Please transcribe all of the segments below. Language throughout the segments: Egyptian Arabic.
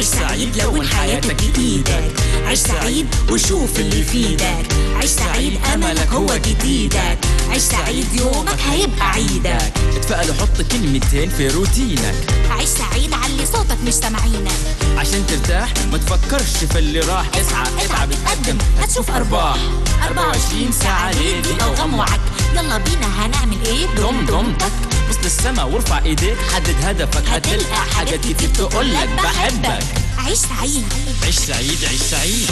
عيش سعيد لون حياتك بإيدك عيش سعيد وشوف اللي يفيدك عيش سعيد أملك هو جديدك عيش سعيد يومك هيبقى عيدك اتفقل وحط كلمتين في روتينك عيش سعيد علي صوتك مش سامعينك عشان ترتاح ما تفكرش في اللي راح اسعى اتعب اتقدم هتشوف ارباح 24 ساعة ليلي او غم وعك يلا بينا هنعمل ايه ضم ضمتك بص للسما وارفع ايديك حدد هدفك هتلقى حاجات كتير تقولك بحبك عيش سعيد عيش سعيد عيش سعيد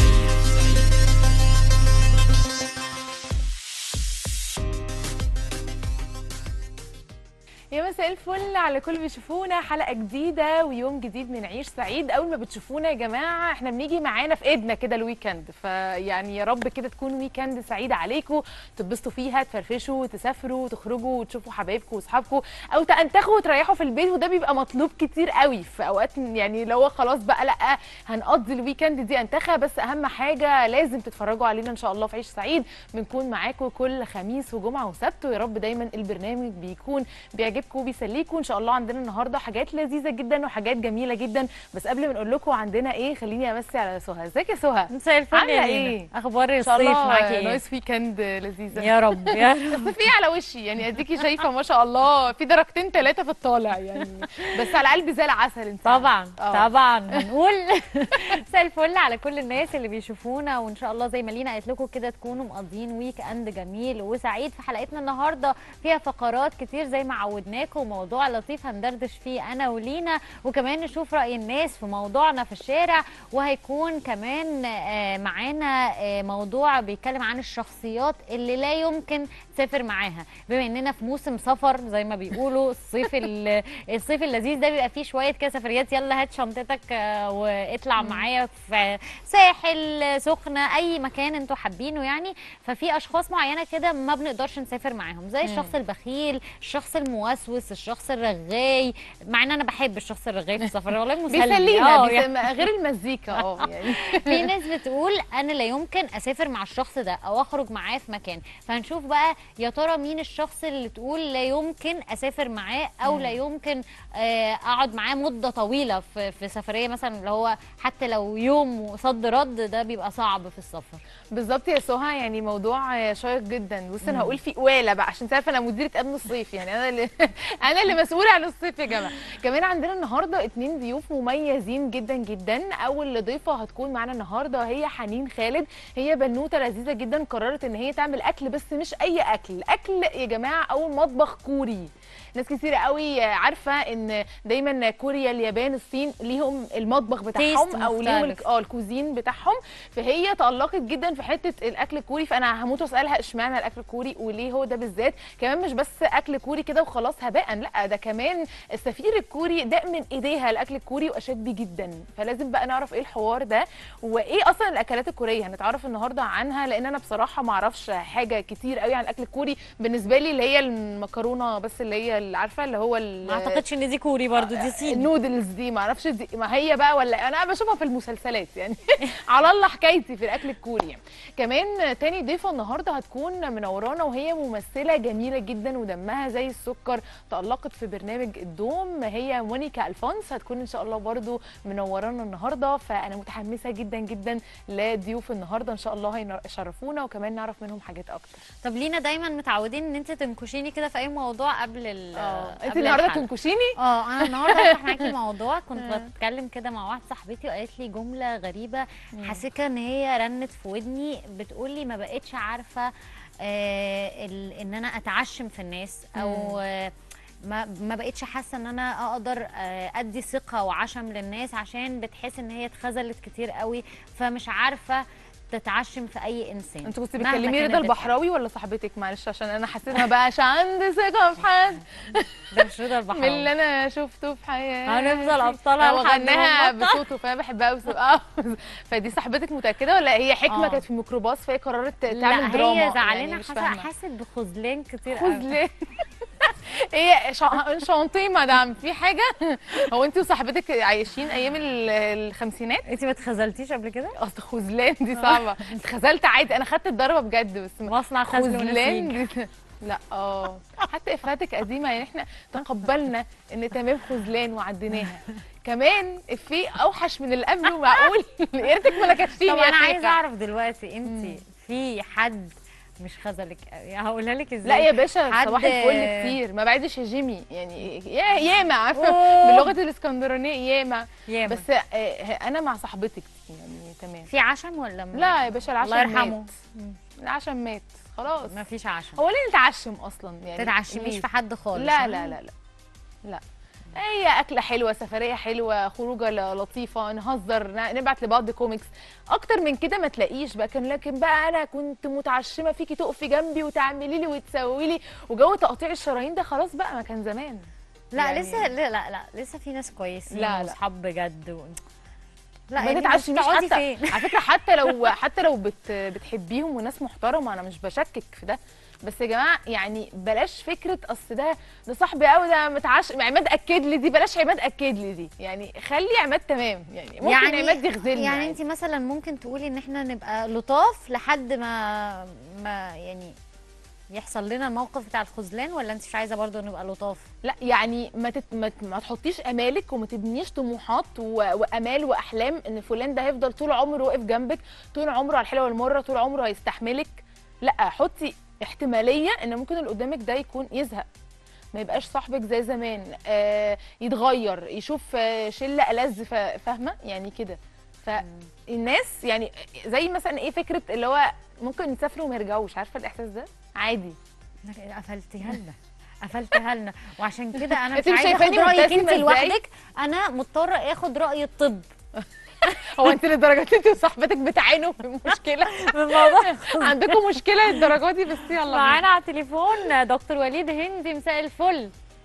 يا مساء الفل على كل بيشوفونا حلقه جديده ويوم جديد من عيش سعيد اول ما بتشوفونا يا جماعه احنا بنيجي معانا في ايدنا كده الويكند فيعني يا رب كده تكون ويكند سعيد عليكم تتبسطوا فيها تفرفشوا تسافروا تخرجوا وتشوفوا حبايبكم واصحابكم او تنتخوا وتريحوا في البيت وده بيبقى مطلوب كتير قوي في اوقات يعني لو خلاص بقى لا هنقضي الويكند دي انتخه بس اهم حاجه لازم تتفرجوا علينا ان شاء الله في عيش سعيد بنكون معاكم كل خميس وجمعه وسبت ويا رب دايما البرنامج بيكون بيعجبكم وبيسليكم ان شاء الله عندنا النهارده حاجات لذيذه جدا وحاجات جميله جدا بس قبل ما نقول لكم عندنا ايه خليني امسي على سهى ازيك يا سهى مساء الفل عاملة يا إيه؟ ايه اخبار ان شاء الصيف الله معاكي ايه نايس ويكند لذيذه يا رب يا رب بس في على وشي يعني اديكي شايفه ما شاء الله في درجتين ثلاثه في الطالع يعني بس على قلبي زي العسل انت طبعا آه. طبعا هنقول مساء الفل على كل الناس اللي بيشوفونا وان شاء الله زي ما لينا قالت لكم كده تكونوا مقضيين ويك اند جميل وسعيد في حلقتنا النهارده فيها فقرات كتير زي ما عودناكم موضوع لطيف هندردش فيه انا ولينا وكمان نشوف راي الناس في موضوعنا في الشارع وهيكون كمان آه، معانا آه، موضوع بيتكلم عن الشخصيات اللي لا يمكن تسافر معاها بما اننا في موسم سفر زي ما بيقولوا الصيف ال- الصيف اللذيذ ده بيبقى فيه شويه كده سفريات يلا هات شنطتك آه، واطلع معايا في ساحل سخنه اي مكان انتوا حابينه يعني ففي اشخاص معينه كده ما بنقدرش نسافر معاهم زي الشخص البخيل الشخص الموسوس الشخص الرغاي مع ان انا بحب الشخص الرغاي في السفر والله مسلي بيسلينا آه، بيسلينا غير المزيكا اه يعني في ناس بتقول انا لا يمكن اسافر مع الشخص ده او اخرج معاه في مكان فهنشوف بقى يا ترى مين الشخص اللي تقول لا يمكن اسافر معاه او لا يمكن آه، اقعد معاه مده طويله في في سفريه مثلا اللي هو حتى لو يوم صد رد ده بيبقى صعب في السفر بالظبط يا سهى يعني موضوع شيق جدا بص انا هقول في قواله بقى عشان تعرف انا مديره امن الصيف يعني انا اللي انا اللي مسؤوله عن الصيف يا جماعه كمان عندنا النهارده اتنين ضيوف مميزين جدا جدا اول ضيفه هتكون معانا النهارده هي حنين خالد هي بنوته لذيذه جدا قررت ان هي تعمل اكل بس مش اي اكل اكل يا جماعه اول مطبخ كوري ناس كتير قوي عارفه ان دايما كوريا اليابان الصين ليهم المطبخ بتاعهم او ليهم مختلف. الك- اه الكوزين بتاعهم فهي تألقت جدا في حته الاكل الكوري فانا هموت واسالها اشمعنى الاكل الكوري وليه هو ده بالذات كمان مش بس اكل كوري كده وخلاص هباء لا ده كمان السفير الكوري ده من ايديها الاكل الكوري واشاد بيه جدا فلازم بقى نعرف ايه الحوار ده وايه اصلا الاكلات الكوريه هنتعرف النهارده عنها لان انا بصراحه ما اعرفش حاجه كتير قوي عن الاكل الكوري بالنسبه لي اللي هي المكرونه بس اللي هي اللي عارفه اللي هو ال- ما اعتقدش ان دي كوري برضو دي صين النودلز دي ما اعرفش دي ما هي بقى ولا انا بشوفها في المسلسلات يعني على الله حكايتي في الاكل الكوري يعني. كمان تاني ضيفه النهارده هتكون منورانا وهي ممثله جميله جدا ودمها زي السكر تالقت في برنامج الدوم هي مونيكا الفونس هتكون ان شاء الله برضو منورانا النهارده فانا متحمسه جدا جدا لضيوف النهارده ان شاء الله هيشرفونا وكمان نعرف منهم حاجات اكتر طب لينا دايما متعودين ان انت تنكشيني كده في اي موضوع قبل ال انت قبل النهارده الحلقة. تنكشيني اه انا النهارده هفتح معاكي موضوع كنت بتكلم كده مع واحده صاحبتي وقالت لي جمله غريبه حسيتها ان هي رنت في ودني بتقول لي ما بقتش عارفه آه ال- ان انا اتعشم في الناس او آه ما ما بقتش حاسه ان انا اقدر آه، ادي ثقه وعشم للناس عشان بتحس ان هي اتخذلت كتير قوي فمش عارفه تتعشم في اي انسان انت كنت مهما بتكلمي كانت رضا بتحب. البحراوي ولا صاحبتك معلش عشان انا حسيت انها بقى عشان عندي ثقه في حد ده مش رضا من البحراوي اللي انا شفته في حياتي هنفضل أبطال هو لحد ما غناها نبطل. بصوته فانا بحبها قوي بصوته. اه فدي صاحبتك متاكده ولا هي حكمه آه. كانت في الميكروباص فهي قررت تعمل لا دراما هي زعلانه يعني مش حاسه فاهمة. حاسه بخذلان كتير قوي خذلان هي شا- شانطيه مدام في حاجه هو انت وصاحبتك عايشين ايام ال- الخمسينات انت ما اتخذلتيش قبل كده اصل خذلان دي صعبه اتخذلت عادي انا خدت الضربه بجد بس ما- مصنع خذل خذلان ونسيج دي لا اه حتى افاتك قديمه يعني احنا تقبلنا ان تمام خذلان وعديناها كمان افيه اوحش من اللي قبله معقول يا ريتك ما لكشتيني طب يا انا عايزه شيخة. اعرف دلوقتي انت في حد مش خذلك قوي هقولها لك ازاي لا يا باشا حد- صباح الفل كتير ما بعدش يا جيمي يعني يا ياما عارفه أوه. باللغه الاسكندرانيه ياما ياما. بس آه، انا مع صاحبتك يعني تمام في عشم ولا ما- لا يا باشا العشم الله يرحمه مات. العشم مات خلاص ما فيش عشم هو ليه نتعشم اصلا يعني تتعشميش ليه؟ في حد خالص لا ها؟ لا لا لا لا هي أكلة حلوة سفرية حلوة خروجة ل- لطيفة نهزر ن- نبعت لبعض كوميكس أكتر من كده ما تلاقيش بقى كان لكن بقى أنا كنت متعشمة فيكي تقفي جنبي وتعملي لي وتسوي لي وجو تقطيع الشرايين ده خلاص بقى ما كان زمان لا يعني- لسه لا لا لا لسه في ناس كويسين لا، لا. واصحاب بجد و... لا ما يعني تتعشميش بتقعدي حتى فين على فكرة حتى لو حتى لو بت بتحبيهم وناس محترمة أنا مش بشكك في ده بس يا جماعه يعني بلاش فكره اصل ده ده صاحبي قوي ده متعش عماد اكد لي دي بلاش عماد اكد لي دي يعني خلي عماد تمام يعني ممكن يعني عماد يغزلنا يعني عادي. انت مثلا ممكن تقولي ان احنا نبقى لطاف لحد ما ما يعني يحصل لنا الموقف بتاع الخذلان ولا انت مش عايزه برضو نبقى لطاف لا يعني ما, تت... ما, ت... ما تحطيش امالك وما تبنيش طموحات و... وامال واحلام ان فلان ده هيفضل طول عمره واقف جنبك طول عمره على الحلوه والمره طول عمره هيستحملك لا حطي احتماليه ان ممكن اللي قدامك ده يكون يزهق ما يبقاش صاحبك زي زمان آه يتغير يشوف آه شله ألذ ف... فاهمه يعني كده فالناس يعني زي مثلا ايه فكره اللي هو ممكن يسافروا وما يرجعوش عارفه الاحساس ده عادي قفلتيها لنا قفلتها لنا وعشان كده انا مش انت مش عايزه اخد شايفاني رايك مبتسمة انت ازاي؟ لوحدك انا مضطره اخد راي الطب هو انت لدرجه انت وصاحبتك بتعانوا من مشكله من موضوع عندكم مشكله للدرجه دي بس يلا بينا. معانا على التليفون دكتور وليد هندي مساء الفل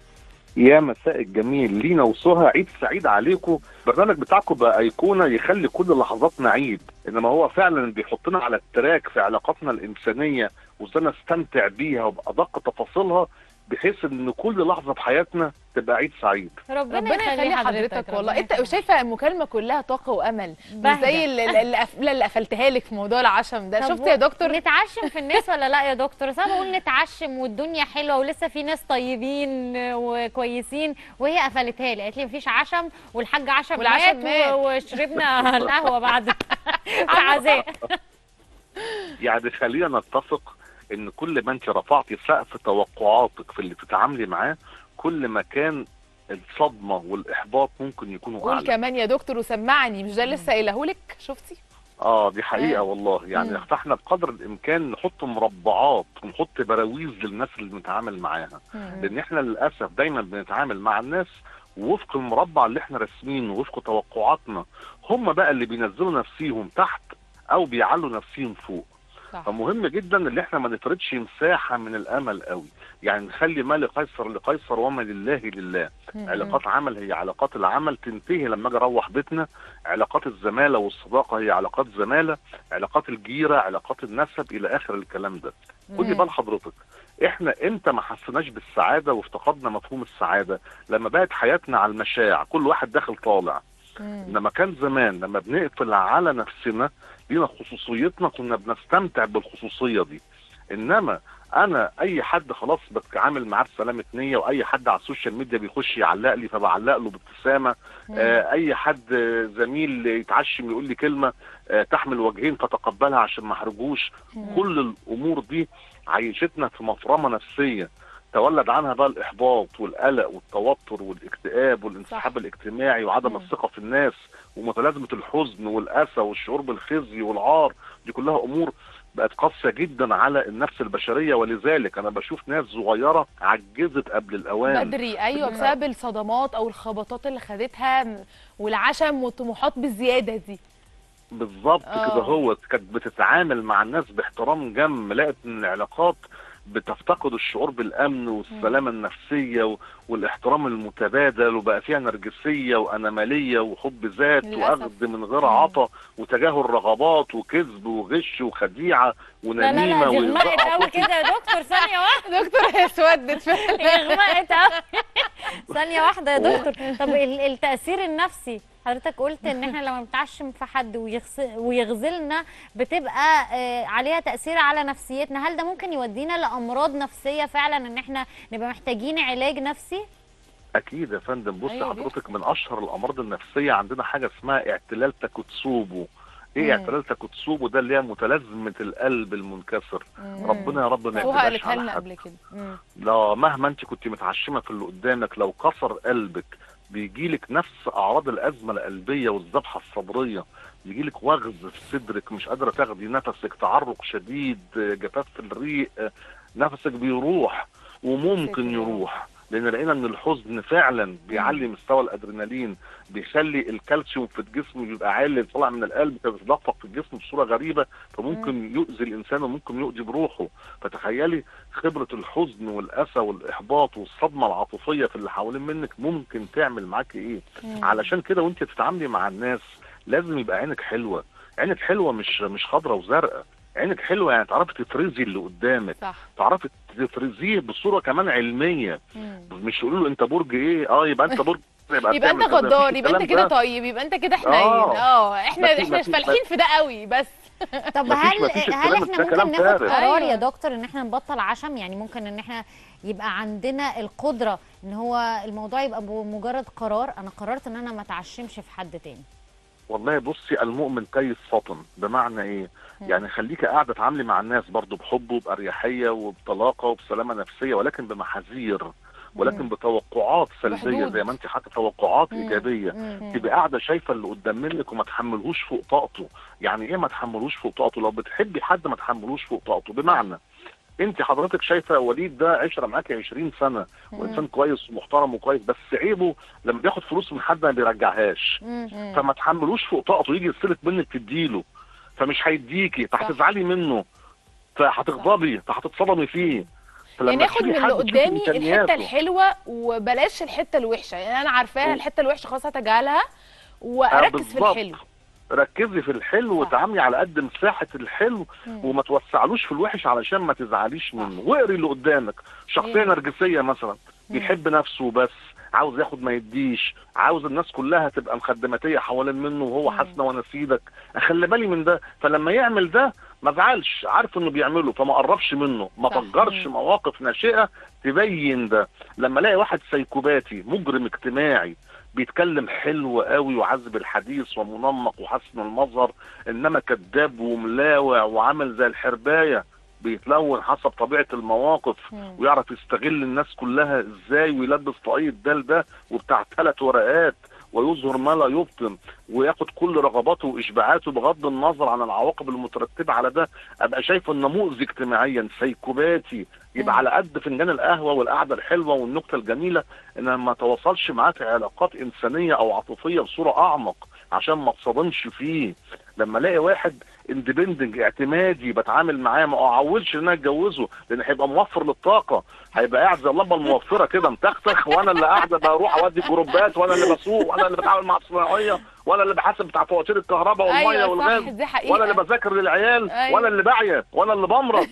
يا مساء الجميل لينا وسهى عيد سعيد عليكم البرنامج بتاعكم بقى ايقونه يخلي كل لحظاتنا عيد انما هو فعلا بيحطنا على التراك في علاقاتنا الانسانيه وازاي نستمتع بيها وبادق تفاصيلها بحيث ان كل لحظه في حياتنا تبقى عيد سعيد ربنا, ربنا يخلي حضرتك والله ربنا انت يخلي شايفه المكالمه كلها طاقه وامل مش بهجة. زي اللي, اللي, قف- اللي قفلتها لك في موضوع العشم ده طب شفت يا دكتور نتعشم في الناس ولا لا يا دكتور بس انا بقول نتعشم والدنيا حلوه ولسه في ناس طيبين وكويسين وهي قفلتها لي قالت لي مفيش عشم والحاج عشم والعشم مات, مات. و- وشربنا القهوه بعد في عزاء يعني خلينا نتفق ان كل ما انت رفعتي سقف توقعاتك في اللي بتتعاملي معاه كل ما كان الصدمه والاحباط ممكن يكونوا قول اعلى كمان يا دكتور وسمعني مش ده لسه قايلهولك شفتي اه دي حقيقه آه. والله يعني مم. فاحنا بقدر الامكان نحط مربعات ونحط براويز للناس اللي بنتعامل معاها لان احنا للاسف دايما بنتعامل مع الناس وفق المربع اللي احنا راسمينه وفق توقعاتنا هم بقى اللي بينزلوا نفسيهم تحت او بيعلوا نفسيهم فوق صح فمهم جدا ان احنا ما نفرضش مساحه من الامل قوي يعني نخلي ما لقيصر لقيصر وما لله لله مم. علاقات عمل هي علاقات العمل تنتهي لما اجي اروح بيتنا علاقات الزماله والصداقه هي علاقات زماله علاقات الجيره علاقات النسب الى اخر الكلام ده خدي بال حضرتك احنا امتى ما حسيناش بالسعاده وافتقدنا مفهوم السعاده لما بقت حياتنا على المشاع كل واحد داخل طالع مم. انما كان زمان لما بنقفل على نفسنا لينا خصوصيتنا كنا بنستمتع بالخصوصيه دي انما انا اي حد خلاص بتعامل معاه بسلامه نيه واي حد على السوشيال ميديا بيخش يعلق لي فبعلق له بابتسامه آه اي حد آه، زميل يتعشم يقول لي كلمه آه تحمل وجهين فتقبلها عشان ما احرجوش كل الامور دي عيشتنا في مفرمه نفسيه تولد عنها بقى الاحباط والقلق والتوتر والاكتئاب والانسحاب صح. الاجتماعي وعدم مم. الثقه في الناس ومتلازمه الحزن والاسى والشعور بالخزي والعار دي كلها امور بقت قاسيه جدا على النفس البشريه ولذلك انا بشوف ناس صغيره عجزت قبل الاوان بدري ايوه بسبب الصدمات او الخبطات اللي خدتها م- والعشم والطموحات بالزياده دي بالظبط آه. كده هو كانت بتتعامل مع الناس باحترام جم لقت ان العلاقات بتفتقد الشعور بالامن والسلامه النفسيه و- والاحترام المتبادل وبقى فيها نرجسيه واناماليه وحب ذات للأسف. واخذ من غير مم. عطا وتجاهل رغبات وكذب وغش وخديعه لا لا ونميمه لا دي وإلغاء غمقت قوي عاطفي. كده يا دكتور ثانيه واحده دكتور هي اسودت فعلا هي غمقت قوي ثانيه واحده يا دكتور طب ال- التاثير النفسي حضرتك قلت ان احنا لما بنتعشم في حد ويغس- ويغزلنا بتبقى آه، عليها تاثير على نفسيتنا هل ده ممكن يودينا لامراض نفسيه فعلا ان احنا نبقى محتاجين علاج نفسي اكيد يا فندم بص أيوة حضرتك من اشهر الامراض النفسيه عندنا حاجه اسمها اعتلال تاكوتسوبو ايه مم. اعتلال تاكوتسوبو ده اللي هي متلازمه القلب المنكسر ربنا يا رب ما سوها يعملهاش قالتها على لنا حد قبل كده مم. لا مهما انت كنت متعشمه في اللي قدامك لو كسر قلبك بيجيلك نفس اعراض الازمه القلبيه والذبحه الصدريه يجيلك وغز في صدرك مش قادره تاخدي نفسك تعرق شديد جفاف في الريق نفسك بيروح وممكن ساتر يا رب. يروح لان لقينا ان الحزن فعلا بيعلي مستوى الادرينالين بيخلي الكالسيوم في الجسم بيبقى عالي طالع من القلب فبيتدفق في الجسم بصوره غريبه فممكن يؤذي الانسان وممكن يؤذي بروحه فتخيلي خبره الحزن والاسى والاحباط والصدمه العاطفيه في اللي حوالين منك ممكن تعمل معاكي ايه علشان كده وانت بتتعاملي مع الناس لازم يبقى عينك حلوه عينك حلوه مش مش خضراء وزرقاء عينك حلوه يعني تعرفي تفرزي اللي قدامك صح تعرفي تفرزيه بصوره كمان علميه مم. مش تقولوا له انت برج ايه اه يبقى انت برج يبقى بتعمل انت كذا. غدار مفيش يبقى انت الكلام كده ده. طيب يبقى انت كده حنين آه. اه احنا مفيش- احنا مش مفيش- فالحين في ده قوي بس طب مفيش- هل مفيش هل الكلام- احنا ده كلام ممكن ناخد فارغ. قرار أيوة. يا دكتور ان احنا نبطل عشم يعني ممكن ان احنا يبقى عندنا القدره ان هو الموضوع يبقى بمجرد قرار انا قررت ان انا ما اتعشمش في حد تاني والله بصي المؤمن كيس فطن بمعنى ايه يعني خليكي قاعده تعاملي مع الناس برضو بحب وباريحيه وبطلاقه وبسلامه نفسيه ولكن بمحاذير ولكن بتوقعات سلبيه بحدود. زي ما انت حاطه توقعات مم. ايجابيه مم. تبقى قاعده شايفه اللي قدام منك وما تحملهوش فوق طاقته يعني ايه ما تحملوش فوق طاقته لو بتحبي حد ما تحملوش فوق طاقته بمعنى انت حضرتك شايفه وليد ده عشره معاكي 20 سنه وانسان كويس ومحترم وكويس بس عيبه لما بياخد فلوس من حد ما بيرجعهاش مم. فما تحملوش فوق طاقته يجي يستلف منك تديله فمش هيديكي فهتزعلي منه فهتغضبي فهتتصدمي فيه فلما يعني اخد تشوفي من حد اللي تشوفي قدامي الحته إمكانياته. الحلوه وبلاش الحته الوحشه يعني انا عارفاها مم. الحته الوحشه خلاص هتجاهلها آه، واركز في بالظبط. الحلو ركزي في الحلو صح. وتعاملي على قد مساحه الحلو مم. وما توسعلوش في الوحش علشان ما تزعليش منه واقري اللي قدامك شخصيه مم. نرجسيه مثلا بيحب نفسه بس عاوز ياخد ما يديش عاوز الناس كلها تبقى مخدماتيه حوالين منه وهو مم. حاسس وانا سيدك اخلي بالي من ده فلما يعمل ده ما زعلش عارف انه بيعمله فما قربش منه ما صح. فجرش مم. مواقف ناشئه تبين ده لما الاقي واحد سيكوباتي مجرم اجتماعي بيتكلم حلو قوي وعذب الحديث ومنمق وحسن المظهر انما كذاب وملاوع وعامل زي الحربايه بيتلون حسب طبيعه المواقف مم. ويعرف يستغل الناس كلها ازاي ويلبس طاقية دال ده وبتاع ثلاث ورقات ويظهر ما لا يبطن وياخد كل رغباته واشباعاته بغض النظر عن العواقب المترتبه على ده ابقى شايف انه مؤذي اجتماعيا سيكوباتي يبقى على قد فنجان القهوه والقعده الحلوه والنكته الجميله ان ما تواصلش معاه في علاقات انسانيه او عاطفيه بصوره اعمق عشان ما اتصدمش فيه لما الاقي واحد اندبندنج اعتمادي بتعامل معاه ما اعولش ان انا اتجوزه لان هيبقى موفر للطاقه هيبقى قاعد زي اللمبه الموفره كده متختخ وانا اللي قاعده بروح اودي جروبات وانا اللي بسوق وانا اللي بتعامل مع الصناعيه وانا اللي بحاسب بتاع فواتير الكهرباء والميه ايوه والغاز صح دي حقيقه وانا اللي بذاكر للعيال أيوة. وانا اللي بعيا وانا اللي بمرض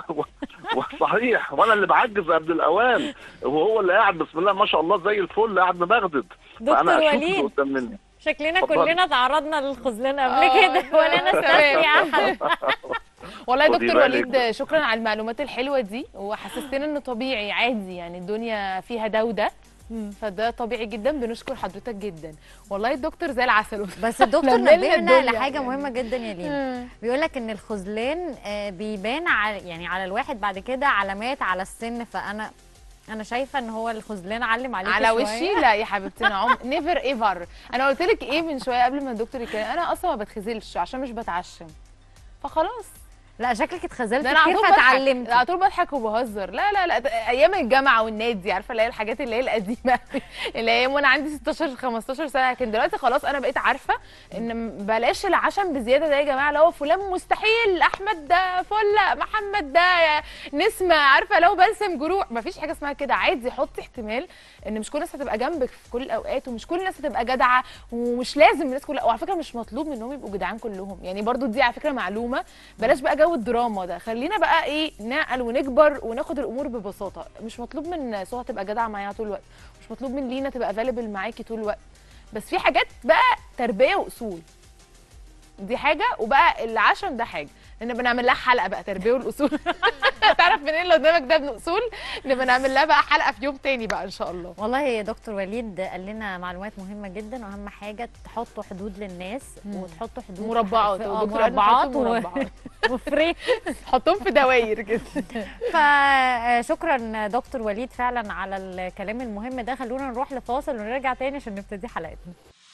صحيح وانا اللي بعجز قبل الاوان وهو اللي قاعد بسم الله ما شاء الله زي الفل قاعد مبغدد دكتور فانا اشوف اللي وليد قدام مني شكلنا اتفضلي. كلنا تعرضنا للخذلان قبل آه، كده ولا انا استثني احد والله يا خدي دكتور بالك. وليد شكرا على المعلومات الحلوه دي وحسستنا انه طبيعي عادي يعني الدنيا فيها ده وده فده طبيعي جدا بنشكر حضرتك جدا والله الدكتور زي العسل بس الدكتور لملنا نبهنا الدنيا لحاجه يعني. مهمه جدا يا لينا بيقول لك ان الخذلان آه، بيبان على يعني على الواحد بعد كده علامات على السن فانا انا شايفه ان هو الخذلان علم عليك على وشي لا يا حبيبتي انا عم نيفر ايفر انا قلت لك ايه من شويه قبل ما الدكتور يتكلم انا اصلا ما بتخزلش عشان مش بتعشم فخلاص لا شكلك اتخذلت ده انا على كتير طول بضحك فتعلمت على طول بضحك وبهزر لا لا لا ده ايام الجامعه والنادي عارفه اللي هي الحاجات اللي هي القديمه أوي، اللي هي وانا عندي 16 15 سنه لكن دلوقتي خلاص انا بقيت عارفه ان بلاش العشم بزياده ده يا جماعه اللي هو فلان مستحيل احمد ده فل محمد ده نسمه عارفه لو بلسم جروح مفيش حاجه اسمها كده عادي حطي احتمال ان مش كل الناس هتبقى جنبك في كل الاوقات ومش كل الناس هتبقى جدعه ومش لازم الناس كلها وعلى فكره مش مطلوب منهم يبقوا جدعان كلهم يعني برضو دي على فكره معلومه بلاش بقى جو جو الدراما ده خلينا بقى ايه نعقل ونكبر وناخد الامور ببساطه مش مطلوب من سهى تبقى جدعه معايا طول الوقت مش مطلوب من لينا تبقى افيلبل معاكي طول الوقت بس في حاجات بقى تربيه واصول دي حاجه وبقى العشم ده حاجه لان بنعمل لها حلقه بقى تربيه والاصول تعرف منين اللي قدامك ده ابن اصول نبقى نعمل لها بقى حلقه في يوم تاني بقى ان شاء الله والله يا دكتور وليد قال لنا معلومات مهمه جدا واهم حاجه تحطوا حدود للناس مم. وتحطوا حدود مربعات في- آه، ودكتور قال مربعات نحط و- مربعات وفري حطهم في دواير كده فشكرا دكتور وليد فعلا على الكلام المهم ده خلونا نروح لفاصل ونرجع تاني عشان نبتدي حلقتنا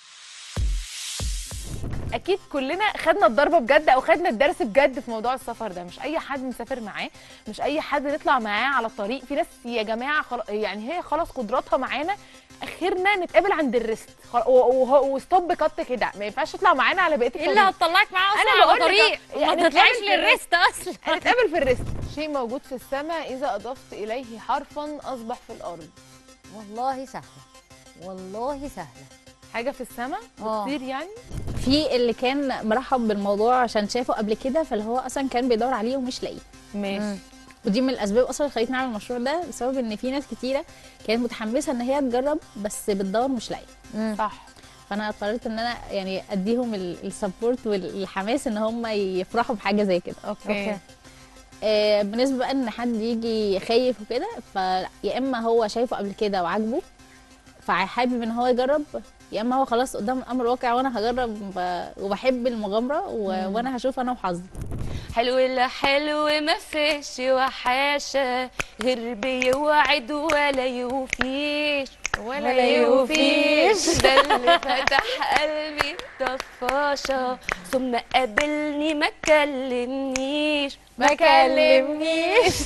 اكيد كلنا خدنا الضربه بجد او خدنا الدرس بجد في موضوع السفر ده مش اي حد نسافر معاه مش اي حد نطلع معاه على الطريق في ناس يا جماعه خل... يعني هي خلاص قدراتها معانا اخرنا نتقابل عند الريست خل... و... و... وستوب كات كده ما ينفعش تطلع معانا على بقيه ايه اللي الطريق هتطلعك معاه اصلا أنا على بقول لك طريق يعني ما تطلعش نتقابل في للريست اصلا هنتقابل في الريست شيء موجود في السماء اذا اضفت اليه حرفا اصبح في الارض والله سهله والله سهله حاجه في السماء آه. بتطير يعني في اللي كان مرحب بالموضوع عشان شافه قبل كده فاللي هو اصلا كان بيدور عليه ومش لاقيه ماشي ودي من الاسباب اصلا اللي خلتني اعمل المشروع ده بسبب ان في ناس كتيره كانت متحمسه ان هي تجرب بس بتدور مش لاقيه صح فانا قررت ان انا يعني اديهم السبورت والحماس ان هم يفرحوا بحاجه زي كده اوكي آه بالنسبه بقى ان حد يجي خايف وكده فيا اما هو شايفه قبل كده وعاجبه فحابب ان هو يجرب يا اما هو خلاص قدام الامر واقع وانا هجرب ب- وبحب المغامره و... وانا هشوف انا وحظي حلو لا حلو ما فيش وحاشة غير بيوعد ولا يوفيش ولا يوفيش ده اللي فتح قلبي طفاشة ثم قابلني ما كلمنيش ما كلمنيش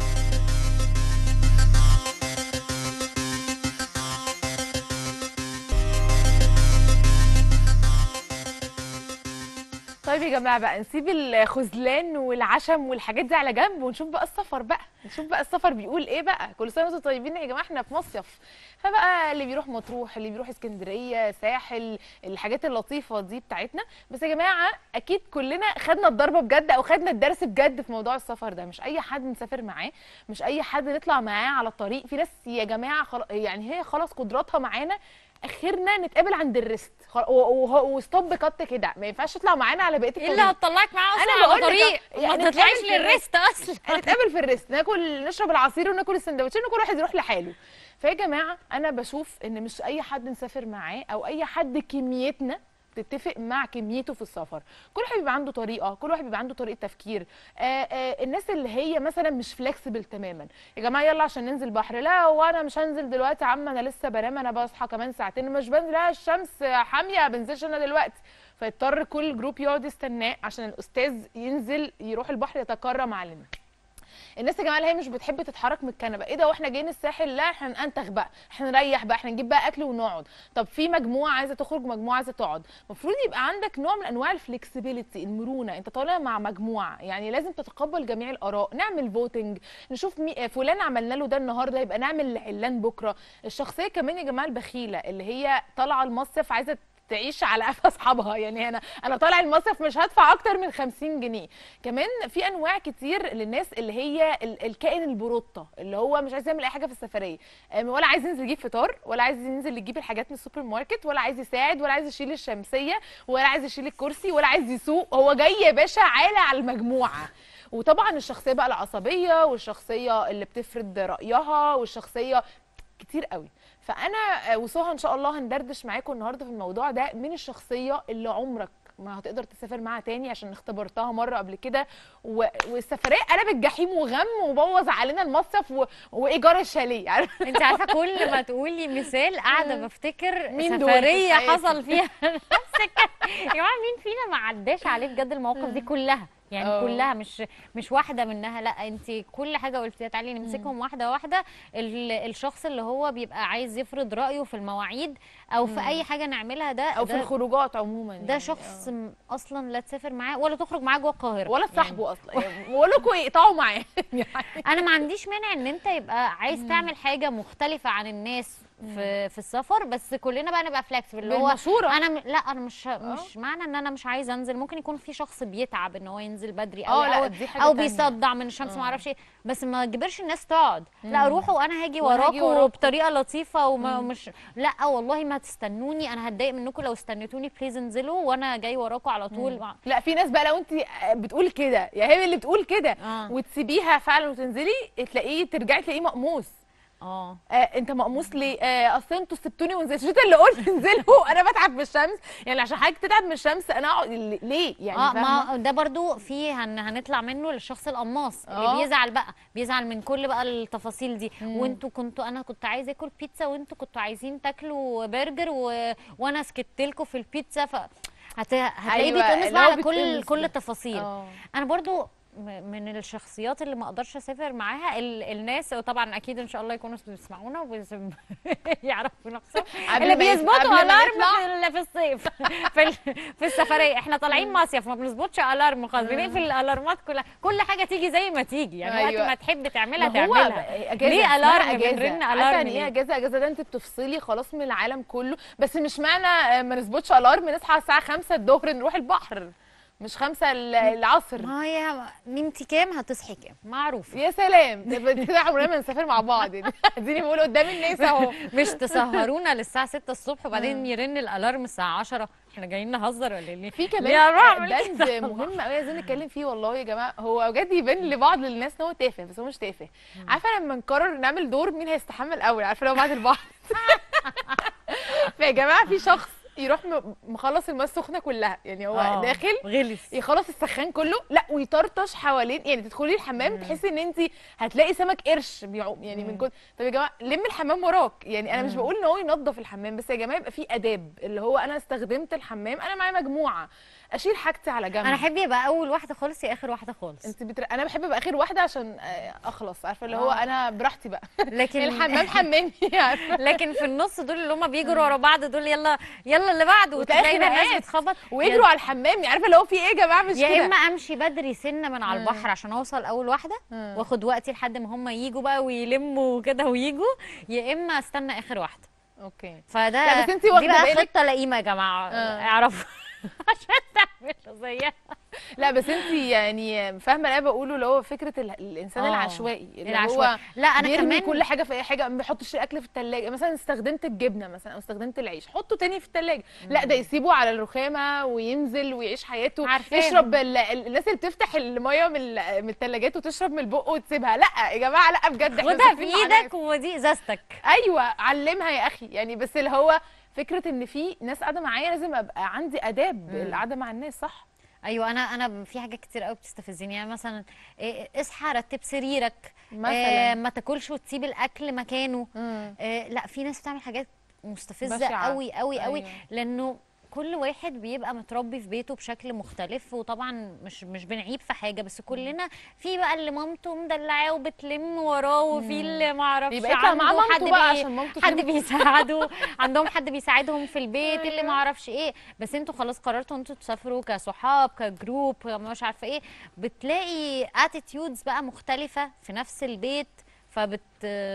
طيب يا جماعه بقى نسيب الخذلان والعشم والحاجات دي على جنب ونشوف بقى السفر بقى نشوف بقى السفر بيقول ايه بقى كل سنه وانتم طيبين يا جماعه احنا في مصيف فبقى اللي بيروح مطروح اللي بيروح اسكندريه ساحل الحاجات اللطيفه دي بتاعتنا بس يا جماعه اكيد كلنا خدنا الضربه بجد او خدنا الدرس بجد في موضوع السفر ده مش اي حد نسافر معاه مش اي حد نطلع معاه على الطريق في ناس يا جماعه خل... يعني هي خلاص قدراتها معانا اخرنا نتقابل عند الريست خل... و... و... وستوب كات كده ما ينفعش تطلع معانا على بقيه ايه الطريق اللي هتطلعك معاه اصلا أنا على بقول لك طريق يعني ما نتقابل تطلعش في للريست اصلا هنتقابل في الريست ناكل نشرب العصير وناكل السندوتشين وكل واحد يروح لحاله فيا جماعه انا بشوف ان مش اي حد نسافر معاه او اي حد كميتنا تتفق مع كميته في السفر كل واحد بيبقى عنده طريقه كل واحد بيبقى عنده طريقه تفكير آآ آآ الناس اللي هي مثلا مش فلكسبل تماما يا جماعه يلا عشان ننزل بحر لا وانا مش هنزل دلوقتي يا عم انا لسه بنام انا بصحى كمان ساعتين مش بنزل لا الشمس حاميه ما بنزلش انا دلوقتي فيضطر كل جروب يقعد يستناه عشان الاستاذ ينزل يروح البحر يتكرم علينا الناس يا جماعه اللي هي مش بتحب تتحرك من الكنبه ايه ده واحنا جايين الساحل لا احنا ننتخ بقى احنا نريح بقى احنا نجيب بقى اكل ونقعد طب في مجموعه عايزه تخرج مجموعه عايزه تقعد المفروض يبقى عندك نوع من انواع الفلكسبيليتي المرونه انت طالع مع مجموعه يعني لازم تتقبل جميع الاراء نعمل فوتنج نشوف مي... فلان عملنا له ده النهارده يبقى نعمل علان بكره الشخصيه كمان يا جماعه البخيله اللي هي طالعه المصيف عايزه تعيش على قفا اصحابها يعني انا انا طالع المصيف مش هدفع اكتر من 50 جنيه كمان في انواع كتير للناس اللي هي ال- الكائن البروطه اللي هو مش عايز يعمل اي حاجه في السفريه أم، ولا عايز ينزل يجيب فطار ولا عايز ينزل يجيب الحاجات من السوبر ماركت ولا عايز يساعد ولا عايز يشيل الشمسيه ولا عايز يشيل الكرسي ولا عايز يسوق هو جاي يا باشا عالة على المجموعه وطبعا الشخصيه بقى العصبيه والشخصيه اللي بتفرض رايها والشخصيه كتير قوي فانا وسهى ان شاء الله هندردش معاكم النهارده في الموضوع ده من الشخصيه اللي عمرك ما هتقدر تسافر معاها تاني عشان اختبرتها مره قبل كده و... والسفريه قلبت جحيم وغم وبوظ علينا المصيف و... وايجار الشاليه عارف انت عارفه كل ما تقولي مثال قاعده بفتكر مين دول في سفريه حياتي؟ حصل فيها نفس الكلام. يا جماعه مين فينا ما عداش عليه بجد المواقف دي كلها يعني اه. كلها مش مش واحده منها لا انت كل حاجه قلتيها تعالي نمسكهم واحده واحده ال- الشخص اللي هو بيبقى عايز يفرض رايه في المواعيد او في اي حاجه نعملها ده او في ده, الخروجات عموما ده يعني. شخص م- اصلا لا تسافر معاه ولا تخرج معاه جوه القاهره ولا يعني. تصاحبه اصلا يعني بقول لكم يقطعوا معاه يعني انا ما عنديش مانع ان انت يبقى عايز تعمل حاجه مختلفه عن الناس في في السفر بس كلنا بقى نبقى فلكسبل اللي هو بالمشورة. انا م... لا انا مش مش معنى ان انا مش عايزه انزل ممكن يكون في شخص بيتعب ان هو ينزل بدري آه، او لا، او, دي حاجة أو تانية. بيصدع من الشمس ما اعرفش ايه بس ما تجبرش الناس تقعد لا روحوا وانا هاجي وأنا هاجي وراكم وراكم. بطريقه لطيفه ومش لا والله ما تستنوني انا هتضايق منكم لو استنيتوني بليز انزلوا وانا جاي وراكم على طول مع... لا في ناس بقى لو انت بتقول كده يا هي اللي بتقول كده آه. وتسيبيها فعلا وتنزلي تلاقيه ترجعي تلاقيه مقموص اه آه انت مقموص ليه؟ آه اصل انتوا سبتوني ونزلت انت اللي قلت انزلوا انا بتعب من الشمس يعني عشان حضرتك تتعب من الشمس انا اقعد ليه؟ يعني اه فاهمة؟ ما ده برضو في هن هنطلع منه للشخص القماص آه. اللي بيزعل بقى بيزعل من كل بقى التفاصيل دي وانتوا كنتوا انا كنت عايزه اكل بيتزا وانتوا كنتوا عايزين تاكلوا برجر و... وانا سكت لكم في البيتزا ف هت... هتلاقيه أيوة، بيتقمص اللي بقى هو على كل بيتقمص كل ده. التفاصيل آه. انا برضو م- من الشخصيات اللي ما اقدرش اسافر معاها ال... الناس وطبعا اكيد ان شاء الله يكونوا بيسمعونا ويعرفوا نفسهم قبل اللي ما يس- بيظبطوا قبل ما الارم نطلع. في ال- في الصيف في ال- في السفريه احنا طالعين مصيف ما بنظبطش الارم خالص بنقفل الالارمات كلها كل حاجه تيجي زي ما تيجي يعني أيوة. وقت ما تحب تعملها ما هو تعملها اجازه ليه اسمها الارم اجازه بنرن عارفه الارم يعني ايه ليه؟ اجازه اجازه ده انت بتفصلي خلاص من العالم كله بس مش معنى آه، ما نظبطش الارم نصحى الساعه 5 الظهر نروح البحر مش 5 العصر ما هي نمتي كام هتصحي كام معروف يا سلام ده كده عمرنا ما نسافر مع بعض يعني اديني بقول قدام الناس اهو مش تسهرونا للساعه 6 الصبح وبعدين يرن الالارم الساعه 10 احنا جايين نهزر ولا ليه في ليه كمان أعمل بند كده؟ مهم قوي عايزين نتكلم فيه والله يا جماعه هو بجد يبان لبعض الناس ان هو تافه بس هو مش تافه عارفه لما نقرر نعمل دور مين هيستحمل الاول عارفه لو بعد البحر فيا جماعه في شخص يروح م- مخلص الماء السخنه كلها يعني هو آه، داخل غلس يخلص السخان كله لا ويطرطش حوالين يعني تدخلي الحمام تحسي ان انت هتلاقي سمك قرش بيعوم يعني من كتر طب يا جماعه لم الحمام وراك يعني انا مش بقول ان هو ينظف الحمام بس يا جماعه يبقى في اداب اللي هو انا استخدمت الحمام انا معايا مجموعه اشيل حاجتي على جنب انا احب يبقى اول واحده خالص يا اخر واحده خالص انت بتر... انا بحب ابقى اخر واحده عشان آه، اخلص عارفه اللي هو آه. انا براحتي بقى لكن الحمام حمامي عارفه لكن في النص دول اللي هم بيجروا ورا بعض دول يلا يلا اللي بعده وتلاقي وتلاقي الناس خناقات. بتخبط ويجروا على الحمام عارفه اللي هو في ايه يا جماعه مش يا كده اما امشي بدري سنه من على البحر عشان اوصل اول واحده مم. واخد وقتي لحد ما هم يجوا بقى ويلموا كده ويجوا يا اما استنى اخر واحده اوكي فده لا، بس انتي واخدة دي بقى بالك- خطه لئيمه يا جماعه آه. اعرفوا عشان تعملوا زيها لا بس انت يعني فاهمه اللي انا بقوله اللي هو فكره ال- الانسان آه. العشوائي اللي العشوائي. هو لا انا بيرمي كمان كل حاجه في اي حاجه ما بيحطش الاكل في الثلاجه مثلا استخدمت الجبنه مثلا او استخدمت العيش حطه تاني في الثلاجه لا ده يسيبه على الرخامه وينزل ويعيش حياته عارفاهم. يشرب ال- ال- الناس اللي بتفتح الميه من ال- من الثلاجات وتشرب من البق وتسيبها لا يا جماعه لا بجد احنا خدها في مسافرين مع ناس. ايدك ودي ازازتك ايوه علمها يا اخي يعني بس اللي هو فكره ان في ناس قاعده معايا لازم ابقى عندي اداب القعده مع الناس صح ايوه انا انا في حاجات كتير قوي بتستفزني يعني مثلا إيه، اصحى رتب سريرك مثلاً. آه، ما تاكلش وتسيب الاكل مكانه مم. آه، لا في ناس بتعمل حاجات مستفزه بشعة. قوي قوي قوي أيوة. لانه كل واحد بيبقى متربي في بيته بشكل مختلف وطبعا مش مش بنعيب في حاجه بس كلنا في بقى اللي مامته مدلعاه وبتلم وراه وفي اللي ما اعرفش يبقى يطلع مع عنده مامته حد بقى بي- عشان مامته حد تلم. بيساعده عندهم حد بيساعدهم في البيت اللي ما اعرفش ايه بس انتوا خلاص قررتوا انتوا تسافروا كصحاب كجروب مش عارفه ايه بتلاقي اتيتيودز بقى مختلفه في نفس البيت فبت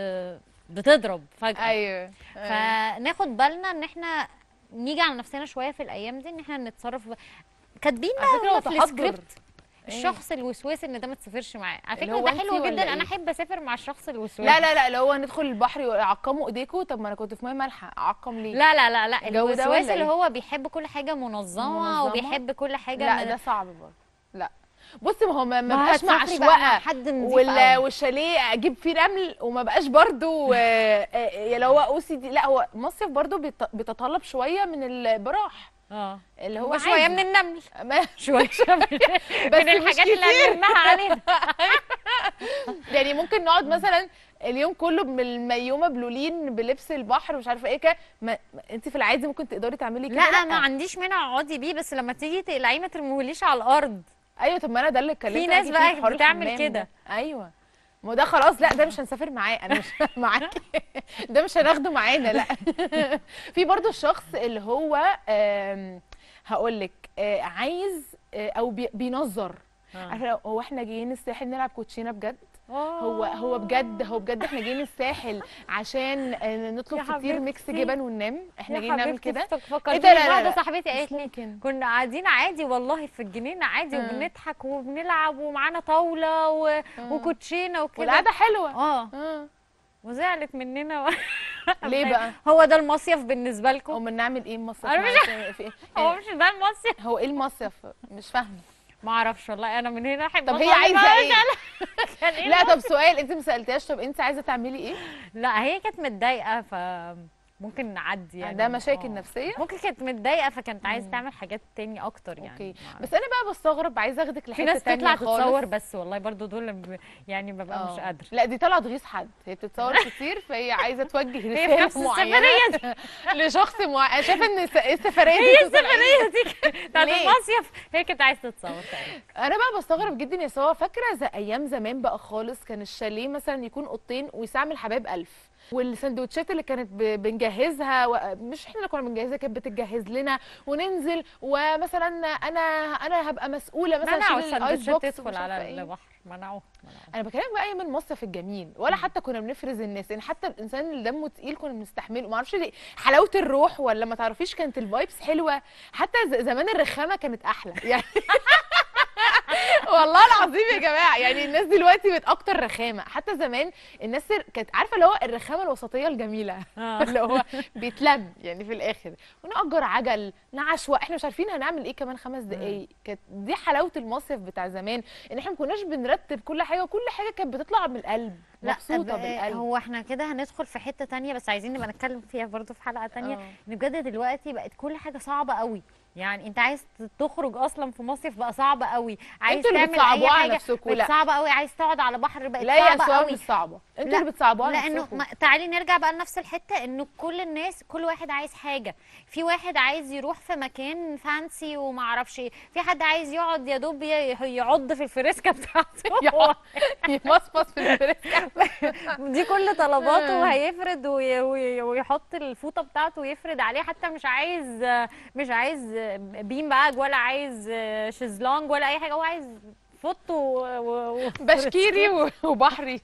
بتضرب فجاه ايوه فناخد بالنا ان احنا نيجي على نفسنا شويه في الايام دي ان احنا نتصرف ب... كاتبين على فكرة بقى هو في تحضر. السكريبت إيه؟ الشخص الوسواس ان ده ما تسافرش معاه على اللي فكره هو ده أنتي حلو ولا جدا إيه؟ انا احب اسافر مع الشخص الوسواس لا لا لا لو هو ندخل البحر يعقموا ايديكوا طب ما انا كنت في ميه مالحه اعقم ليه لا لا لا لا الجو ده الوسواس ولا اللي إيه؟ هو بيحب كل حاجه منظمه, منظمة؟ وبيحب كل حاجه لا من- ده صعب برضه لا بصي ما هو ما ما ما بقاش مع هتسافري بقى مع عشوائيه حد نضيف وال- قوي. والشاليه اجيب فيه رمل وما بقاش برضه يا لو هو او سي دي لا هو مصيف برضه بيت- بيتطلب شويه من البراح اه اللي هو وشويه عادي. من النمل ما- شويه من, بس من مش الحاجات اللي كتير. هنرميها علينا يعني ممكن نقعد مثلا اليوم كله بالميومه بلولين بلبس البحر ومش عارفه ايه كده ما... ما- انت في العادي ممكن تقدري تعملي كده لا ما عنديش مانع اقعدي بيه بس لما تيجي تقلعيه ما ترميهوليش على الارض ايوه طب ما انا ده اللي اتكلمت في ناس عليه بقى في حوار بتعمل الحمام كده. ده. ايوه ما هو ده خلاص لا ده مش هنسافر معاه انا مش معاكي ده مش هناخده معانا لا في برضو الشخص اللي هو هقول لك عايز آه، او بي- بينظر عارفه هو احنا جايين الساحل نلعب كوتشينه بجد هو هو بجد هو بجد احنا جايين الساحل عشان آه، نطلب يا فطير ميكس حبيبتي. جبن وننام احنا يا جايين نعمل حبيبتي كده فك- فكرتيني إيه ده؟ لا، لا، بواحدة لا. صاحبتي مش قالت لي ممكن كنا قاعدين عادي والله في الجنينه عادي آه. وبنضحك وبنلعب ومعانا طاوله و... آه. وكوتشينه وكده والقعده حلوه اه اه وزعلت مننا و... ليه بقى هو ده المصيف بالنسبه لكم امال نعمل ايه المصيف أنا مش- مع- في إيه؟ هو مش ده المصيف هو ايه المصيف مش فاهمه ما اعرفش والله انا من هنا احب طب هي أطلع عايزه بقى ايه كان إيه لا طب سؤال انت ما سالتهاش طب انت عايزه تعملي ايه لا هي كانت متضايقه ف ممكن نعدي يعني عندها مشاكل آه. نفسيه ممكن كانت متضايقه فكانت عايزه تعمل حاجات تاني اكتر يعني اوكي ما بس انا بقى بستغرب عايزه اخدك في لحته ناس تانية تطلع خالص. تتصور بس والله برضو دول ب- يعني ببقى مش آه. قادره لا دي طالعه تغيظ حد هي بتتصور كتير فهي عايزه توجه هي في رساله نفس معينه السفريه دي لشخص معين أنا شايفه ان الس- السفريه دي هي توصل أي- السفريه دي بتاعت ليه؟ المصيف هي كانت عايزه تتصور تقريبا انا بقى بستغرب جدا يا سوا فاكره زي ايام زمان بقى خالص كان الشاليه مثلا يكون اوضتين ويستعمل حبايب الف والسندوتشات اللي كانت ب- بنجهزها و... مش احنا اللي كنا بنجهزها كانت بتجهز لنا وننزل ومثلا انا انا هبقى مسؤوله مثلا منعوا أشيل الآيس السندوتشات بوكس تدخل ومش عارفة على إيه. البحر منعوه منعوه. انا بكلمك بقى ايام المصيف الجميل ولا حتى كنا بنفرز الناس يعني حتى الانسان اللي دمه تقيل كنا بنستحمله ما اعرفش ليه حلاوه الروح ولا ما تعرفيش كانت الفايبس حلوه حتى ز- زمان الرخامه كانت احلى يعني والله العظيم يا جماعه يعني الناس دلوقتي بقت اكتر رخامه حتى زمان الناس كانت عارفه اللي هو الرخامه الوسطيه الجميله آه. اللي هو بيتلم يعني في الاخر ونأجر عجل نعشوق احنا مش عارفين هنعمل ايه كمان خمس دقايق كانت دي حلاوه المصيف بتاع زمان ان احنا ما كناش بنرتب كل حاجه وكل حاجه كانت بتطلع من القلب مبسوطه طب، آه، بالقلب هو احنا كده هندخل في حته تانية بس عايزين نبقى نتكلم فيها برضو في حلقه تانية آه. ان بجد دلوقتي بقت كل حاجه صعبه قوي يعني انت عايز تخرج اصلا في مصيف بقى صعب قوي عايز انتوا اللي تعمل اي بتصعبوها على حاجه نفسكوا، بقت لا. صعبه قوي عايز تقعد على بحر بقت لا يا صعبه اسوان قوي مش صعبه انتوا لا، اللي بتصعبوها على لانه نفسكوا ما- تعالي نرجع بقى لنفس الحته انه كل الناس كل واحد عايز حاجه في واحد عايز يروح في مكان فانسي وما اعرفش ايه في حد عايز يقعد يا دوب ي- يعض في الفريسكا بتاعته هو يمصمص في الفريسكا دي كل طلباته آه. هيفرد وي- وي- ويحط الفوطه بتاعته ويفرد عليه حتى مش عايز مش عايز بيم باج ولا عايز شيزلونج ولا اي حاجه هو عايز فوط و... و... و- بشكيري و- وبحري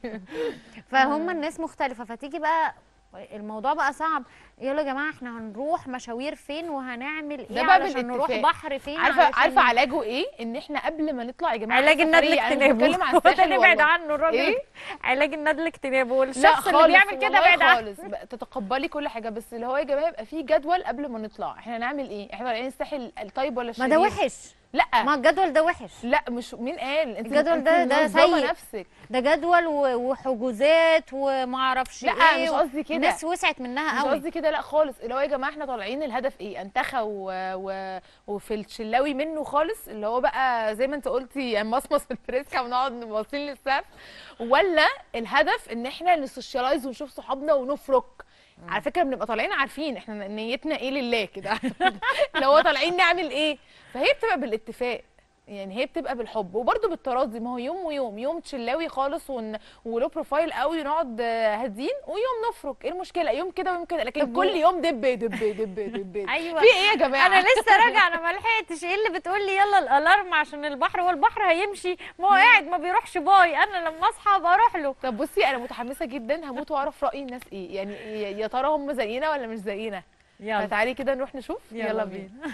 فهم الناس مختلفه فتيجي بقى الموضوع بقى صعب يلا يا جماعه احنا هنروح مشاوير فين وهنعمل ايه ده بقى علشان نروح بالاتفاق. بحر فين عارفه علشان- عارفه علاجه ايه ان احنا قبل ما نطلع يا جماعه علاج الندل سفرية، انا مش اجتنابه بتكلم على هو ده الساحل نبعد والله. عنه الراجل إيه؟ علاج الندل اجتنابه لا والشخص اللي خالص بيعمل كده والله بعد عنه خالص بقى تتقبلي كل حاجه بس اللي هو يا جماعه يبقى في جدول قبل ما نطلع احنا هنعمل ايه احنا طالعين الساحل الطيب ولا ما الشرير ده وحش لا ما الجدول ده وحش لا مش مين قال انت الجدول انت ده- ده منظمة سيء. نفسك ده جدول و- وحجوزات ومعرفش لا، ايه مش و- قصدي كده. الناس وسعت منها مش قوي قصدي كده لا خالص اللي هو يا جماعه احنا طالعين الهدف ايه انتخى و... و... وفي الشلاوي منه خالص اللي هو بقى زي ما انت قلتي مصمص في الفريسكا ونقعد باصين للسقف ولا الهدف ان احنا نسوشيالايز ونشوف صحابنا ونفرك على فكره بنبقى طالعين عارفين احنا نيتنا ايه لله كده اللي هو طالعين نعمل ايه فهي بتبقى بالاتفاق يعني هي بتبقى بالحب وبرده بالتراضي ما هو يوم ويوم يوم تشلاوي خالص ون... ولو بروفايل قوي نقعد آه، هادين ويوم نفرك ايه المشكله يوم كده ويوم كده لكن طب كل و- يوم دب دب دب دب أيوة. في ايه يا جماعه انا لسه راجعه انا ما لحقتش ايه اللي بتقول لي يلا الالارم عشان البحر هو البحر هيمشي ما هو قاعد ما بيروحش باي انا لما اصحى بروح له طب بصي انا متحمسه جدا هموت واعرف راي الناس ايه يعني يا يا ترى هم زينا ولا مش زينا يلا فتعالي كده نروح نشوف يلا بينا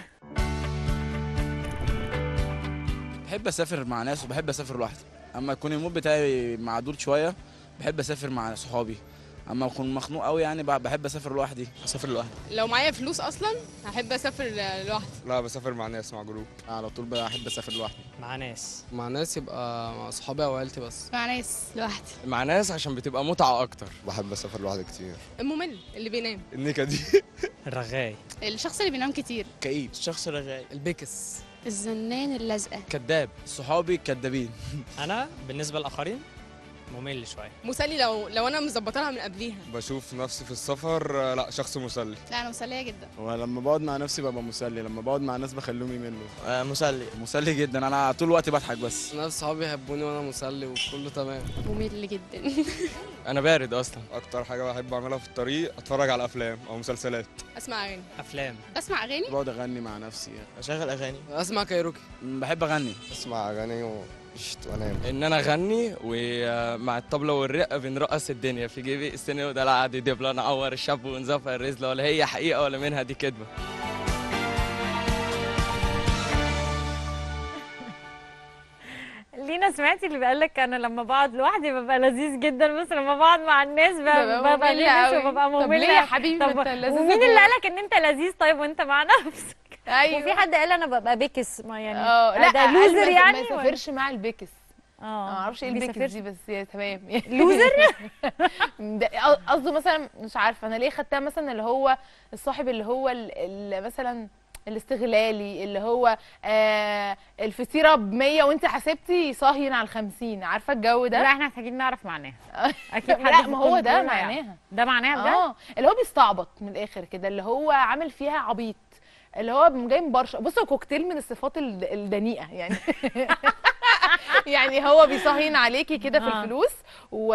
بحب اسافر مع ناس وبحب اسافر لوحدي اما يكون المود بتاعي معدول شويه بحب اسافر مع صحابي اما اكون مخنوق قوي يعني بح- بحب اسافر لوحدي اسافر لوحدي لو معايا فلوس اصلا هحب اسافر لوحدي لا بسافر مع ناس مع جروب على طول بحب اسافر لوحدي مع ناس مع ناس يبقى مع صحابي او عيلتي بس مع ناس لوحدي مع ناس عشان بتبقى متعه اكتر بحب اسافر لوحدي كتير الممل اللي بينام النكد دي الرغاي الشخص اللي بينام كتير كئيب الشخص الرغاي البكس الزنان اللزقه كذاب صحابي كدابين انا بالنسبه للاخرين ممل شويه مسلي لو لو انا مظبطه لها من قبليها بشوف نفسي في السفر آه، لا شخص مسلي لا انا مسليه جدا ولما بقعد مع نفسي ببقى مسلي لما بقعد مع ناس بخلوهم يملوا آه مسلي مسلي جدا انا طول الوقت بضحك بس ناس صحابي يحبوني وانا مسلي وكله تمام ممل جدا انا بارد اصلا اكتر حاجه بحب اعملها في الطريق اتفرج على افلام او مسلسلات اسمع اغاني افلام بسمع اغاني بقعد اغني مع نفسي اشغل اغاني اسمع كايروكي م، بحب اغني اسمع اغاني و... شت وانام ان انا اغني ومع الطبله والرقه بنرقص الدنيا في جيبي السن وده لا عادي دبله نعور الشاب ونزفر الرزله ولا هي حقيقه ولا منها دي كدبه لينا سمعتي اللي بيقول لك انا لما بقعد لوحدي ببقى لذيذ جدا بس لما بقعد مع الناس ب- ببقى ببقى مملة غلس أوي. وببقى طب مملة ليه يا حبيبي ما طب أنت لذيذ ومين اللي جواك؟ قالك ان انت لذيذ طيب وانت مع نفسك ايوه وفي حد قال انا ببقى بكس ما يعني اه لا ده قال لوزر ما- يعني ما يسافرش مع البيكس اه ما اعرفش ايه البيكس بيسافرش. دي بس هي تمام لوزر ده قصده مثلا مش عارفه انا ليه خدتها مثلا اللي هو الصاحب اللي هو ال- ال- مثلا الاستغلالي اللي هو آه الفطيره ب 100 وانت حسبتي صاهين على ال 50 عارفه الجو ده لا احنا محتاجين نعرف معناها اكيد حد لا ما هو فيكم ده بيقولها يعني. معناها ده معناها بجد اه اللي هو بيستعبط من الاخر كده اللي هو عامل فيها عبيط اللي هو جاي مبرشة بصوا كوكتيل من الصفات الد- الدنيئه يعني يعني هو بيصهين عليكي كده في آه. الفلوس و...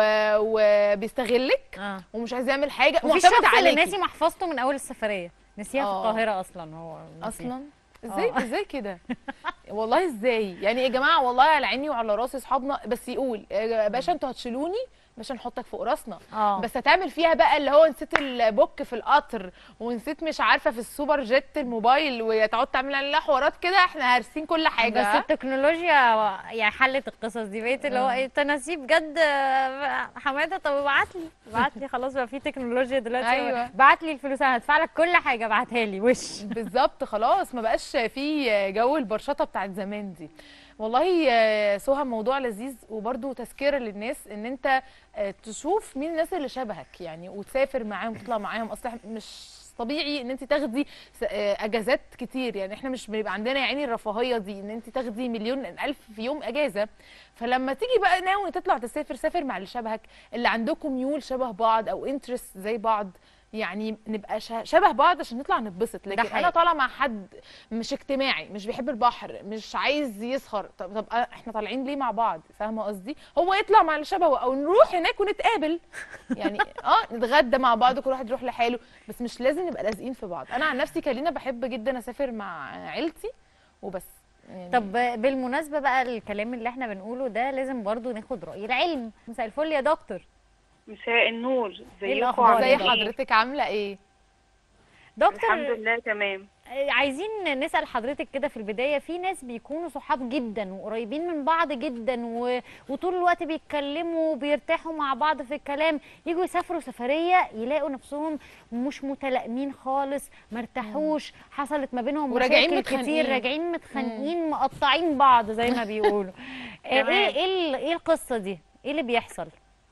وبيستغلك اه ومش عايز يعمل حاجه وفي معتمد الشخص اللي عليكي ناسي محفظته من اول السفريه نسيها في آه. القاهره اصلا هو نسيها. اصلا ازاي آه. ازاي كده والله ازاي يعني يا جماعه والله على عيني وعلى راسي اصحابنا بس يقول يا باشا انتوا هتشيلوني باشا نحطك فوق راسنا اه بس هتعمل فيها بقى اللي هو نسيت البوك في القطر ونسيت مش عارفه في السوبر جيت الموبايل وتقعد تعمل لنا حوارات كده احنا هارسين كل حاجه بس ها؟ التكنولوجيا يعني حلت القصص دي بقيت اللي هو آه. ايه تناسيب بجد آه، حماده طب ابعت لي ابعت لي خلاص بقى في تكنولوجيا دلوقتي أيوة. ابعت لي الفلوس انا هدفع لك كل حاجه ابعتها لي وش بالظبط خلاص ما بقاش في جو البرشطه بتاعت زمان دي والله آه، سهى موضوع لذيذ وبرده تذكره للناس ان انت آه، تشوف مين الناس اللي شبهك يعني وتسافر معاهم تطلع معاهم اصلا مش طبيعي ان انت تاخدي س- آه، اجازات كتير يعني احنا مش بيبقى عندنا يعني الرفاهيه دي ان انت تاخدي مليون الف في يوم اجازه فلما تيجي بقى ناوي تطلع تسافر سافر مع اللي شبهك اللي عندكم ميول شبه بعض او انترست زي بعض يعني نبقى ش- شبه بعض عشان نطلع نتبسط لكن حقيقي. انا طالعه مع حد مش اجتماعي مش بيحب البحر مش عايز يسهر طب طب أ- احنا طالعين ليه مع بعض فاهمه قصدي هو يطلع مع اللي شبهه او نروح هناك ونتقابل يعني اه نتغدى مع بعض كل واحد يروح لحاله بس مش لازم نبقى لازقين في بعض انا عن نفسي كلينا بحب جدا اسافر مع عيلتي وبس يعني طب بالمناسبه بقى الكلام اللي احنا بنقوله ده لازم برضو ناخد راي العلم مساء الفل يا دكتور مساء النور إيه ازيكم الأخبار؟ زي عاملين إيه؟ حضرتك عامله ايه الحمد دكتور لله تمام آه، عايزين نسال حضرتك كده في البدايه في ناس بيكونوا صحاب جدا وقريبين من بعض جدا و... وطول الوقت بيتكلموا وبيرتاحوا مع بعض في الكلام يجوا يسافروا سفريه يلاقوا نفسهم مش متلائمين خالص مرتاحوش حصلت ما بينهم وراجعين مشاكل متخانقين. كتير راجعين متخانقين مقطعين بعض زي ما بيقولوا آه، تمام. ايه ايه ال- ايه القصه دي ايه اللي بيحصل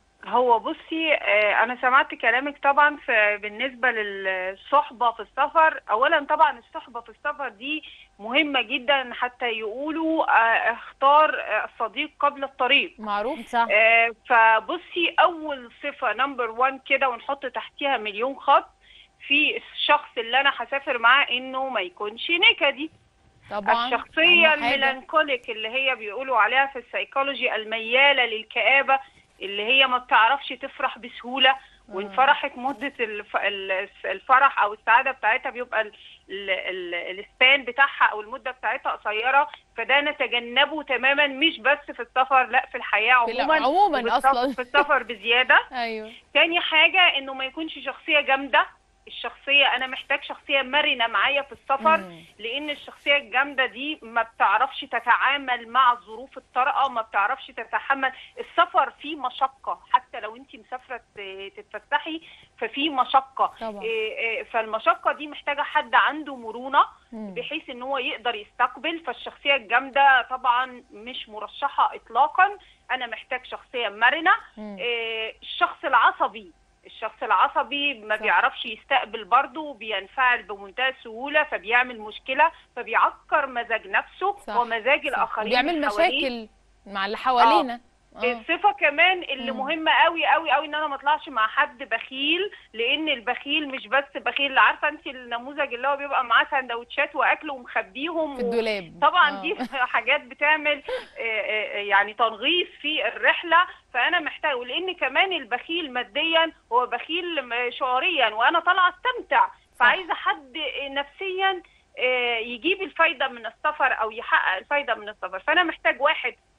هو بصي آه، انا سمعت كلامك طبعا في بالنسبه للصحبه في السفر اولا طبعا الصحبه في السفر دي مهمه جدا حتى يقولوا آه، اختار آه، الصديق قبل الطريق معروف صح آه، فبصي اول صفه نمبر 1 كده ونحط تحتيها مليون خط في الشخص اللي انا هسافر معاه انه ما يكونش نكدي طبعا الشخصية أهم حاجة. الميلانكوليك اللي هي بيقولوا عليها في السيكولوجي الميالة للكآبة اللي هي ما بتعرفش تفرح بسهولة وان فرحت مدة الف- ال- الفرح او السعادة بتاعتها بيبقى ال- ال- ال- السبان بتاعها او المدة بتاعتها قصيرة فده نتجنبه تماما مش بس في السفر لا في الحياة في ال- عموما عموما وبالسف- أصلاً. في السفر بزيادة ايوه تاني حاجة انه ما يكونش شخصية جامدة الشخصية انا محتاج شخصية مرنة معايا في السفر مم. لان الشخصيه الجامده دي ما بتعرفش تتعامل مع الظروف الطارئه ما بتعرفش تتحمل السفر فيه مشقه حتى لو انت مسافره ت- تتفسحي ففي مشقه طبعا. إيه إيه فالمشقه دي محتاجه حد عنده مرونه مم. بحيث ان هو يقدر يستقبل فالشخصيه الجامده طبعا مش مرشحه اطلاقا انا محتاج شخصيه مرنه مم. إيه الشخص العصبي الشخص العصبي ما صح. بيعرفش يستقبل برضه وبينفعل بمنتهى السهوله فبيعمل مشكله فبيعكر مزاج نفسه صح. ومزاج صح. الاخرين وبيعمل اللي حواليه. مشاكل مع اللي حوالينا آه. الصفه كمان اللي مم. مهمه قوي قوي قوي ان انا ما اطلعش مع حد بخيل لان البخيل مش بس بخيل عارفه انت النموذج اللي هو بيبقى معاه سندوتشات واكل ومخبيهم في و- الدولاب طبعا آه. دي حاجات بتعمل آه، آه، يعني تنغيص في الرحله فانا محتاج ولان كمان البخيل ماديا هو بخيل م- شعوريا وانا طالعه استمتع فعايزه حد نفسيا آه، يجيب الفايده من السفر او يحقق الفايده من السفر فانا محتاج واحد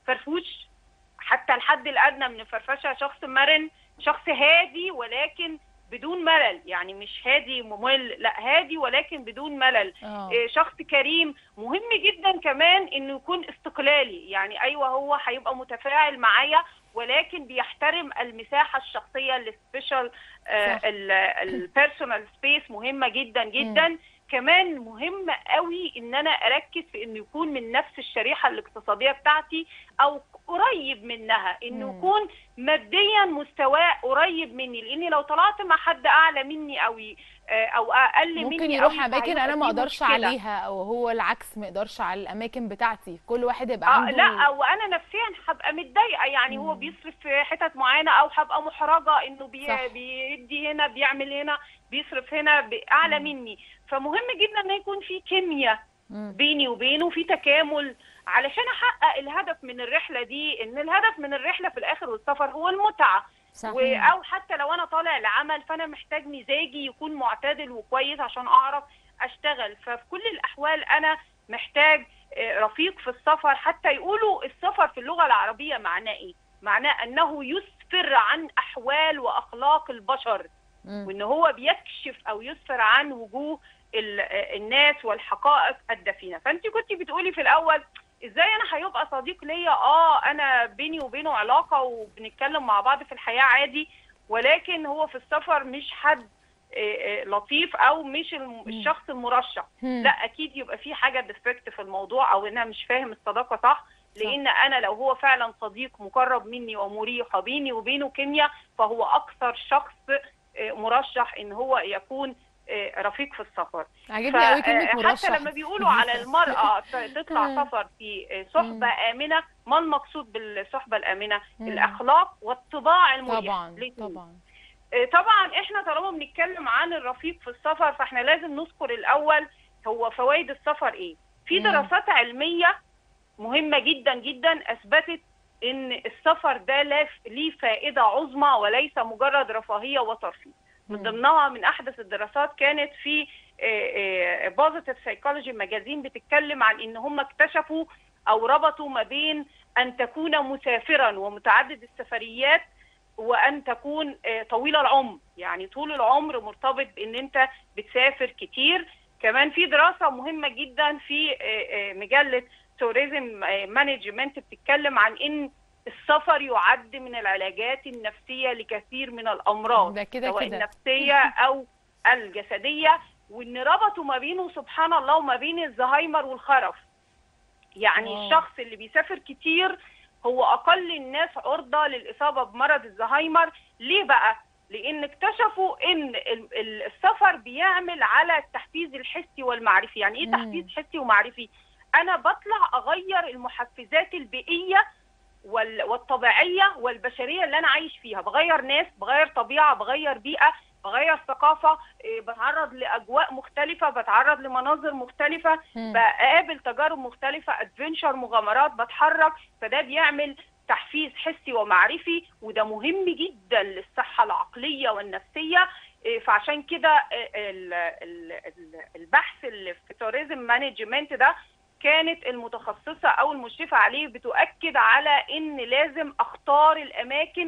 فرفوش حتى الحد الادنى من الفرفشه شخص مرن شخص هادي ولكن بدون ملل يعني مش هادي ممل لا هادي ولكن بدون ملل اه إيه، شخص كريم مهم جدا كمان انه يكون استقلالي يعني ايوه هو هيبقى متفاعل معايا ولكن بيحترم المساحه الشخصيه السبيشال صح. البيرسونال سبيس مهمه جدا جدا كمان مهم قوي ان انا اركز في انه يكون من نفس الشريحه الاقتصاديه بتاعتي او قريب منها انه مم. يكون ماديا مستواه قريب مني لاني لو طلعت مع حد اعلى مني او ي- آه، او اقل مني ممكن أوي يروح اماكن فهيبقى انا ما في اقدرش مشكلة. عليها او هو العكس ما يقدرش على الاماكن بتاعتي كل واحد يبقى اه عنده لا وانا نفسيا هبقى متضايقه يعني هو مم. بيصرف في حتت معينه او هبقى محرجه انه بي صح. بيدي هنا بيعمل هنا بيصرف هنا ب- اعلى مني فمهم جدا ان يكون في كيمياء مم. بيني وبينه في تكامل علشان احقق الهدف من الرحله دي ان الهدف من الرحله في الاخر والسفر هو المتعه صح و- او حتى لو انا طالع لعمل فانا محتاج مزاجي يكون معتدل وكويس عشان اعرف اشتغل ففي كل الاحوال انا محتاج آه، رفيق في السفر حتى يقولوا السفر في اللغه العربيه معناه ايه معناه انه يسفر عن احوال واخلاق البشر مم. وان هو بيكشف او يسفر عن وجوه ال- آه، الناس والحقائق الدفينه فانت كنت بتقولي في الاول ازاي انا هيبقى صديق ليا اه انا بيني وبينه علاقه وبنتكلم مع بعض في الحياه عادي ولكن هو في السفر مش حد آه، آه، لطيف او مش الم- الشخص المرشح مم. لا اكيد يبقى في حاجه ديفكت في الموضوع او ان انا مش فاهم الصداقه صح لان انا لو هو فعلا صديق مقرب مني ومريح وبيني وبينه كيمياء فهو اكثر شخص آه، مرشح ان هو يكون آه، رفيق في السفر عاجبني قوي كلمه ف- مرشح حتى لما بيقولوا على المرأة ت- تطلع مم. سفر في آه، صحبة آمنة ما المقصود بالصحبة الآمنة مم. الأخلاق والطباع المريحة طبعا الاتنين. طبعا آه، طبعا احنا طالما بنتكلم عن الرفيق في السفر فاحنا لازم نذكر الاول هو فوائد السفر ايه في مم. دراسات علميه مهمه جدا جدا اثبتت ان السفر ده لا- ليه فائده عظمى وليس مجرد رفاهيه وترفيه من مم. ضمنها من احدث الدراسات كانت في بوزيتيف سايكولوجي ماجازين بتتكلم عن ان هم اكتشفوا او ربطوا ما بين ان تكون مسافرا ومتعدد السفريات وان تكون آه، طويل العمر يعني طول العمر مرتبط بان انت بتسافر كتير كمان في دراسه مهمه جدا في آه، آه، مجله توريزم مانجمنت بتتكلم عن ان السفر يعد من العلاجات النفسيه لكثير من الامراض ده كده سواء كده. النفسيه او الجسديه وان ربطوا ما بينه سبحان الله وما بين الزهايمر والخرف يعني واو. الشخص اللي بيسافر كتير هو اقل الناس عرضه للاصابه بمرض الزهايمر ليه بقى لان اكتشفوا ان ال- ال- السفر بيعمل على التحفيز الحسي والمعرفي يعني ايه مم. تحفيز حسي ومعرفي انا بطلع اغير المحفزات البيئيه وال- والطبيعيه والبشريه اللي انا عايش فيها بغير ناس بغير طبيعه بغير بيئه بغير ثقافه إيه، بتعرض لاجواء مختلفه بتعرض لمناظر مختلفه مم. بقابل تجارب مختلفه ادفنشر مغامرات بتحرك فده بيعمل تحفيز حسي ومعرفي وده مهم جدا للصحه العقليه والنفسيه إيه، فعشان كده إيه، ال- ال- ال- البحث اللي في توريزم مانجمنت ده كانت المتخصصه او المشرفه عليه بتؤكد على ان لازم اختار الاماكن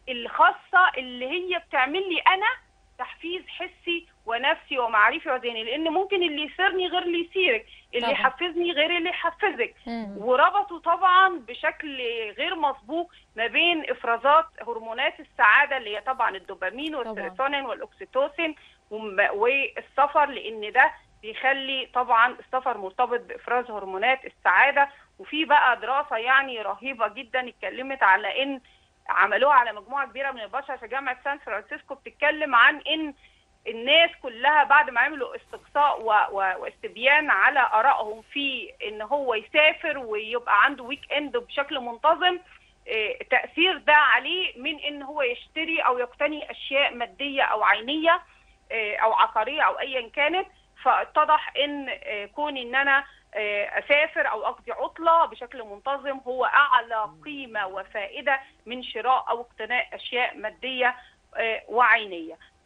الخاصه اللي هي بتعمل لي انا تحفيز حسي ونفسي ومعرفي وذهني لان ممكن اللي يثيرني غير اللي يثيرك اللي طبعا. يحفزني غير اللي يحفزك مم. وربطوا طبعا بشكل غير مسبوق ما بين افرازات هرمونات السعاده اللي هي طبعا الدوبامين والسيروتونين والاكسيتوسين وم- والسفر لان ده بيخلي طبعا السفر مرتبط بافراز هرمونات السعاده وفي بقى دراسه يعني رهيبه جدا اتكلمت على ان عملوها على مجموعه كبيره من البشر في جامعه سان فرانسيسكو بتتكلم عن ان الناس كلها بعد ما عملوا استقصاء و- و- واستبيان على ارائهم في ان هو يسافر ويبقى عنده ويك اند بشكل منتظم إيه، تاثير ده عليه من ان هو يشتري او يقتني اشياء ماديه او عينيه إيه، او عقاريه او ايا كانت فاتضح ان إيه، كون ان انا إيه، اسافر او اقضي عطله بشكل منتظم هو اعلى قيمه وفائده من شراء او اقتناء اشياء ماديه إيه، وعينيه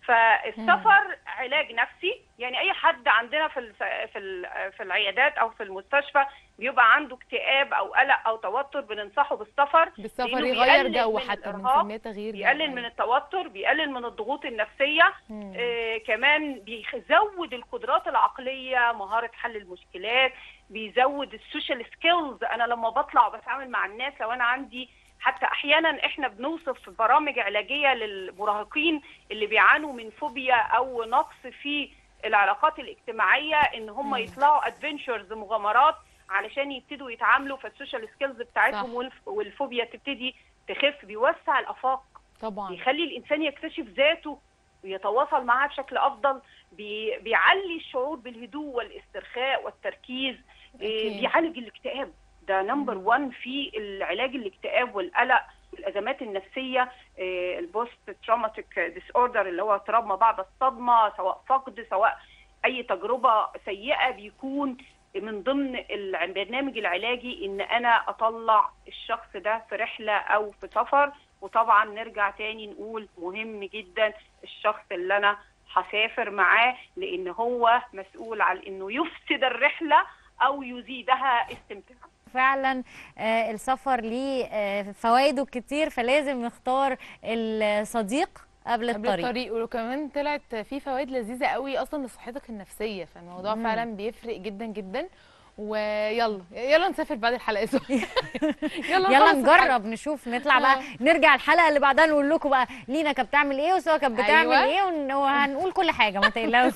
فالسفر علاج نفسي يعني اي حد عندنا في الف- في ال- في العيادات او في المستشفى بيبقى عنده اكتئاب او قلق او توتر بننصحه بالسفر بالسفر لأنه يغير بيقلل جو من حتى الإرهاق، بنسميه تغيير جو بيقلل من التوتر بيقلل من الضغوط النفسيه مم. آه كمان بيزود القدرات العقليه مهاره حل المشكلات بيزود السوشيال سكيلز انا لما بطلع وبتعامل مع الناس لو انا عندي حتى احيانا احنا بنوصف برامج علاجيه للمراهقين اللي بيعانوا من فوبيا او نقص في العلاقات الاجتماعيه ان هم يطلعوا ادفنتشرز مغامرات علشان يبتدوا يتعاملوا فالسوشيال سكيلز بتاعتهم صح. والف- والفوبيا تبتدي تخف بيوسع الافاق طبعا بيخلي الانسان يكتشف ذاته ويتواصل معها بشكل افضل بي بيعلي الشعور بالهدوء والاسترخاء والتركيز إيه، أكيد. بيعالج الاكتئاب ده نمبر 1 في العلاج الاكتئاب والقلق والازمات النفسيه البوست تروماتيك ديس اوردر اللي هو اضطراب ما بعد الصدمه سواء فقد سواء اي تجربه سيئه بيكون من ضمن البرنامج العلاجي ان انا اطلع الشخص ده في رحله او في سفر وطبعا نرجع تاني نقول مهم جدا الشخص اللي انا هسافر معاه لان هو مسؤول عن انه يفسد الرحله او يزيدها استمتاع فعلا آه، السفر ليه آه، فوائده كتير فلازم نختار الصديق قبل قبل الطريق الطريق وكمان طلعت في فوائد لذيذه قوي اصلا لصحتك النفسيه فالموضوع مم. فعلا بيفرق جدا جدا ويلا يلا نسافر بعد الحلقه سوا يلا نخلص الحلقة. نجرب نشوف نطلع بقى نرجع الحلقه اللي بعدها نقول لكم بقى لينا كانت بتعمل ايه وسوا كانت بتعمل أيوة. ايه ون- وهنقول كل حاجه ما تقلقوش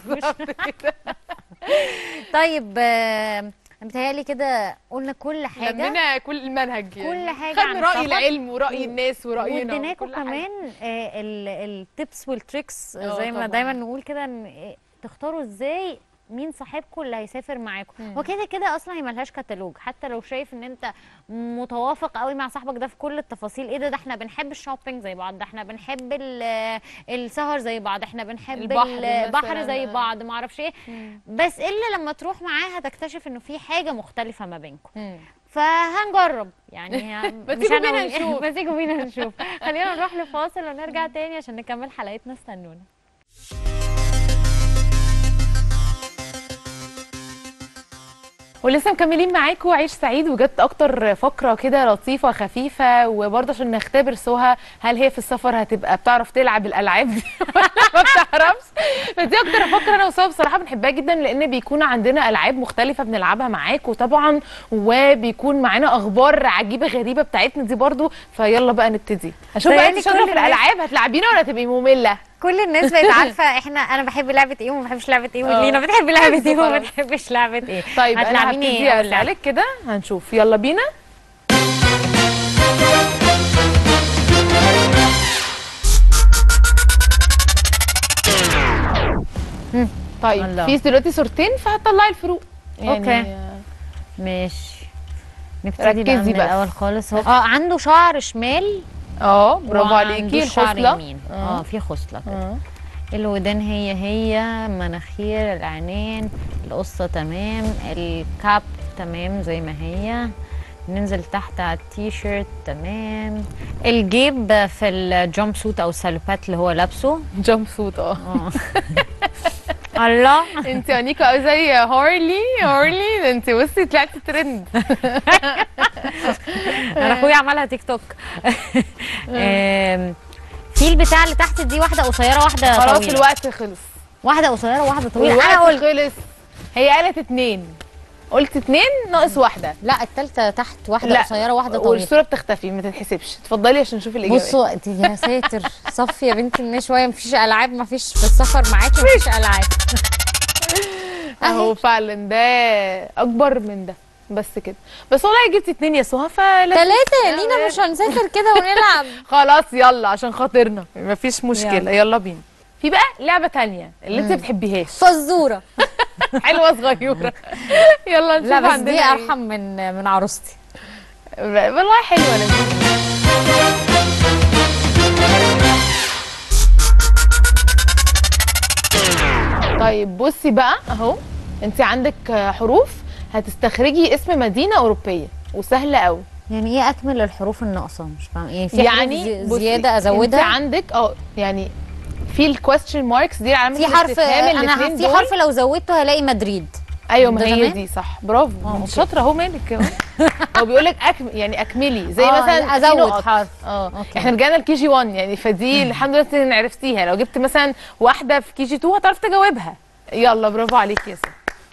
طيب آه، انا متهيألي كده قلنا كل حاجه لمينا كل المنهج يعني. كل حاجة عن خدنا راي السفر. العلم وراي الناس وراينا واديناكم وكل حاجة. كمان آه، التبس والتريكس اه زي ما طبعاً. دايما نقول كده ان آه، تختاروا ازاي مين صاحبكم اللي هيسافر معاكم مم. وكده كده اصلا هي ملهاش كتالوج حتى لو شايف ان انت متوافق قوي مع صاحبك ده في كل التفاصيل ايه ده ده احنا بنحب الشوبينج زي بعض ده احنا بنحب ال- السهر زي بعض احنا بنحب البحر البحر مثلاً. زي بعض ما اعرفش ايه بس الا لما تروح معاه هتكتشف انه في حاجه مختلفه ما بينكم مم. فهنجرب يعني ما مش تيجوا أنا بينا و- نشوف. ما تيجوا بينا نشوف خلينا نروح لفاصل ونرجع تاني عشان نكمل حلقتنا استنونا ولسه مكملين معاكم عيش سعيد وجت اكتر فقره كده لطيفه خفيفه وبرضه عشان نختبر سوها هل هي في السفر هتبقى بتعرف تلعب الالعاب دي ولا ما بتعرفش فدي اكتر فقره انا وسوها بصراحه بنحبها جدا لان بيكون عندنا العاب مختلفه بنلعبها معاكم طبعا وبيكون معانا اخبار عجيبه غريبه بتاعتنا دي برضه فيلا بقى نبتدي هشوف بقى تهيألي انت شاطره كل في الناس- الالعاب هتلعبينا ولا هتبقي ممله كل الناس بقت عارفه احنا انا بحب لعبه ايه وما بحبش لعبه ايه اه. ولينا بتحب لعبه ايه وما خلاص. بتحبش لعبه ايه طيب انا هتلعبيني هبتدي ايه أول لعبة؟ اسالك كده هنشوف يلا بينا مم. طيب الله. في دلوقتي صورتين فهتطلعي الفروق يعني أوكي. ماشي نبتدي بقى ركزي من بس. الاول خالص هو اه عنده شعر شمال اه برافو وما عليكي عندوش شعر الخصله يمين اه في خصله كده آه. الودان هي هي مناخير العينين القصة تمام الكاب تمام زي ما هي ننزل تحت على التيشيرت تمام الجيب في الجامب سوت او السالوبات اللي هو لابسه جامب سوت اه اه الله انت انيكا قوي زي هارلي هارلي ده انت بصي طلعتي ترند انا اخويا عملها تيك توك آم، في البتاع اللي تحت دي واحده قصيره واحده خلاص طويله الوقت خلص واحده قصيره وواحده طويله الوقت انا قلت خلص هي قالت اتنين قلت اتنين ناقص واحده لا التالتة تحت واحده لا، قصيره واحده طويله والصوره بتختفي ما تتحسبش اتفضلي عشان نشوف الاجابه بصوا انت يا ساتر صفي يا بنتي ان شويه مفيش العاب مفيش في السفر معاكي مفيش العاب اهو فعلا ده اكبر من ده بس كده بس والله جبتي اتنين يا سهى فلا ثلاثة يا لينا مش هنسافر كده ونلعب خلاص يلا عشان خاطرنا مفيش مشكله يلا. يلا بينا في بقى لعبه تانية اللي انت مم. بتحبيهاش فزورة حلوه صغيره يلا نشوف لا بس عندنا دي ايه. ارحم من من عروستي والله حلوه لذيذه طيب بصي بقى اهو انت عندك حروف هتستخرجي اسم مدينه اوروبيه وسهله قوي يعني ايه اكمل الحروف الناقصه مش فاهم ايه في يعني يعني بصي، زياده انت ازودها عندك اه يعني في الكويستشن ماركس دي علامه في حرف الاستفهام انا الاتنين في دول. حرف لو زودته هلاقي مدريد ايوه ما ده هي تمام؟ دي صح برافو انت شاطره اهو مالك أهو. هو بيقول لك أكم... يعني اكملي زي آه، مثلا في أزود نقط. حرف. اه أوكي. احنا رجعنا لكي جي 1 يعني فدي الحمد لله إنت عرفتيها لو جبت مثلا واحده في كي جي 2 هتعرف تجاوبها يلا برافو عليك يا ساره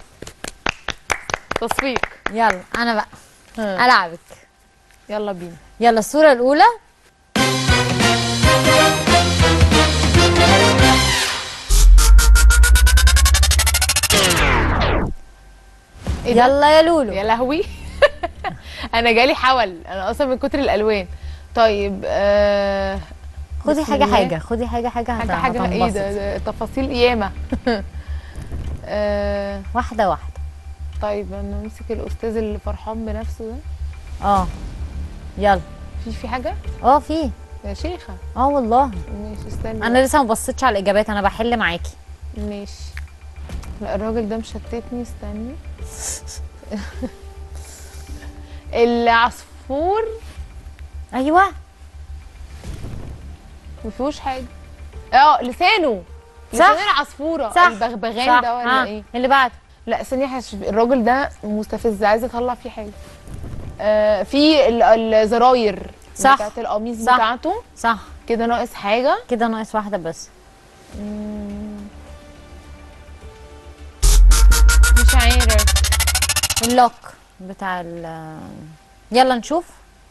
تصفيق يلا انا بقى ها. العبك يلا بينا يلا الصوره الاولى إيه ده؟ يلا يا لولو يا لهوي انا جالي حول انا اصلا من كتر الالوان طيب آه خدي بسم حاجه الله. حاجه خدي حاجه حاجه حاجه هت- حاجه ايه هتنبسطي. ده, ده تفاصيل ياما آه واحده واحده طيب انا امسك الاستاذ اللي فرحان بنفسه ده اه يلا في في حاجه اه في يا شيخه اه والله ماشي استني انا لسه ما بصيتش على الاجابات انا بحل معاكي ماشي لا الراجل ده مشتتني استني العصفور ايوه ما فيهوش حاجه اه لسانه صح. لسان العصفوره صح. البغبغان صح. ده ولا ها. ايه اللي بعده لا ثانيه هشوف الراجل ده مستفز عايزه اطلع فيه حاجه آه في ال- الزراير صح. بتاعت القميص صح. بتاعته صح كده ناقص حاجه كده ناقص واحده بس مم. مش عارف اللوك بتاع ال يلا نشوف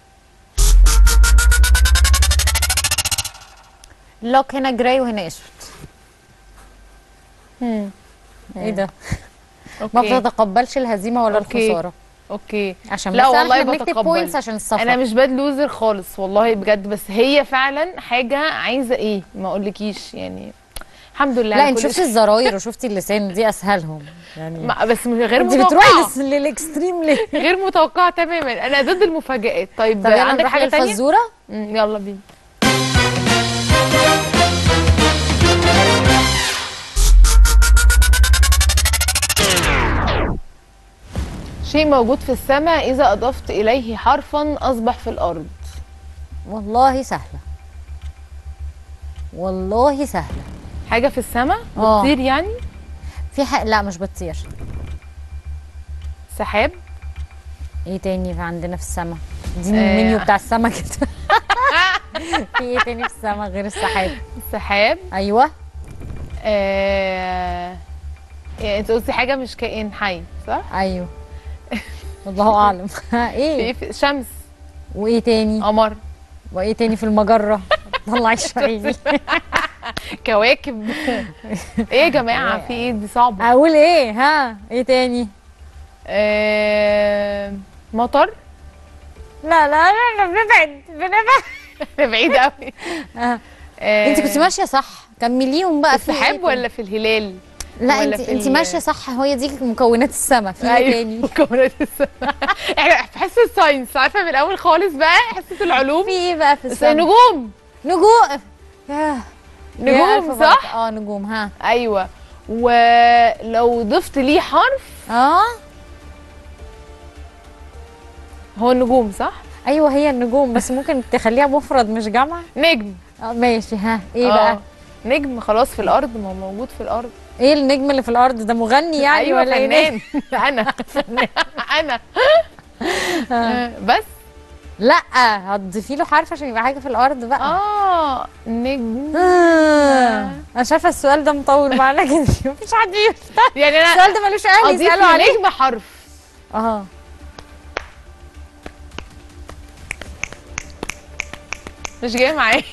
اللوك هنا جراي وهنا اسود مم. ايه ده ما اوكي بتتقبلش الهزيمه ولا أوكي. الخساره اوكي عشان لا بس والله احنا بنكتب بتقبل. بوينتس عشان السفر انا مش باد لوزر خالص والله بجد بس هي فعلا حاجه عايزه ايه ما اقولكيش يعني الحمد لله لا على انت كل شفتي شيء. الزراير وشفتي اللسان دي اسهلهم يعني ما- بس مش غير انت متوقعه بتروحي لس- للاكستريم ليه غير متوقعه تماما انا ضد المفاجآت طيب, طب يلا عندك نروح حاجه تانية للفزوره مم، يلا بينا شيء موجود في السماء إذا أضفت إليه حرفا أصبح في الأرض والله سهله والله سهله حاجة في السماء آه. بتطير يعني في حق لا مش بتطير سحاب ايه تاني في عندنا في السما دي آه. المنيو بتاع السما كده في ايه تاني في السما غير السحاب سحاب ايوه آه... يعني انت قلتي حاجة مش كائن حي صح؟ ايوه والله اعلم في ايه إيه في شمس وايه تاني قمر وايه تاني في المجره طلعي عيني كواكب ايه يا جماعة في ايه دي صعبة اقول ايه ها ايه تاني آه... مطر لا لا لا بنبعد بنبعد بعيد قوي آه. آه... انت كنت ماشيه صح كمليهم بقى في إيه السحاب تاني؟ ولا في الهلال؟ لا ولا انت في انت ال- ماشيه صح هي دي مكونات السما في ايه تاني مكونات السماء احنا في حصه الساينس عارفه من الاول خالص بقى حصه العلوم في ايه بقى في بس السما نجوم نجوم ياه. يا نجوم ألف صح؟ بركة. اه نجوم ها ايوه ولو ضفت ليه حرف اه هو النجوم صح؟ ايوه هي النجوم بس ممكن تخليها مفرد مش جمع نجم اه ماشي ها ايه آه. بقى نجم خلاص في الارض ما هو موجود في الارض ايه النجم اللي في الارض ده مغني يعني ايوه ولا ايه فنان نجم؟ انا انا آه، بس لا هتضيفي له حرف عشان يبقى حاجه في الارض بقى اه نجم آه. انا شايفه السؤال ده مطول معانا كده مفيش حد يفتح يعني انا السؤال ده ملوش اهل اضيف يسالوا عليه لنجم حرف اه مش جاي معايا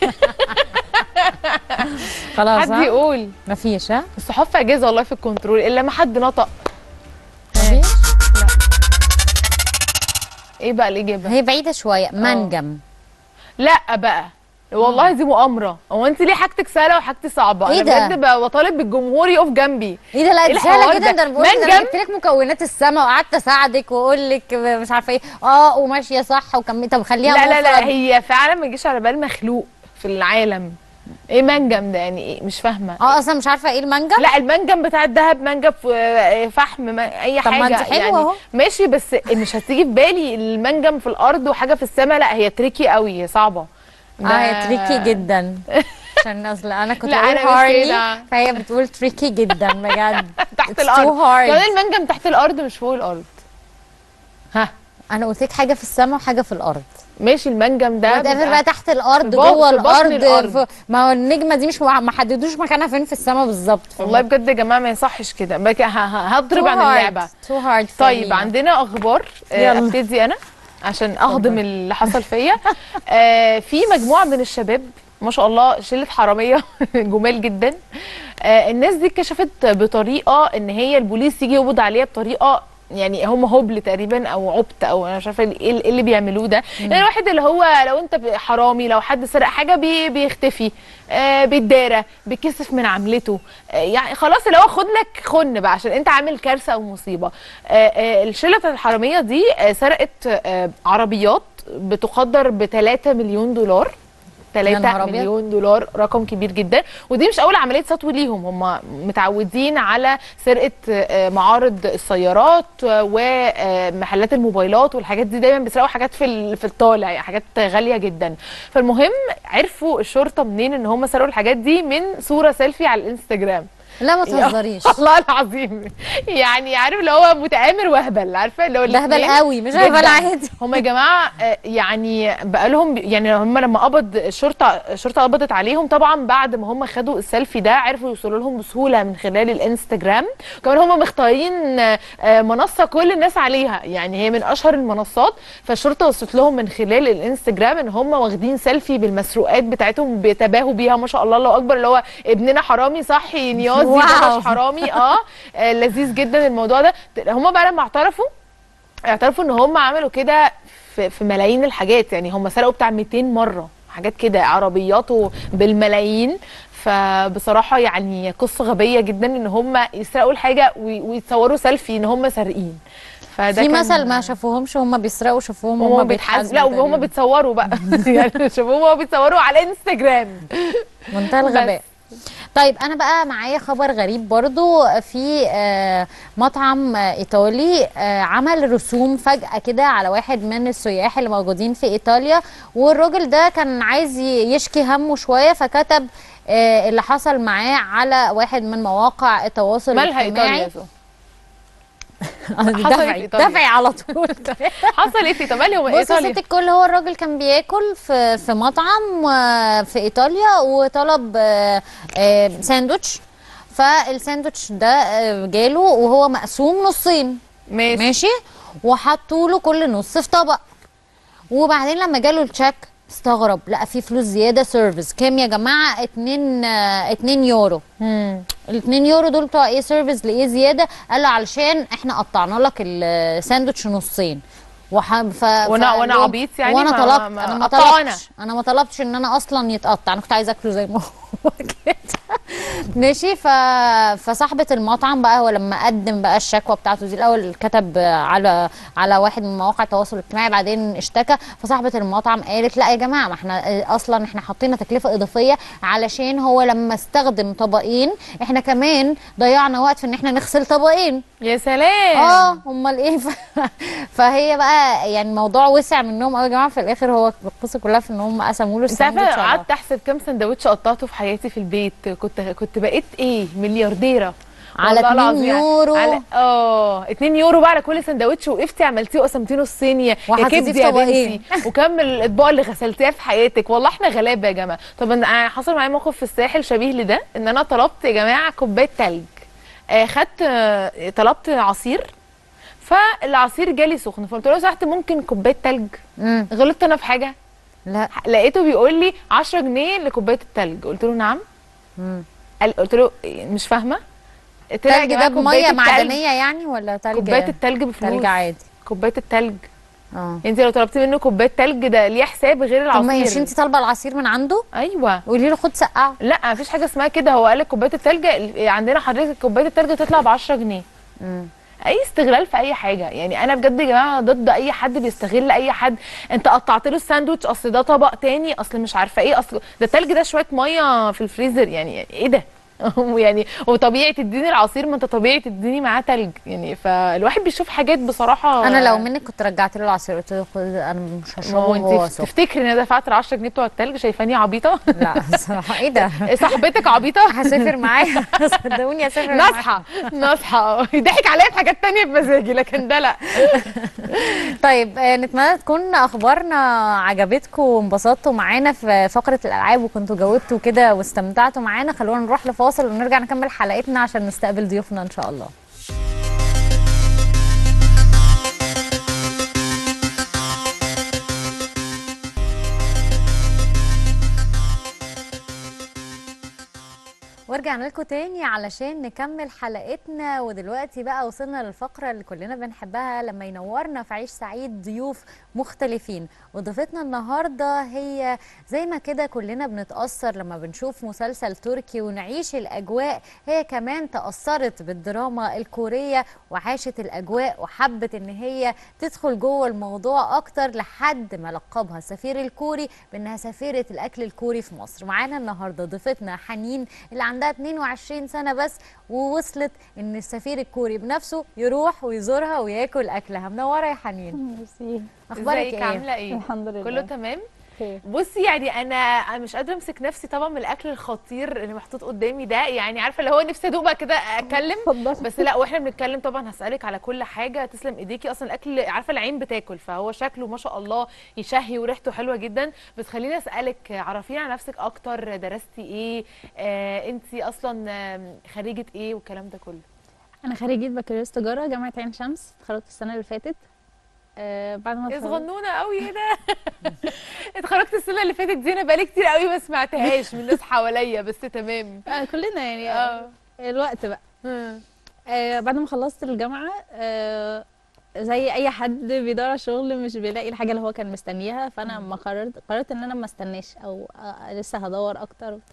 خلاص حد ها؟ يقول مفيش ها الصحاب في اجازه والله في الكنترول الا ما حد نطق مفيش ايه بقى الاجابه هي بعيده شويه منجم لا بقى والله دي مؤامره هو انت ليه حاجتك سهله وحاجتي صعبه إيه انا ده؟ بجد بقى بطالب بالجمهور يقف جنبي ايه ده لا إيه دي الحوار سهله جدا ده؟ ده انا بقول لك ده منجم؟ انا جبت لك مكونات السما وقعدت اساعدك واقول لك مش عارفه ايه اه وماشيه صح وكملي طب خليها لا لا لا مفرد. هي فعلا ما يجيش على بال مخلوق في العالم ايه منجم ده يعني ايه مش فاهمه اه اصلا مش عارفه ايه المانجا لا المنجم بتاع الذهب منجم في فحم ما اي طب حاجه ما انت حلوة يعني اهو. ماشي بس مش هتيجي في بالي المنجم في الارض وحاجه في السماء لا هي تريكي قوي هي صعبه اه هي تريكي جدا عشان اصل انا كنت لا، بقول أنا مش هارلي كده. فهي بتقول تريكي جدا بجد تحت It's الارض too hard. كمان المنجم تحت الارض مش فوق الارض ها انا قلت لك حاجه في السماء وحاجه في الارض ماشي المنجم ده ده بيبقى بقى تحت الارض في بطن- جوه في بطن الارض, الأرض. في- ما هو النجمه دي مش ما حددوش مكانها فين في السماء بالظبط والله بجد يا جماعه ما يصحش كده بقى ه- ه- هضرب Too عن hard. اللعبه too hard for طيب me. عندنا اخبار آه، يلا. ابتدي انا عشان اهضم اللي حصل فيا آه، في مجموعه من الشباب ما شاء الله شله حراميه جمال جدا آه، الناس دي اتكشفت بطريقه ان هي البوليس يجي يقبض عليها بطريقه يعني هم هبل تقريبا او عبط او انا مش عارفه ايه إيه اللي بيعملوه ده يعني الواحد اللي هو لو انت ب- حرامي لو حد سرق حاجه بي بيختفي آه بيتدارى بيكسف من عملته آه يعني خلاص اللي هو خد لك خن بقى عشان انت عامل كارثه او مصيبه آه آه الشله بتاعت الحراميه دي آه سرقت آه عربيات بتقدر ب 3 مليون دولار يا نهار 3 أبيض. مليون دولار رقم كبير جدا ودي مش اول عمليه سطو ليهم هم متعودين على سرقه آه، معارض السيارات آه، ومحلات الموبايلات والحاجات دي دايما بيسرقوا حاجات في ال- في الطالع يعني حاجات غاليه جدا فالمهم عرفوا الشرطه منين ان هم سرقوا الحاجات دي من صوره سيلفي على الانستجرام لا ما تهزريش الله العظيم يعني عارف اللي هو متآمر وهبل عارفه اللي هو ده هبل الاتنين قوي مش جداً. هبل عادي هم يا جماعه آه، يعني بقى لهم يعني هم لما قبض الشرطه الشرطه قبضت عليهم طبعا بعد ما هم خدوا السيلفي ده عرفوا يوصلوا لهم بسهوله من خلال الانستجرام كمان هم مختارين آه، آه، منصه كل الناس عليها يعني هي من اشهر المنصات فالشرطه وصلت لهم من خلال الانستجرام ان هم واخدين سيلفي بالمسروقات بتاعتهم بيتباهوا بيها ما شاء الله الله اكبر اللي هو ابننا حرامي صحي نيازي ده واو. مش حرامي اه آه، لذيذ جدا الموضوع ده هم بقى لما اعترفوا اعترفوا ان هم عملوا كده في, في ملايين الحاجات يعني هم سرقوا بتاع 200 مره حاجات كده عربياته بالملايين فبصراحه يعني قصه غبيه جدا ان هم يسرقوا الحاجه وي- ويتصوروا سيلفي ان هم سارقين فده في كان- مثل ما شافوهمش هم بيسرقوا شافوهم هم هم بيتحاسبوا بيتحاسبوا لا وهم تقريباً. بيتصوروا بقى يعني شوفوهم وهم بيتصوروا على انستجرام منتهى الغباء طيب انا بقى معايا خبر غريب برضو في آه، مطعم آه، ايطالي آه، عمل رسوم فجأة كده على واحد من السياح اللي موجودين في ايطاليا والراجل ده كان عايز ي- يشكي همه شوية فكتب آه، اللي حصل معاه على واحد من مواقع التواصل مالها ايطاليا الاجتماعي يا سو؟ حصل إيه في دفعي إيطاليا؟ دفعي على طول حصل ايه في ايطاليا هو بص يا ايطاليا ست الكل هو الراجل كان بياكل في في مطعم آه، في ايطاليا وطلب آه، آه، ساندوتش فالساندوتش ده آه، جاله وهو مقسوم نصين ماشي ماشي وحطوا له كل نص في طبق وبعدين لما جاله التشيك استغرب لقى في فلوس زياده سيرفيس كام يا جماعه 2 2 يورو ال 2 يورو دول بتوع ايه سيرفيس لايه زياده قال له علشان احنا قطعنا لك الساندوتش نصين وح... ف... وأنا- فقال وأنا له- عبيط يعني وانا ما- طلبت ما- انا ما قطعه أنا. طلبتش انا ما طلبتش ان انا اصلا يتقطع انا كنت عايزه اكله زي ما هو كده ماشي ف... فصاحبه المطعم بقى هو لما قدم بقى الشكوى بتاعته دي الاول كتب على على واحد من مواقع التواصل الاجتماعي بعدين اشتكى فصاحبه المطعم قالت لا يا جماعه ما احنا اصلا احنا حطينا تكلفه اضافيه علشان هو لما استخدم طبقين احنا كمان ضيعنا وقت في ان احنا نغسل طبقين يا سلام اه امال ايه ف... فهي بقى يعني الموضوع وسع منهم قوي يا جماعه في الاخر هو القصه كلها في ان هم قسموا له انت عارفه الساندوتش على- قعدت احسب كام سندوتش قطعته في حياتي في البيت كنت كنت بقيت ايه مليارديره على والله 2 العظيم. يورو. على اه 2 يورو بقى على كل سندوتش وقفتي عملتيه وقسمتيه نصين يا يا وحطيتيه كبدي في يا طبقين. بنتي وكم الاطباق اللي غسلتيها في حياتك والله احنا غلابه يا جماعه طب انا حصل معايا موقف في الساحل شبيه لده ان انا طلبت يا جماعه كوبايه تلج آه، خدت آه، طلبت عصير فالعصير جالي سخن فقلت له لو سمحت ممكن كوبايه تلج مم. غلطت انا في حاجه لا لقيته بيقول لي 10 جنيه لكوبايه التلج قلت له نعم مم. قال قلت له إيه، مش فاهمه طلع يا التلج جماعة ده كوباية بميه التلج- معدنيه يعني ولا تلج كوبايه التلج بفلوس تلج عادي كوبايه التلج اه انت لو طلبتي منه كوبايه تلج ده ليه حساب غير طب ما العصير مش انت طالبه العصير من عنده ايوه قولي له خد سقعه لا مفيش حاجه اسمها كده هو قال لك كوبايه التلج عندنا حضرتك كوبايه التلج تطلع ب 10 جنيه مم. اي استغلال في اي حاجه يعني انا بجد يا جماعه ضد اي حد بيستغل اي حد انت قطعت له الساندوتش اصل ده طبق تاني اصل مش عارفه ايه اصل ده التلج ده شويه ميه في الفريزر يعني ايه ده يعني وطبيعي تديني العصير ما انت طبيعي تديني معاه تلج يعني فالواحد بيشوف حاجات بصراحه انا لو منك كنت رجعت له العصير قلت له خد انا مش ما هشربه هو وهو انت سخن تفتكري ان انا دفعت ال 10 جنيه بتوع التلج شايفاني عبيطه لا بصراحه ايه ده صاحبتك عبيطه هسافر معايا صدقوني هسافر معايا. نصحى نصحى يضحك عليا في حاجات تانية بمزاجي لكن ده لا طيب آه، نتمنى تكون اخبارنا عجبتكم وانبسطتوا معانا في فقره الالعاب وكنتوا جاوبتوا كده واستمتعتوا معانا خلونا نروح لفاصل ونرجع نكمل حلقتنا عشان نستقبل ضيوفنا ان شاء الله ورجعنا لكم تاني علشان نكمل حلقتنا ودلوقتي بقى وصلنا للفقرة اللي كلنا بنحبها لما ينورنا في عيش سعيد ضيوف مختلفين وضيفتنا النهاردة هي زي ما كده كلنا بنتأثر لما بنشوف مسلسل تركي ونعيش الأجواء هي كمان تأثرت بالدراما الكورية وعاشت الأجواء وحبت إن هي تدخل جوه الموضوع أكتر لحد ما لقبها السفير الكوري بأنها سفيرة الأكل الكوري في مصر معانا النهاردة ضيفتنا حنين اللي عندها 22 سنة بس ووصلت إن السفير الكوري بنفسه يروح ويزورها وياكل أكلها منورة يا حنين ميرسي أخبارك ازيك إيه؟ عامله ايه الحمد لله كله تمام خير بصي يعني انا انا مش قادره امسك نفسي طبعا من الاكل الخطير اللي محطوط قدامي ده يعني عارفه اللي هو نفسي ادوق بقى كده اتكلم اتفضلي. بس لا واحنا بنتكلم طبعا هسالك على كل حاجه تسلم ايديكي اصلا الاكل عارفه العين بتاكل فهو شكله ما شاء الله يشهي وريحته حلوه جدا بس خليني اسالك عرفينا عن نفسك اكتر درستي ايه آه انت اصلا آم، خريجه ايه والكلام ده كله انا خريجه بكالوريوس تجاره جامعه عين شمس اتخرجت السنه اللي فاتت آه بعد ما يا اتخرجت- صغنونه قوي ايه ده اتخرجت السنه اللي فاتت دي انا بقالي كتير قوي ما سمعتهاش من الناس حواليا بس تمام آه كلنا يعني اه الوقت بقى مم. آه بعد ما خلصت الجامعه آه زي اي حد بيدور على شغل مش بيلاقي الحاجه اللي هو كان مستنيها فانا ما قررت قررت ان انا ما استناش او آه لسه هدور اكتر وبتاع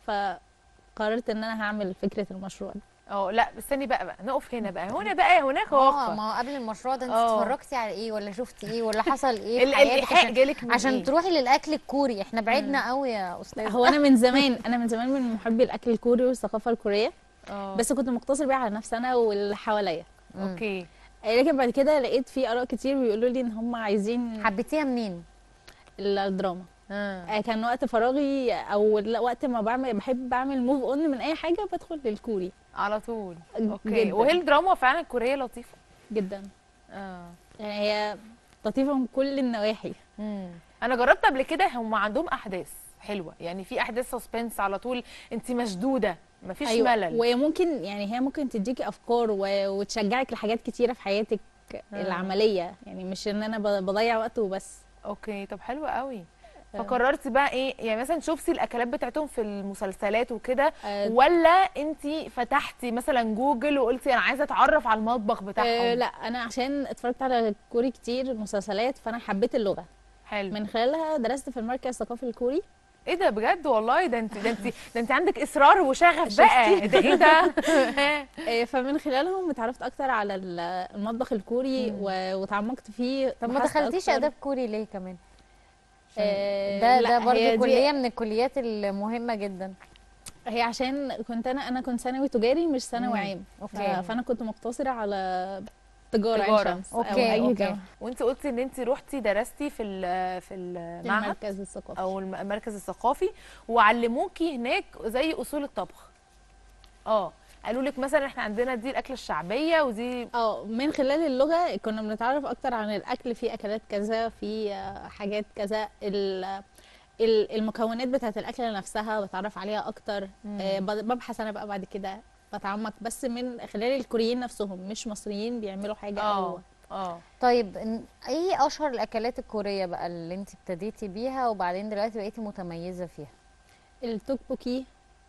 فقررت ان انا هعمل فكره المشروع ده اه لا استني بقى بقى نقف هنا بقى هنا بقى هناك اه وقفه ما هو قبل المشروع ده انت اه. اتفرجتي على ايه ولا شفتي ايه ولا حصل ايه ال- في حياتك الإيحاء عشان, جالك من عشان إيه؟ تروحي للاكل الكوري احنا بعدنا قوي يا استاذ هو انا من زمان انا من زمان من محبي الاكل الكوري والثقافه الكوريه اه بس كنت مقتصر بيها على نفسي انا واللي حواليا اوكي لكن بعد كده لقيت في اراء كتير بيقولوا لي ان هم عايزين حبيتيها منين الدراما اه آه، كان وقت فراغي او لا- وقت ما بعمل بحب بعمل موف اون من اي حاجه بدخل للكوري على طول اوكي جداً. وهي الدراما فعلا الكوريه لطيفه جدا اه يعني هي لطيفه من كل النواحي امم انا جربت قبل كده هم عندهم احداث حلوه يعني في احداث سسبنس على طول انت مشدوده مفيش أيوة. ملل وممكن يعني هي ممكن تديكي افكار و... وتشجعك لحاجات كتيره في حياتك العمليه يعني مش ان انا ب- بضيع وقت وبس اوكي طب حلو قوي آه. فقررتي بقى ايه يعني مثلا شفتي الاكلات بتاعتهم في المسلسلات وكده آه، ولا انت فتحتي مثلا جوجل وقلتي انا عايزه اتعرف على المطبخ بتاعهم آه لا انا عشان اتفرجت على كوري كتير مسلسلات فانا حبيت اللغه حلو من خلالها درست في المركز الثقافي الكوري ايه ده بجد والله ده انت ده انت ده انت عندك اصرار وشغف شفتي؟ بقى ده ايه ده آه، فمن خلالهم اتعرفت اكتر على ال- المطبخ الكوري و- وتعمقت فيه طب ما بحثت دخلتيش أكتر. اداب كوري ليه كمان آه، ده لا، ده برضه هي دي- كليه من الكليات المهمه جدا هي عشان كنت انا انا كنت ثانوي تجاري مش ثانوي مم. عام أوكي. ف- فانا كنت مقتصره على تجاره تجارة. عين شمس أو أوكي، أي أوكي. جامعة. وانت قلتي ان انت روحتي درستي في ال- في المعهد المركز الثقافي او الم- المركز الثقافي وعلموكي هناك زي اصول الطبخ اه قالوا لك مثلا احنا عندنا دي الاكله الشعبيه ودي اه من خلال اللغه كنا بنتعرف اكتر عن الاكل في اكلات كذا في آه، حاجات كذا ال- ال- المكونات بتاعت الاكله نفسها بتعرف عليها اكتر آه، ب- ببحث انا بقى بعد كده بتعمق بس من خلال الكوريين نفسهم مش مصريين بيعملوا حاجه اه او اه طيب إن- ايه اشهر الاكلات الكوريه بقى اللي انت ابتديتي بيها وبعدين دلوقتي بقيتي متميزه فيها التوك بوكي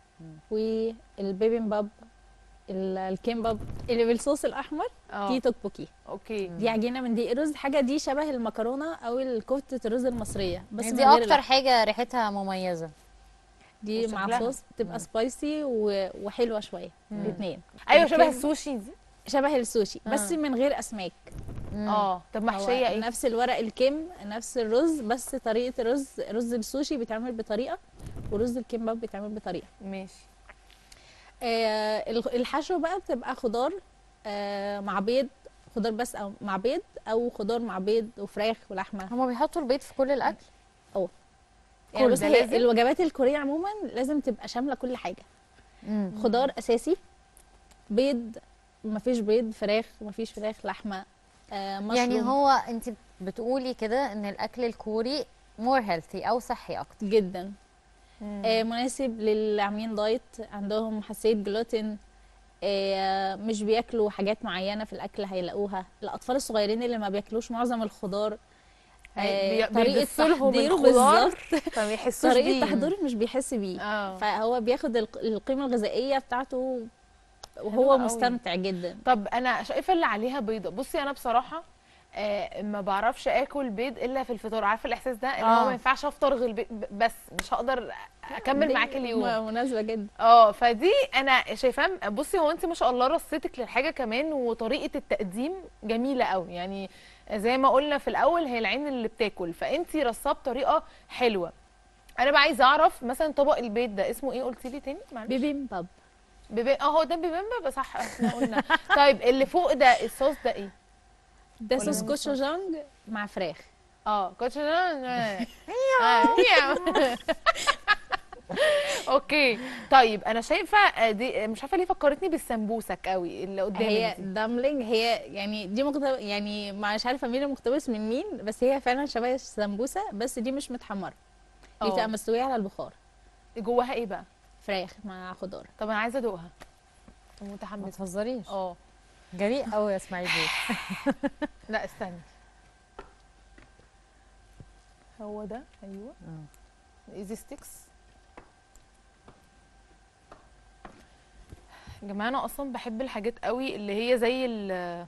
والبيبيمباب ال- الكيمباب اللي بالصوص الاحمر اه دي توك بوكي اوكي دي عجينه من دي الرز حاجه دي شبه المكرونه او الكفته الرز المصريه بس يعني من دي غير اكتر لحم. حاجه ريحتها مميزه دي مع وشكلها. صوص تبقى سبايسي و- وحلوه شويه مم. الاثنين ايوه شبه الكيم- السوشي دي شبه السوشي بس آه. من غير اسماك اه طب هو محشيه ايه نفس الورق الكيم نفس الرز بس طريقه الرز رز السوشي بيتعمل بطريقه ورز الكيمباب بيتعمل بطريقه ماشي آه، الخ- الحشو بقى بتبقى خضار آه، مع بيض خضار بس او مع بيض او خضار مع بيض وفراخ ولحمه هما بيحطوا البيض في كل الاكل اه يعني كل بص ده هي لازم؟ الوجبات الكوريه عموما لازم تبقى شامله كل حاجه خضار اساسي بيض مفيش بيض فراخ مفيش فراخ لحمه آه مشروم يعني هو انت بتقولي كده ان الاكل الكوري مور هيلثي او صحي اكتر جدا آه مناسب للي عاملين دايت عندهم حساسيه جلوتين آه مش بياكلوا حاجات معينه في الاكل هيلاقوها الاطفال الصغيرين اللي ما بياكلوش معظم الخضار بي- آه طريقه بيدسوا لهم تحضيره الخضار بالظبط فما يحسوش طريقه بيه. تحضيره مش بيحس بيه اه فهو بياخد الق- القيمه الغذائيه بتاعته حلوة وهو قوي. مستمتع جدا طب انا شايفه اللي عليها بيضه بصي انا بصراحه آه ما بعرفش اكل بيض الا في الفطار عارفه الاحساس ده اللي هو آه. ما ينفعش افطر غير بيض ب- بس مش هقدر اكمل دي معاك اليوم م- مناسبه جدا اه فدي انا شايفاه بصي هو انت ما شاء الله رصيتك للحاجه كمان وطريقه التقديم جميله قوي يعني زي ما قلنا في الاول هي العين اللي بتاكل فانت رصاه بطريقه حلوه انا بقى عايزه اعرف مثلا طبق البيض ده اسمه ايه قلتي لي تاني معلش بيبيمباب بيبي اه هو ده بيبيمبا صح احنا قلنا طيب اللي فوق ده الصوص ده ايه ده ولا صوص من كوتشوجانج مع فراخ اه كوتش آه، مياو. اوكي طيب انا شايفه آه، دي مش عارفه ليه فكرتني بالسمبوسك قوي اللي قدامي هي دي. داملينج هي يعني دي مقتبس يعني مش عارفه مين المقتبس من مين بس هي فعلا شبه السمبوسه بس دي مش متحمره دي اه. بتبقى مستويه على البخار جواها ايه بقى فراخ مع خضار طب انا عايزه ادوقها ما متحمسه تهزريش اه جريء قوي يا اسماعيل بيه لا استني هو ده ايوه ايزي ستيكس يا جماعه انا اصلا بحب الحاجات قوي اللي هي زي ال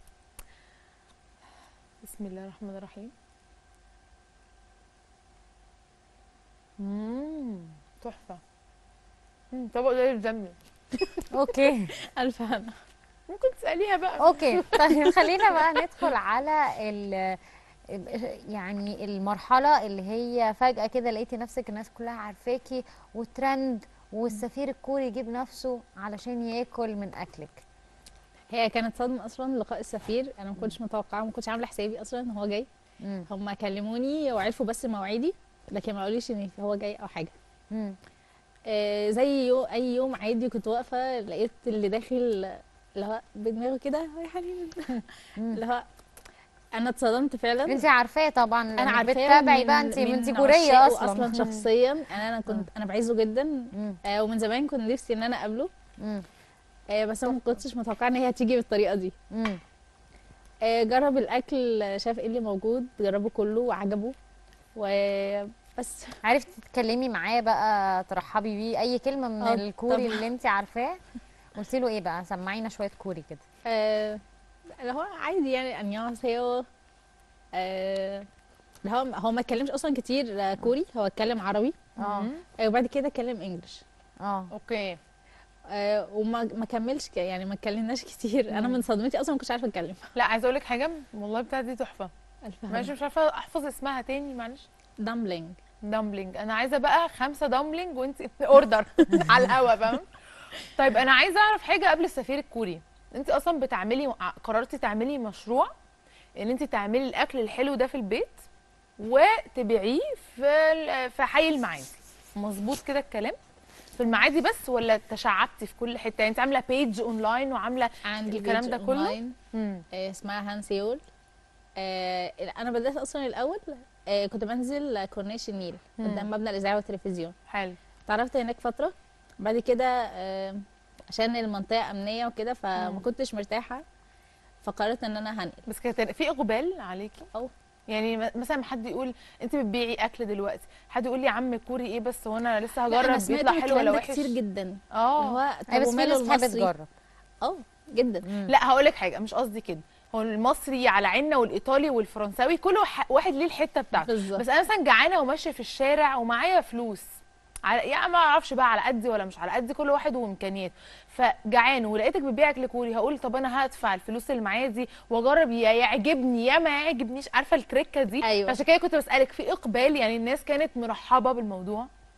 بسم الله الرحمن الرحيم امم تحفه مم، طبق زي الزمن اوكي الف هنا ممكن تساليها بقى اوكي طيب خلينا بقى ندخل على ال يعني المرحلة اللي هي فجأة كده لقيتي نفسك الناس كلها عارفاكي وترند والسفير الكوري يجيب نفسه علشان ياكل من اكلك هي كانت صدمه اصلا لقاء السفير انا ما كنتش متوقعه ما كنتش عامله حسابي اصلا ان هو جاي مم. هم كلموني وعرفوا بس مواعيدي لكن ما قالوليش ان هو جاي او حاجه مم. آه زي يو اي يوم عادي كنت واقفه لقيت اللي داخل اللي هو بدماغه كده يا حبيبي اللي هو انا اتصدمت فعلا انت عارفاه طبعا انا لأنك عارفاه بتتابعي من- بقى انت من انت كوريه عشاقه اصلا اصلا شخصيا يعني انا كنت انا بعزه جدا آه ومن زمان كنت نفسي ان انا اقابله آه بس انا ما كنتش متوقعه ان هي هتيجي بالطريقه دي مم. آه جرب الاكل شاف ايه اللي موجود جربه كله وعجبه وبس عرفتي تتكلمي معاه بقى ترحبي بيه اي كلمه من آه، الكوري طبعا. اللي انت عارفاه قلتي له ايه بقى سمعينا شويه كوري كده آه اللي هو عادي يعني انيونسيو آه اللي هو هو ما اتكلمش اصلا كتير آه، كوري هو اتكلم عربي اه آه وبعد كده اتكلم انجلش اه اوكي آه وما ما كملش ك- يعني ما اتكلمناش كتير انا من صدمتي اصلا ما كنتش عارفه اتكلم لا عايزه اقول لك حاجه والله بتاعتي دي تحفه الف ماشي مش عارفه احفظ اسمها تاني معلش دامبلينج دامبلينج انا عايزه بقى خمسه دامبلينج وانت اوردر على الهوا فاهم طيب انا عايزه اعرف حاجه قبل السفير الكوري انت اصلا بتعملي قررتي تعملي مشروع ان انت تعملي الاكل الحلو ده في البيت وتبيعيه في ال- في حي المعادي مظبوط كده الكلام في المعادي بس ولا تشعبتي في كل حته يعني انت عامله بيج اونلاين وعامله عندي الكلام page ده كله أونلاين، آه اسمها هان سيول آه انا بدات اصلا الاول آه كنت بنزل كورنيش النيل مم. قدام مبنى الاذاعه والتلفزيون حلو اتعرفت هناك فتره بعد كده آه عشان المنطقه امنيه وكده فما مم. كنتش مرتاحه فقررت ان انا هنقل بس كانت في اقبال عليكي اه يعني م- مثلا حد يقول انت بتبيعي اكل دلوقتي حد يقول لي يا عم كوري ايه بس وانا لسه لا، هجرب انا سمعت بيطلع حلو الكلام ولا ده وحش كتير جدا اه اللي هو أي بس طب في وماله ناس تحب المصري؟ تجرب اه جدا لا هقول لك حاجه مش قصدي كده هو المصري على عيننا والايطالي والفرنساوي كل وح- واحد ليه الحته بتاعته بالظبط. بس انا مثلا جعانه وماشيه في الشارع ومعايا فلوس على يعني ما اعرفش بقى على قدي ولا مش على قدي كل واحد وامكانياته فجعان ولقيتك بتبيع اكل كوري هقول طب انا هدفع الفلوس اللي معايا دي واجرب يا يعجبني يا ما يعجبنيش عارفه التركه دي أيوة. عشان كده كنت بسالك في اقبال يعني الناس كانت مرحبه بالموضوع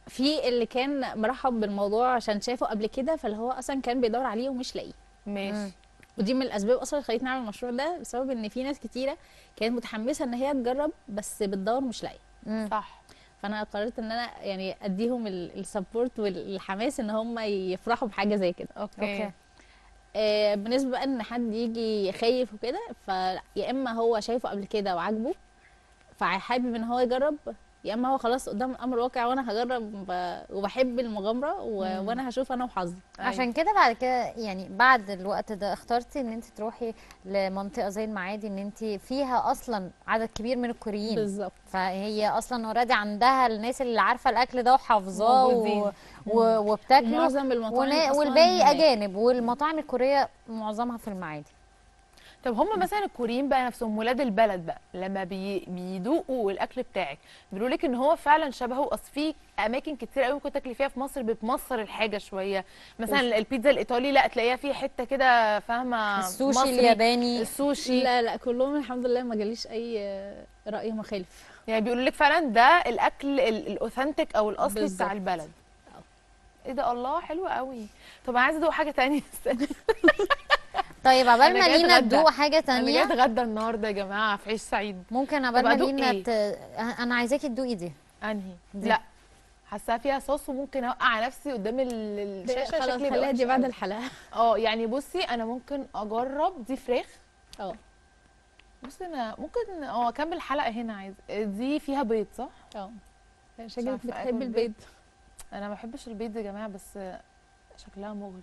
في اللي كان مرحب بالموضوع عشان شافه قبل كده فاللي هو اصلا كان بيدور عليه ومش لاقيه ماشي ودي من الاسباب اصلا اللي خلتني اعمل المشروع ده بسبب ان في ناس كتيره كانت متحمسه ان هي تجرب بس بتدور مش لاقيه صح فانا قررت ان انا يعني اديهم السبورت والحماس ان هم يفرحوا بحاجه زي كده اوكي آه بالنسبه بقى ان حد يجي خايف وكده فيا اما هو شايفه قبل كده وعاجبه فحابب ان هو يجرب يا اما هو خلاص قدام الامر واقع وانا هجرب ب- وبحب المغامره و... مم. وانا هشوف انا وحظي عشان كده بعد كده يعني بعد الوقت ده اخترتي ان انت تروحي لمنطقه زي المعادي ان انت فيها اصلا عدد كبير من الكوريين بالظبط فهي اصلا اوريدي عندها الناس اللي عارفه الاكل ده وحافظاه موجودين. و... و... وبتاكله ومعظم المطاعم ونا- أصلاً والباقي هناك. اجانب والمطاعم الكوريه معظمها في المعادي طب هم مثلا الكوريين بقى نفسهم ولاد البلد بقى لما بي... بيدوقوا الاكل بتاعك بيقولوا لك ان هو فعلا شبهه اصل في اماكن كتير قوي ممكن تاكلي فيها في مصر بتمصر الحاجه شويه مثلا أوف. البيتزا الايطالي لا تلاقيها في حته كده فاهمه السوشي مصري. الياباني. السوشي لا لا كلهم الحمد لله ما جاليش اي آه، راي مخالف يعني بيقولوا لك فعلا ده الاكل ال- الاوثنتيك او الاصلي بالظبط. بتاع البلد ايه ده الله حلو قوي طب انا عايزه ادوق حاجه تانية استنى. طيب عبال أنا ما جاية لينا أتغدى. تدوق حاجه انا تانية جايه اتغدى النهارده يا جماعه في عيش سعيد ممكن عبال طب ما أدوق لينا إيه؟ ت... انا عايزاكي تدوقي دي انهي دي. لا حاساها فيها صوص وممكن اوقع نفسي قدام ال- الشاشه خلاص شكلي خليها بقى دي وحش بعد قوي. الحلقه اه يعني بصي انا ممكن اجرب دي فراخ اه بصي انا ممكن اه اكمل الحلقه هنا عايز دي فيها بيض صح اه مش شكلك عارفة بتحبي آكل البيض انا ما بحبش البيض يا جماعه بس شكلها مغري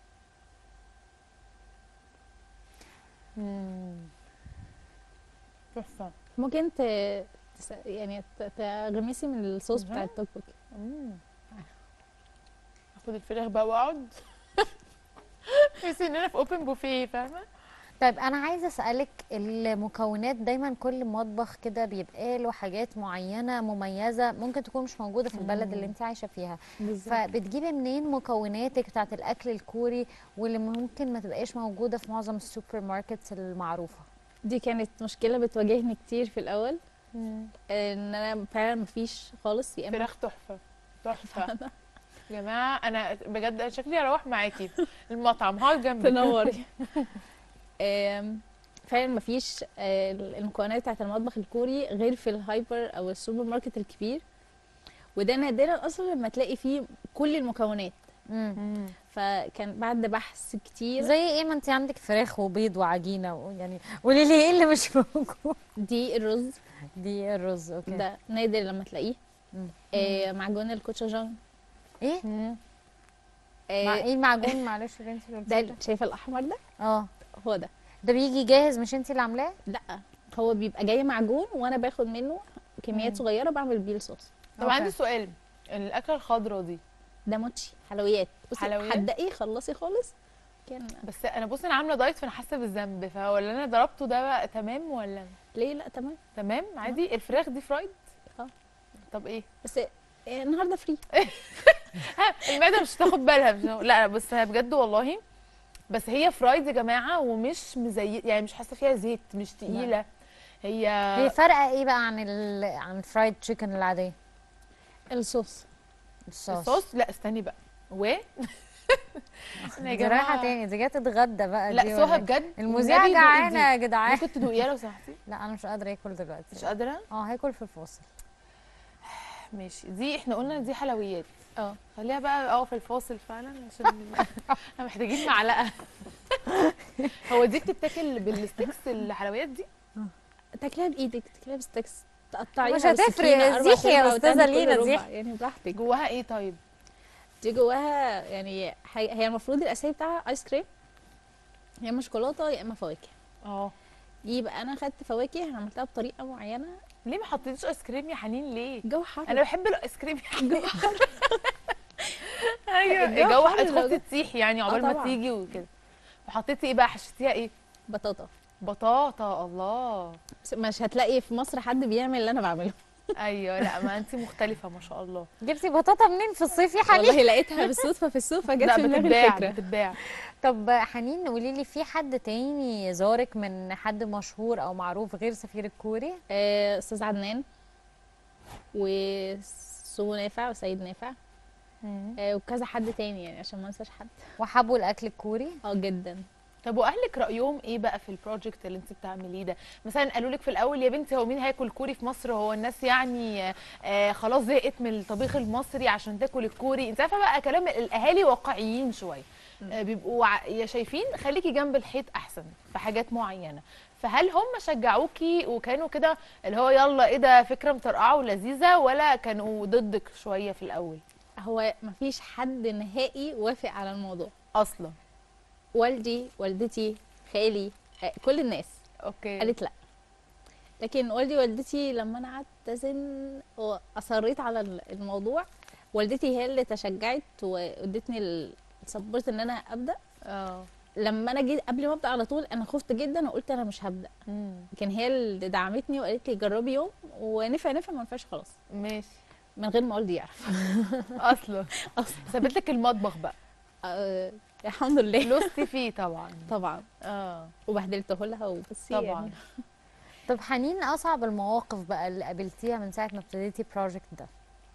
مم. تحفه ممكن ت... تس... يعني ت- تغمسي من الصوص بتاع مهم. التوك توك مم. اخد الفراخ بقى واقعد تحسي ان انا في اوبن بوفيه فاهمه طيب انا عايزه اسالك المكونات دايما كل مطبخ كده بيبقى له حاجات معينه مميزه ممكن تكون مش موجوده في البلد اللي انت عايشه فيها بالظبط. فبتجيبي منين مكوناتك بتاعت الاكل الكوري واللي ممكن ما تبقاش موجوده في معظم السوبر ماركتس المعروفه دي كانت مشكله بتواجهني كتير في الاول ان انا فعلا مفيش خالص يا اما فراخ تحفه تحفه يا جماعه انا بجد أنا شكلي اروح معاكي المطعم هقعد جنبك تنوري آم، فعلا مفيش آه، المكونات بتاعت المطبخ الكوري غير في الهايبر او السوبر ماركت الكبير وده نادرا اصلا لما تلاقي فيه كل المكونات مم. فكان بعد بحث كتير زي ايه ما انت عندك فراخ وبيض وعجينه و- يعني قولي لي ايه اللي مش موجود دي الرز دي الرز اوكي ده نادر لما تلاقيه مم. آه معجون الكوتشاجان ايه آه مع ايه المعجون معلش اللي انت قلتيه ده شايفه الاحمر ده اه هو ده ده بيجي جاهز مش انت اللي عاملاه لا هو بيبقى جاي معجون وانا باخد منه كميات مم. صغيره بعمل بيه الصوص طب عندي سؤال الاكله الخضراء دي ده موتشي حلويات بصي حلويات؟ حدقي خلصي خالص كان بس انا بصي انا عامله دايت فانا حاسه بالذنب فولا انا ضربته ده بقى تمام ولا ليه لا تمام تمام عادي الفراخ دي فرايد اه طب ايه بس آه، النهارده فري ها المعده مش هتاخد بالها مش لا لا بس هي بجد والله بس هي فرايد يا جماعه ومش مزي يعني مش حاسه فيها زيت مش تقيله هي هي فرقه ايه بقى عن ال... عن الفرايد تشيكن العاديه الصوص الصوص الصوص لا استني بقى و أنا يا دي رايحه جماعة- تاني دي جايه تتغدى بقى لا دي سهى ولا إيه؟ بجد المذيعه والنبي دوقي جعانه دي. يا جدعان ممكن تدوقيها لو سمحتي لا انا مش قادره اكل دلوقتي مش قادره اه هاكل في الفاصل ماشي دي احنا قلنا دي حلويات اه خليها بقى اه في الفاصل فعلا عشان احنا محتاجين معلقه هو دي بتتاكل بالستيكس الحلويات دي تاكلها بايدك تاكلها بستكس تقطعيها مش هتفرق، بالسكينة أربع زيحي يا شريحة أستاذة وتاكلي كل لينا، ربع، زيحي. يعني براحتك جواها ايه طيب دي جواها يعني هي هي المفروض الاساسي بتاعها ايس كريم يا اما شوكولاته يا اما فواكه اه دي بقى انا خدت فواكه عملتها بطريقه معينه ليه ما حطيتيش ايس كريم يا حنين ليه جو حر انا بحب الايس كريم يا حنين ايوه الجو الجو حر لو تخطي جت- تسيح يعني آه عقبال ما طبعاً. تيجي وكده وحطيتي ايه بقى حشيتيها ايه بطاطا بطاطا الله بس مش هتلاقي في مصر حد بيعمل اللي انا بعمله ايوه لا ما انت مختلفه ما شاء الله جبتي بطاطا منين في الصيف يا حنين والله لقيتها بالصدفه في السوق فجت لا في دماغي بتتباع الفكره بتتباع طب حنين قولي لي في حد تاني زارك من حد مشهور او معروف غير سفير الكوري آه، استاذ عدنان سو نافع وسيد نافع آه، وكذا حد تاني يعني عشان ما انساش حد وحبوا الاكل الكوري اه جدا طب واهلك رايهم ايه بقى في البروجكت اللي انت بتعمليه ده مثلا قالوا لك في الاول يا بنتي هو مين هياكل كوري في مصر هو الناس يعني آه، آه خلاص زهقت من الطبيخ المصري عشان تاكل الكوري انت عارفه بقى كلام الاهالي واقعيين شويه آه بيبقوا ع- يا شايفين خليكي جنب الحيط احسن في حاجات معينه فهل هم شجعوكي وكانوا كده اللي هو يلا ايه ده فكره مطرقعه ولذيذه ولا كانوا ضدك شويه في الاول هو مفيش حد نهائي وافق على الموضوع اصلا والدي والدتي خالي آه، كل الناس اوكي قالت لا لكن والدي والدتي لما انا قعدت ازن واصريت على ال- الموضوع والدتي هي اللي تشجعت وادتني السبورت ان انا ابدا اه لما انا جيت قبل ما ابدا على طول انا خفت جدا وقلت انا مش هبدا لكن هي اللي دعمتني وقالت لي جربي يوم ونفع نفع ما نفعش خلاص ماشي من غير ما والدي يعرف اصلا اصلا سابت لك المطبخ بقى آه الحمد لله لوستي فيه طبعا طبعا اه وبهدلته لها وبصي طبعا يعني طب حنين اصعب المواقف بقى اللي قابلتيها من ساعه ما ابتديتي البروجكت ده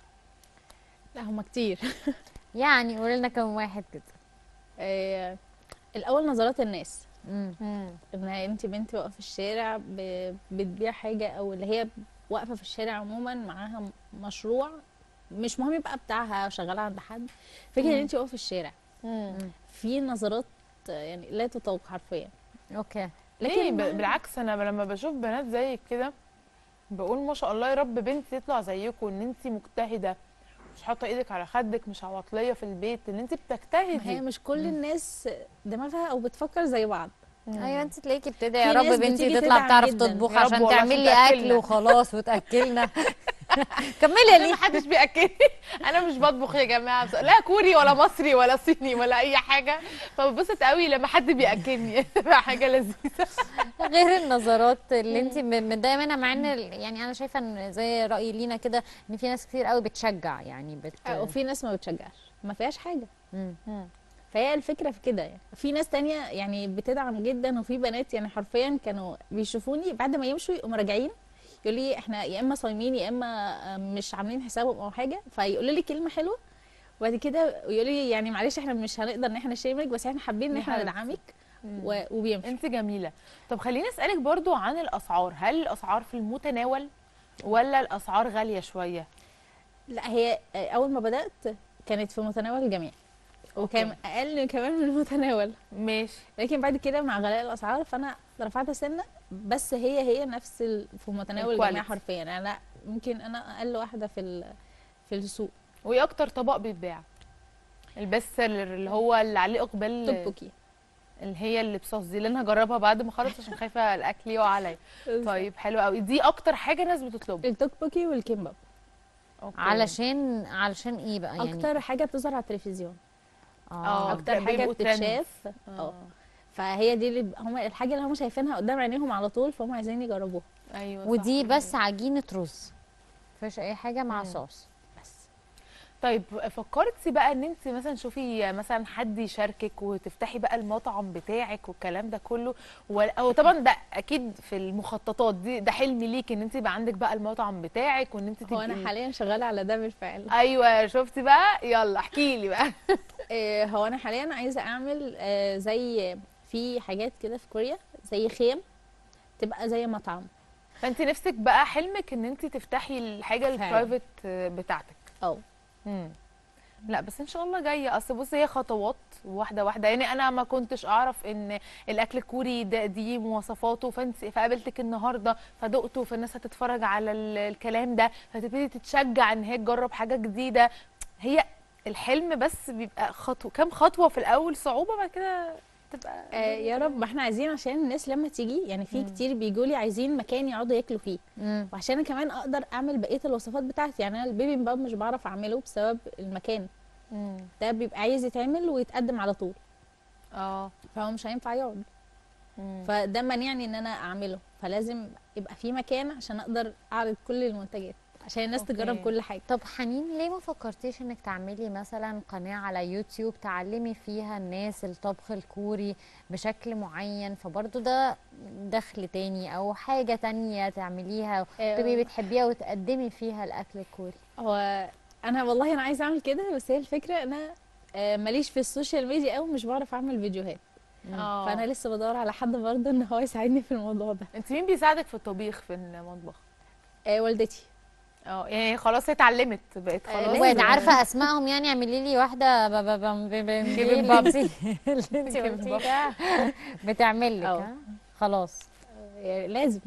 لا هما كتير يعني قولي لنا كم واحد كده آه الاول نظرات الناس امم ان انت بنت واقفه في الشارع ب- بتبيع حاجه او اللي هي واقفه في الشارع عموما معاها م- مشروع مش مهم يبقى بتاعها شغاله عند حد فكره ان مم. انت واقفه في الشارع في نظرات يعني لا تطاق حرفيا اوكي لكن بالعكس انا لما بشوف بنات زيك كده بقول ما شاء الله يا رب بنتي تطلع زيكم ان انت مجتهده مش حاطه ايدك على خدك مش عواطليه في البيت ان انت بتجتهدي ما هي مش كل الناس دماغها او بتفكر زي بعض ايوه انت تلاقيكي بتدعي في يا رب ناس بنتي بتيجي تطلع تدعم بتعرف جداً. تطبخ يا رب عشان والله تعمل عشان لي تأكلنا. اكل وخلاص وتاكلنا كملي يا انا ليه ما حدش بياكلني انا مش بطبخ يا جماعه بس- لا كوري ولا مصري ولا صيني ولا اي حاجه فببسط قوي لما حد بياكلني تبقى حاجه لذيذه غير النظرات اللي انت متضايقه منها مع ان ال- يعني انا شايفه ان زي راي لينا كده ان في ناس كتير قوي بتشجع يعني بت وفي ناس ما بتشجعش ما فيهاش حاجه مم. فهي الفكره في كده يعني في ناس تانية يعني بتدعم جدا وفي بنات يعني حرفيا كانوا بيشوفوني بعد ما يمشوا يقوموا راجعين يقولوا لي احنا يا اما صايمين يا اما مش عاملين حسابهم او حاجه فيقولوا لي كلمه حلوه وبعد كده يقولوا لي يعني معلش احنا مش هنقدر ان احنا نشيمك بس احنا حابين ان يا احنا حبيبتي. ندعمك و- وبيمشوا انت جميله طب خليني اسالك برضو عن الاسعار هل الاسعار في المتناول ولا الاسعار غاليه شويه لا هي اول ما بدات كانت في متناول الجميع وكان اقل كمان من المتناول ماشي لكن بعد كده مع غلاء الاسعار فانا رفعتها سنه بس هي هي نفس ال... في متناول الجميع الكواليتي. حرفيا يعني انا ممكن انا اقل واحده في ال... في السوق وايه اكتر طبق بيتباع البيست سيلر اللي هو اللي عليه اقبال توبوكي اللي هي اللي بصوص دي اللي انا هجربها بعد ما اخلص عشان خايفه الاكل يقع عليا طيب حلو قوي دي اكتر حاجه ناس بتطلبها التوكبوكي والكيمباب أوكي. علشان علشان ايه بقى يعني اكتر حاجه بتظهر على التلفزيون اه اكتر حاجه بيبقوا بتتشاف trends. اه فهي دي اللي هم الحاجه اللي هم شايفينها قدام عينيهم على طول فهم عايزين يجربوها ايوه ودي صح. بس عجينه رز مفيش اي حاجه مع صوص بس طيب فكرتي بقى ان انت مثلا شوفي مثلا حد يشاركك وتفتحي بقى المطعم بتاعك والكلام ده كله ولا- او طبعا ده اكيد في المخططات دي ده حلم ليك ان انت يبقى عندك بقى المطعم بتاعك وان انت هو تبقي انا حاليا شغاله على ده بالفعل ايوه شفتي بقى يلا احكي لي بقى آه، هو انا حاليا عايزه اعمل آه، زي في حاجات كده في كوريا زي خيم تبقى زي مطعم فانت نفسك بقى حلمك ان انت تفتحي الحاجه فعلا. البرايفت بتاعتك اه مم. لا بس ان شاء الله جايه اصل بصي هي خطوات واحده واحده يعني انا ما كنتش اعرف ان الاكل الكوري ده دي مواصفاته فانت فقابلتك النهارده فدقته فالناس هتتفرج على ال- الكلام ده فتبتدي تتشجع ان هي تجرب حاجه جديده هي الحلم بس بيبقى خطوه كام خطوه في الاول صعوبه بعد كده تبقى آه يا رب ما احنا عايزين عشان الناس لما تيجي يعني في كتير بيجوا لي عايزين مكان يقعدوا ياكلوا فيه مم. وعشان أنا كمان اقدر اعمل بقيه الوصفات بتاعتي يعني انا البيبي مباب مش بعرف اعمله بسبب المكان مم. ده بيبقى عايز يتعمل ويتقدم على طول اه فهو مش هينفع يقعد مم. فده مانعني ان انا اعمله فلازم يبقى في مكان عشان اقدر اعرض كل المنتجات عشان الناس أوكي. تجرب كل حاجه طب حنين ليه ما فكرتيش انك تعملي مثلا قناة على يوتيوب تعلمي فيها الناس الطبخ الكوري بشكل معين فبرضه ده دخل تاني او حاجة تانية تعمليها آه. تبقي بتحبيها وتقدمي فيها الاكل الكوري هو انا والله انا عايزه اعمل كده بس هي الفكره انا آه، ماليش في السوشيال ميديا قوي مش بعرف اعمل فيديوهات آه. فانا لسه بدور على حد برضه ان هو يساعدني في الموضوع ده انت مين بيساعدك في الطبيخ في المطبخ آه، والدتي اه يعني خلاص هي اتعلمت بقت خلاص وانت عارفه اسمائهم يعني اعملي لي واحده ب- ب- ب- ب- ب- كيبن اللي باب. انت اللي انت كيبن قلتيه باب. ده بتعمل لك أه. ها؟ خلاص آه، لازم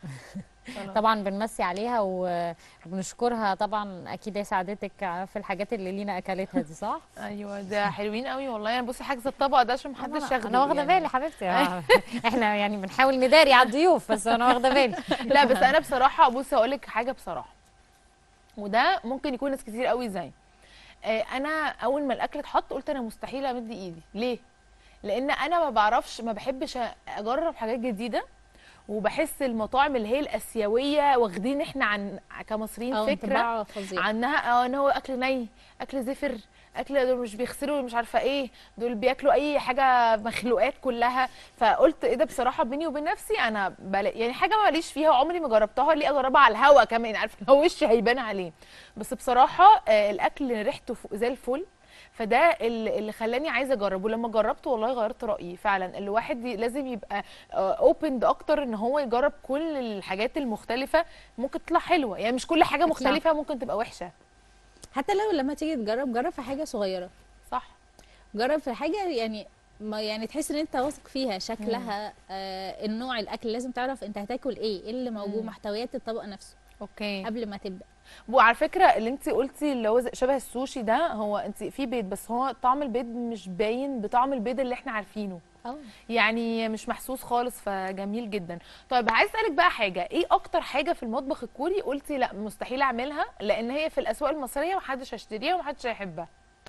طبعا بنمسي عليها وبنشكرها طبعا اكيد هي ساعدتك في الحاجات اللي لينا اكلتها دي صح؟ ايوه ده حلوين قوي والله انا بصي حاجزه الطبق ده عشان محدش انا ياخده أنا واخده يعني. بالي حبيبتي احنا يعني بنحاول نداري على الضيوف بس انا واخده بالي لا بس انا بصراحه بصي هقول لك حاجه بصراحه وده ممكن يكون ناس كتير قوي زي آه، انا اول ما الاكل اتحط قلت انا مستحيل امد ايدي ليه لان انا ما بعرفش ما بحبش اجرب حاجات جديده وبحس المطاعم اللي هي الاسيويه واخدين احنا عن كمصريين اه فكره انطباع فظيع عنها اه ان هو اكل ني اكل زفر اكل دول مش بيغسلوا مش عارفه ايه دول بياكلوا اي حاجه مخلوقات كلها فقلت ايه ده بصراحه بيني وبين نفسي انا بلا يعني حاجه ماليش فيها وعمري ما جربتها ليه اجربها على الهوا كمان عارفه هو وشي هيبان عليه بس بصراحه آه، الاكل ريحته ف- زي الفل فده اللي اللي خلاني عايزه اجربه لما جربته والله غيرت رايي فعلا الواحد ي- لازم يبقى اوبند اكتر ان هو يجرب كل الحاجات المختلفه ممكن تطلع حلوه يعني مش كل حاجه مختلفه ممكن تبقى وحشه حتى لو لما تيجي تجرب جرب في حاجه صغيره صح جرب في حاجه يعني ما يعني تحس ان انت واثق فيها شكلها آه النوع الاكل لازم تعرف انت هتاكل ايه ايه اللي موجود مم. محتويات الطبق نفسه اوكي قبل ما تبدا وعلى فكره اللي انت قلتي اللي هو زي- شبه السوشي ده هو انت في بيض بس هو طعم البيض مش باين بطعم البيض اللي احنا عارفينه اه يعني مش محسوس خالص فجميل جدا طيب عايز اسالك بقى حاجه ايه اكتر حاجه في المطبخ الكوري قلتي لا مستحيل اعملها لان هي في الاسواق المصريه محدش هيشتريها ومحدش هيحبها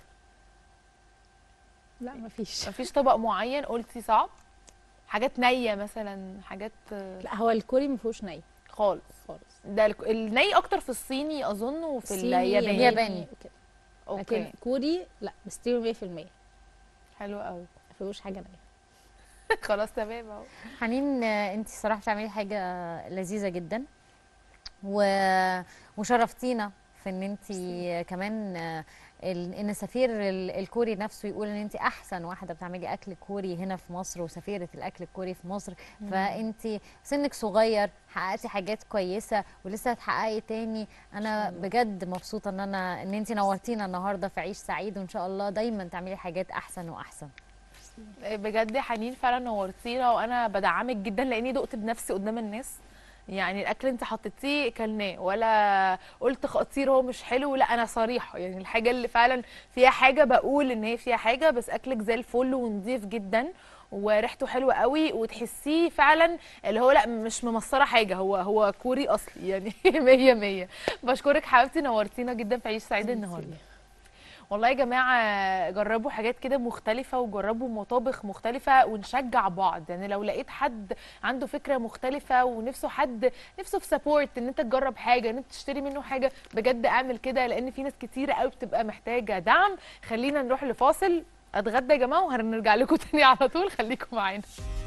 لا مفيش مفيش طبق معين قلتي صعب حاجات نيه مثلا حاجات آه، لا هو الكوري ما فيهوش ني خالص خالص ده الك- الني اكتر في الصيني اظن وفي صيني، الياباني الياباني. وكده. اوكي لكن كوري لا مستوي 100% ما حلو قوي فيهوش حاجه نيه خلاص تمام اهو حنين آه، انت الصراحه بتعملي حاجه لذيذه جدا و... وشرفتينا في ان انت كمان آه، ال- ان سفير ال- الكوري نفسه يقول ان انت احسن واحده بتعملي اكل كوري هنا في مصر وسفيره الاكل الكوري في مصر فانت سنك صغير حققتي حاجات كويسه ولسه هتحققي تاني انا بجد مبسوطه ان انا ان انت نورتينا النهارده في عيش سعيد وان شاء الله دايما تعملي حاجات احسن واحسن بجد يا حنين فعلا نورتينا وانا بدعمك جدا لاني دقت بنفسي قدام الناس يعني الاكل انت حطيتيه كلناه ولا قلت خطير هو مش حلو لا انا صريحه يعني الحاجه اللي فعلا فيها حاجه بقول ان هي فيها حاجه بس اكلك زي الفل ونضيف جدا وريحته حلوه قوي وتحسيه فعلا اللي هو لا مش ممصره حاجه هو هو كوري اصلي يعني 100 100 بشكرك حبيبتي نورتينا جدا في عيش سعيد النهارده والله يا جماعه جربوا حاجات كده مختلفه وجربوا مطابخ مختلفه ونشجع بعض يعني لو لقيت حد عنده فكره مختلفه ونفسه حد نفسه في سبورت ان انت تجرب حاجه ان انت تشتري منه حاجه بجد اعمل كده لان في ناس كتيره قوي بتبقى محتاجه دعم خلينا نروح لفاصل اتغدى يا جماعه وهنرجع لكم تاني على طول خليكم معانا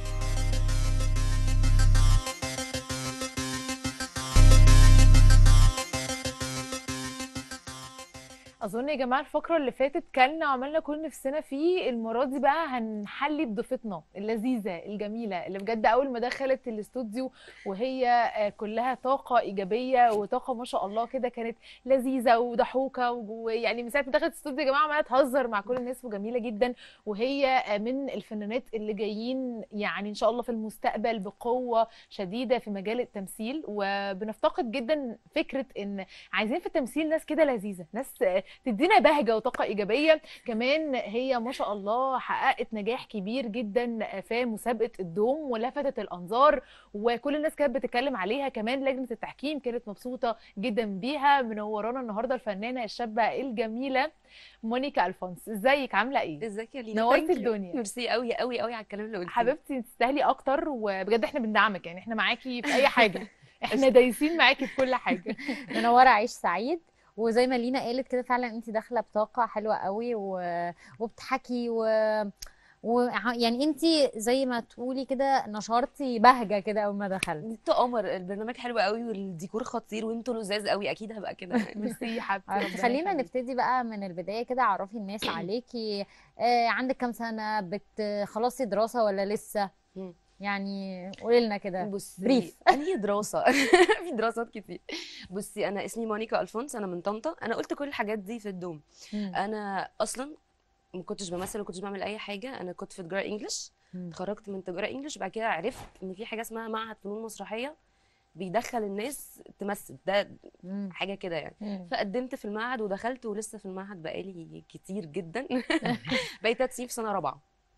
اظن يا جماعه الفقره اللي فاتت كلنا وعملنا كل نفسنا فيه المره دي بقى هنحلي بضيفتنا اللذيذه الجميله اللي بجد اول ما دخلت الاستوديو وهي آه، كلها طاقه ايجابيه وطاقه ما شاء الله كده كانت لذيذه وضحوكه ويعني من ساعه ما دخلت الاستوديو يا جماعه عماله تهزر مع كل الناس وجميله جدا وهي آه، من الفنانات اللي جايين يعني ان شاء الله في المستقبل بقوه شديده في مجال التمثيل وبنفتقد جدا فكره ان عايزين في التمثيل ناس كده لذيذه ناس آه، تدينا بهجه وطاقه ايجابيه كمان هي ما شاء الله حققت نجاح كبير جدا في مسابقه الدوم ولفتت الانظار وكل الناس كانت بتتكلم عليها كمان لجنه التحكيم كانت مبسوطه جدا بيها منورانا النهارده الفنانه الشابه الجميله مونيكا الفونس ازيك عامله ايه ازيك يا لينا نورتي Thank you. الدنيا. ميرسي قوي قوي قوي على الكلام اللي قلتيه حبيبتي انت تستاهلي اكتر وبجد احنا بندعمك يعني احنا معاكي في اي حاجه احنا دايسين معاكي في كل حاجه منوره عيش سعيد وزي ما لينا قالت كده فعلا انت داخله بطاقه حلوه قوي و... وبتحكي و... وع- يعني انت زي ما تقولي كده نشرتي بهجه كده اول ما دخلت انت قمر البرنامج حلو قوي والديكور خطير وانتوا لذاذ قوي اكيد هبقى كده يعني ميرسي يا حبيبتي آه، ربنا خلينا يخليك. نبتدي بقى من البدايه كده عرفي الناس عليكي آه عندك كام سنه بتخلصي دراسه ولا لسه مم. يعني قولي لنا كده بصي بريف انهي دراسه في دراسات كتير بصي انا اسمي مونيكا الفونس انا من طنطا انا قلت كل الحاجات دي في الدوم مم. انا اصلا ما كنتش بمثل وما كنتش بعمل اي حاجه انا كنت في تجاره انجلش مم. اتخرجت من تجاره انجلش بعد كده عرفت ان في حاجه اسمها معهد فنون مسرحيه بيدخل الناس تمثل ده مم. حاجه كده يعني مم. فقدمت في المعهد ودخلت ولسه في المعهد بقالي كتير جدا بقيت تنسيق في سنه رابعه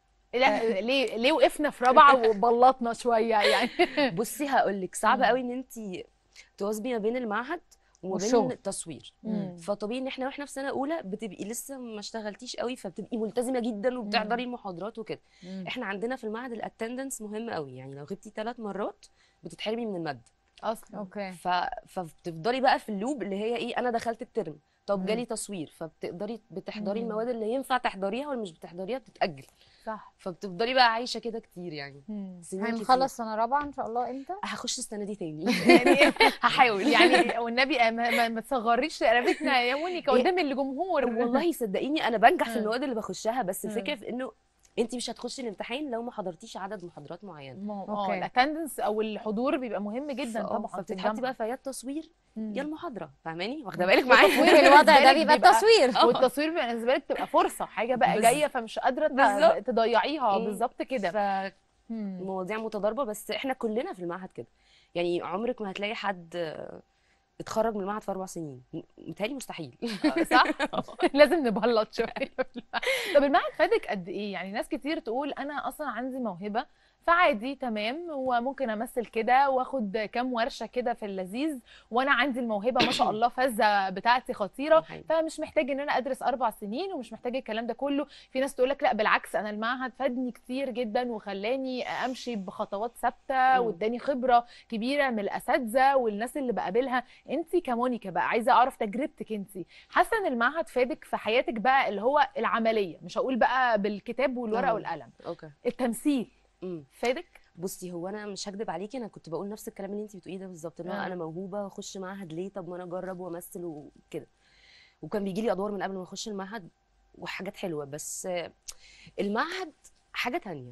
لا ليه ليه وقفنا في رابعه وبلطنا شويه يعني بصي هقول لك صعب مم. قوي ان انت تواظبي ما بين المعهد وما بين والشغل. التصوير مم. فطبيعي ان احنا واحنا في سنه اولى بتبقي لسه ما اشتغلتيش قوي فبتبقي ملتزمه جدا وبتحضري المحاضرات وكده مم. احنا عندنا في المعهد الاتندنس مهم قوي يعني لو غبتي ثلاث مرات بتتحرمي من الماده اصلا اوكي ف... فبتفضلي بقى في اللوب اللي هي ايه انا دخلت الترم طب مم. جالي تصوير فبتقدري بتحضري مم. المواد اللي ينفع تحضريها واللي مش بتحضريها بتتاجل صح فبتفضلي بقى عايشه كده كتير يعني مم. سنين كتير. هنخلص سنه رابعه ان شاء الله امتى هخش السنه دي تاني يعني هحاول يعني والنبي ما, ما, ما تصغريش رقبتنا يا مونيكا إيه؟ قدام الجمهور والله صدقيني انا بنجح في مم. المواد اللي بخشها بس مم. الفكره في انه انت مش هتخشي الامتحان لو ما حضرتيش عدد محاضرات معينه ما هو أوكي. اه الاتندنس او الحضور بيبقى مهم جدا فآه، طبعا في فبتتحطي الجامعه بقى في يا التصوير مم. يا المحاضره فاهماني واخده بالك معايا تصوير الوضع ده بالك بيبقى بيبقى- التصوير آه. والتصوير بالنسبه لك بتبقى فرصه حاجه بقى بالظبط. جايه فمش قادره ت- بالظبط. تضيعيها مم. بالظبط كده مم. فمواضيع متضاربه بس احنا كلنا في المعهد كده يعني عمرك ما هتلاقي حد آه، اتخرج من المعهد في اربع سنين م- متهيألي مستحيل صح لازم نبلط شويه طب المعهد فادك قد ايه يعني ناس كتير تقول انا اصلا عندي موهبه فعادي تمام وممكن امثل كده واخد كام ورشه كده في اللذيذ وانا عندي الموهبه ما شاء الله فزه بتاعتي خطيره حقيقي. فمش محتاج ان انا ادرس اربع سنين ومش محتاج الكلام ده كله في ناس تقول لك لا بالعكس انا المعهد فادني كتير جدا وخلاني امشي بخطوات ثابته مم. واداني خبره كبيره من الاساتذه والناس اللي بقابلها انت كمونيكا بقى عايزه اعرف تجربتك انت حاسه ان المعهد فادك في حياتك بقى اللي هو العمليه مش هقول بقى بالكتاب والورقه آه. والقلم اوكي التمثيل امم فادك بصي هو انا مش هكدب عليكي انا كنت بقول نفس الكلام اللي انت بتقوليه ده بالظبط اللي هو آه. انا موهوبه واخش معهد ليه طب ما انا اجرب وامثل وكده وكان بيجي لي ادوار من قبل ما اخش المعهد وحاجات حلوه بس آه، المعهد حاجه تانية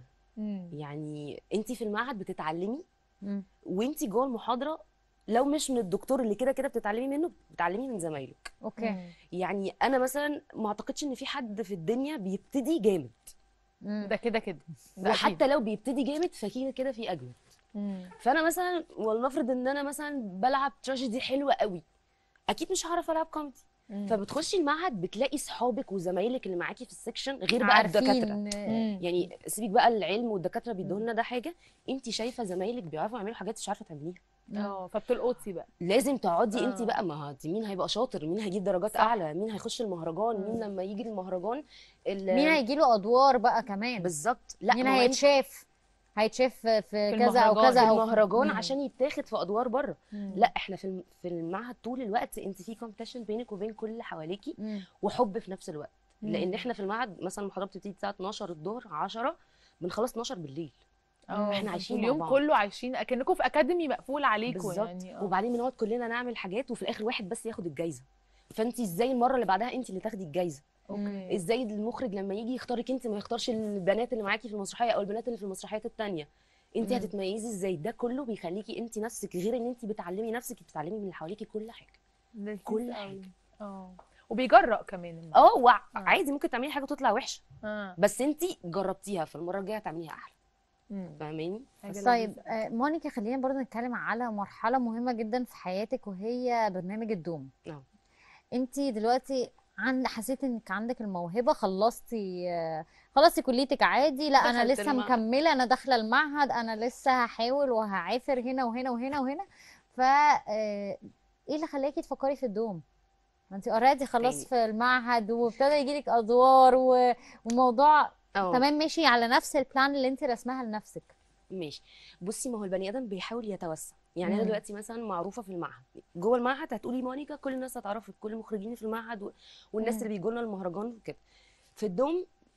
يعني انت في المعهد بتتعلمي مم. وانت جوه المحاضره لو مش من الدكتور اللي كده كده بتتعلمي منه بتتعلمي من زمايلك اوكي يعني انا مثلا ما اعتقدش ان في حد في الدنيا بيبتدي جامد مم. ده كده كده ده أكيد. وحتى لو بيبتدي جامد فكده كده في اجمد مم. فانا مثلا ولنفرض ان انا مثلا بلعب تراجيدي حلوه قوي اكيد مش هعرف العب كوميدي مم. فبتخشي المعهد بتلاقي صحابك وزمايلك اللي معاكي في السكشن غير بقى الدكاتره عارفين مم. يعني سيبك بقى العلم والدكاتره بيدوا لنا ده حاجه انت شايفه زمايلك بيعرفوا يعملوا حاجات مش عارفه تعمليها اه فبتلقطي بقى لازم تقعدي آه. انت بقى ما هو مين هيبقى شاطر مين هيجيب درجات صح. اعلى مين هيخش المهرجان مم. مين لما يجي المهرجان ال- مين هيجي له ادوار بقى كمان بالظبط لا مين ما هو انت هيتشاف هيتشاف في في كذا او المهرجان. كذا في او المهرجان مم. عشان يتاخد في ادوار بره مم. لا احنا في الم- في المعهد طول الوقت انت في كومبيتيشن بينك وبين كل اللي حواليكي مم. وحب في نفس الوقت لان مم. احنا في المعهد مثلا المحاضره بتبتدي الساعه 12 الظهر 10 بنخلص 12 بالليل اه احنا عايشين مع اليوم بعض. كله عايشين اكنكم في اكاديمي مقفول عليكم بالظبط يعني اه وبعدين بنقعد كلنا نعمل حاجات وفي الاخر واحد بس ياخد الجايزه فانت ازاي المره اللي بعدها انت اللي تاخدي الجايزه اوكي ازاي المخرج لما يجي يختارك انت ما يختارش البنات اللي معاكي في المسرحيه او البنات اللي في المسرحيات التانية انت مم. هتتميزي ازاي ده كله بيخليكي انت نفسك غير ان انت بتعلمي نفسك بتتعلمي من اللي حواليكي كل حاجه لذيذ كل قوي. حاجة. اه وبيجرأ كمان الموضوع. اه وع- عادي ممكن تعملي حاجه وتطلع وحشه اه بس انت جربتيها فالمره الجايه هتعمليها احلى مم. فاهماني حاجة طيب لذيذة. آه، مونيكا خلينا برضه نتكلم على مرحلة مهمة جدا في حياتك وهي برنامج الدوم نعم. انت دلوقتي عند حسيت انك عندك الموهبة خلصتي آه، خلصتي كليتك عادي لا انا دخلت لسه المعهد. مكملة انا داخلة المعهد انا لسه هحاول وهعافر هنا وهنا وهنا وهنا ف آه، ايه اللي خلاكي تفكري في الدوم ما انت اوريدي خلاص يعني- في المعهد وابتدى يجيلك ادوار و- وموضوع اه تمام ماشي على نفس البلان اللي انت رسمها لنفسك ماشي بصي ما هو البني ادم بيحاول يتوسع يعني انا مم. دلوقتي مثلا معروفه في المعهد جوه المعهد هتقولي مونيكا كل الناس هتعرفك كل المخرجين في المعهد و... والناس مم. اللي بيجوا لنا المهرجان وكده في الدوم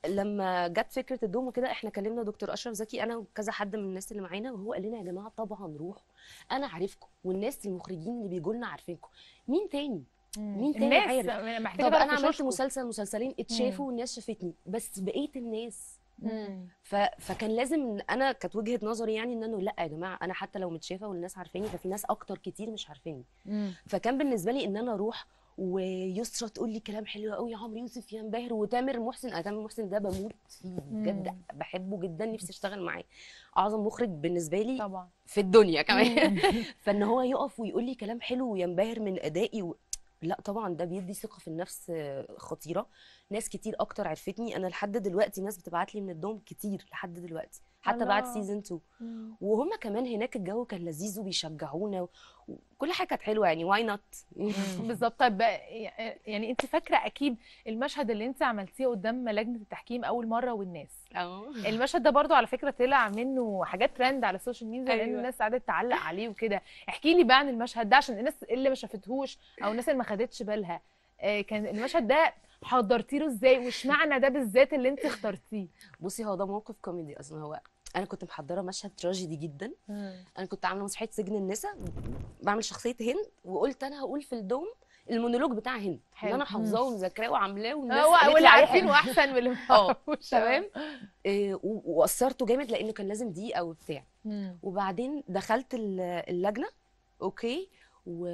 لما جت فكره الدوم وكده احنا كلمنا دكتور اشرف زكي انا وكذا حد من الناس اللي معانا وهو قال لنا يا جماعه طبعا روحوا انا عارفكم والناس المخرجين اللي بيجوا لنا عارفينكم مين تاني مين تاني الناس عارف محتاجة طب تعرف انا عملت وشوشكوا. مسلسل مسلسلين اتشافوا مم. والناس شافتني بس بقيه الناس مم. ف... فكان لازم إن انا كانت وجهه نظري يعني ان انا لا يا جماعه انا حتى لو متشافه والناس عارفاني ففي ناس اكتر كتير مش عارفاني فكان بالنسبه لي ان انا اروح ويسرا تقول لي كلام حلو قوي يا عمرو يوسف يا مباهر وتامر محسن انا تامر محسن ده بموت فيه بجد مم. بحبه جدا نفسي اشتغل معاه اعظم مخرج بالنسبه لي طبعا في الدنيا كمان فان هو يقف ويقول لي كلام حلو وينبهر من ادائي و... لا طبعا ده بيدي ثقه في النفس آه، خطيره ناس كتير اكتر عرفتني انا لحد دلوقتي ناس بتبعت لي من الدوم كتير لحد دلوقتي حتى بعد الله. سيزون 2 وهم كمان هناك الجو كان لذيذ وبيشجعونا و- وكل حاجه كانت حلوه يعني واي نوت بالظبط طيب بقى يعني انت فاكره اكيد المشهد اللي انت عملتيه قدام لجنه التحكيم اول مره والناس المشهد ده برضو على فكره طلع منه حاجات ترند على السوشيال ميديا لان أيوة. الناس قعدت تعلق عليه وكده احكي لي بقى عن المشهد ده عشان الناس اللي ما شافتهوش او الناس اللي ما خدتش بالها آه، كان المشهد ده حضرتي له ازاي واشمعنى ده بالذات اللي انت اخترتيه بصي هو ده موقف كوميدي اصلا هو انا كنت محضره مشهد تراجيدي جدا انا كنت عامله مسرحيه سجن النساء بعمل شخصيه هند وقلت انا هقول في الدوم المونولوج بتاع هند حلو. اللي انا حافظاه ومذاكراه وعاملاه والناس هو قالت لي واللي عليه عارفينه حلو. احسن من اللي ما اه يعرفوش. تمام إيه، و- وقصرته جامد لانه كان لازم دقيقه وبتاع مم. وبعدين دخلت ال- اللجنه اوكي و...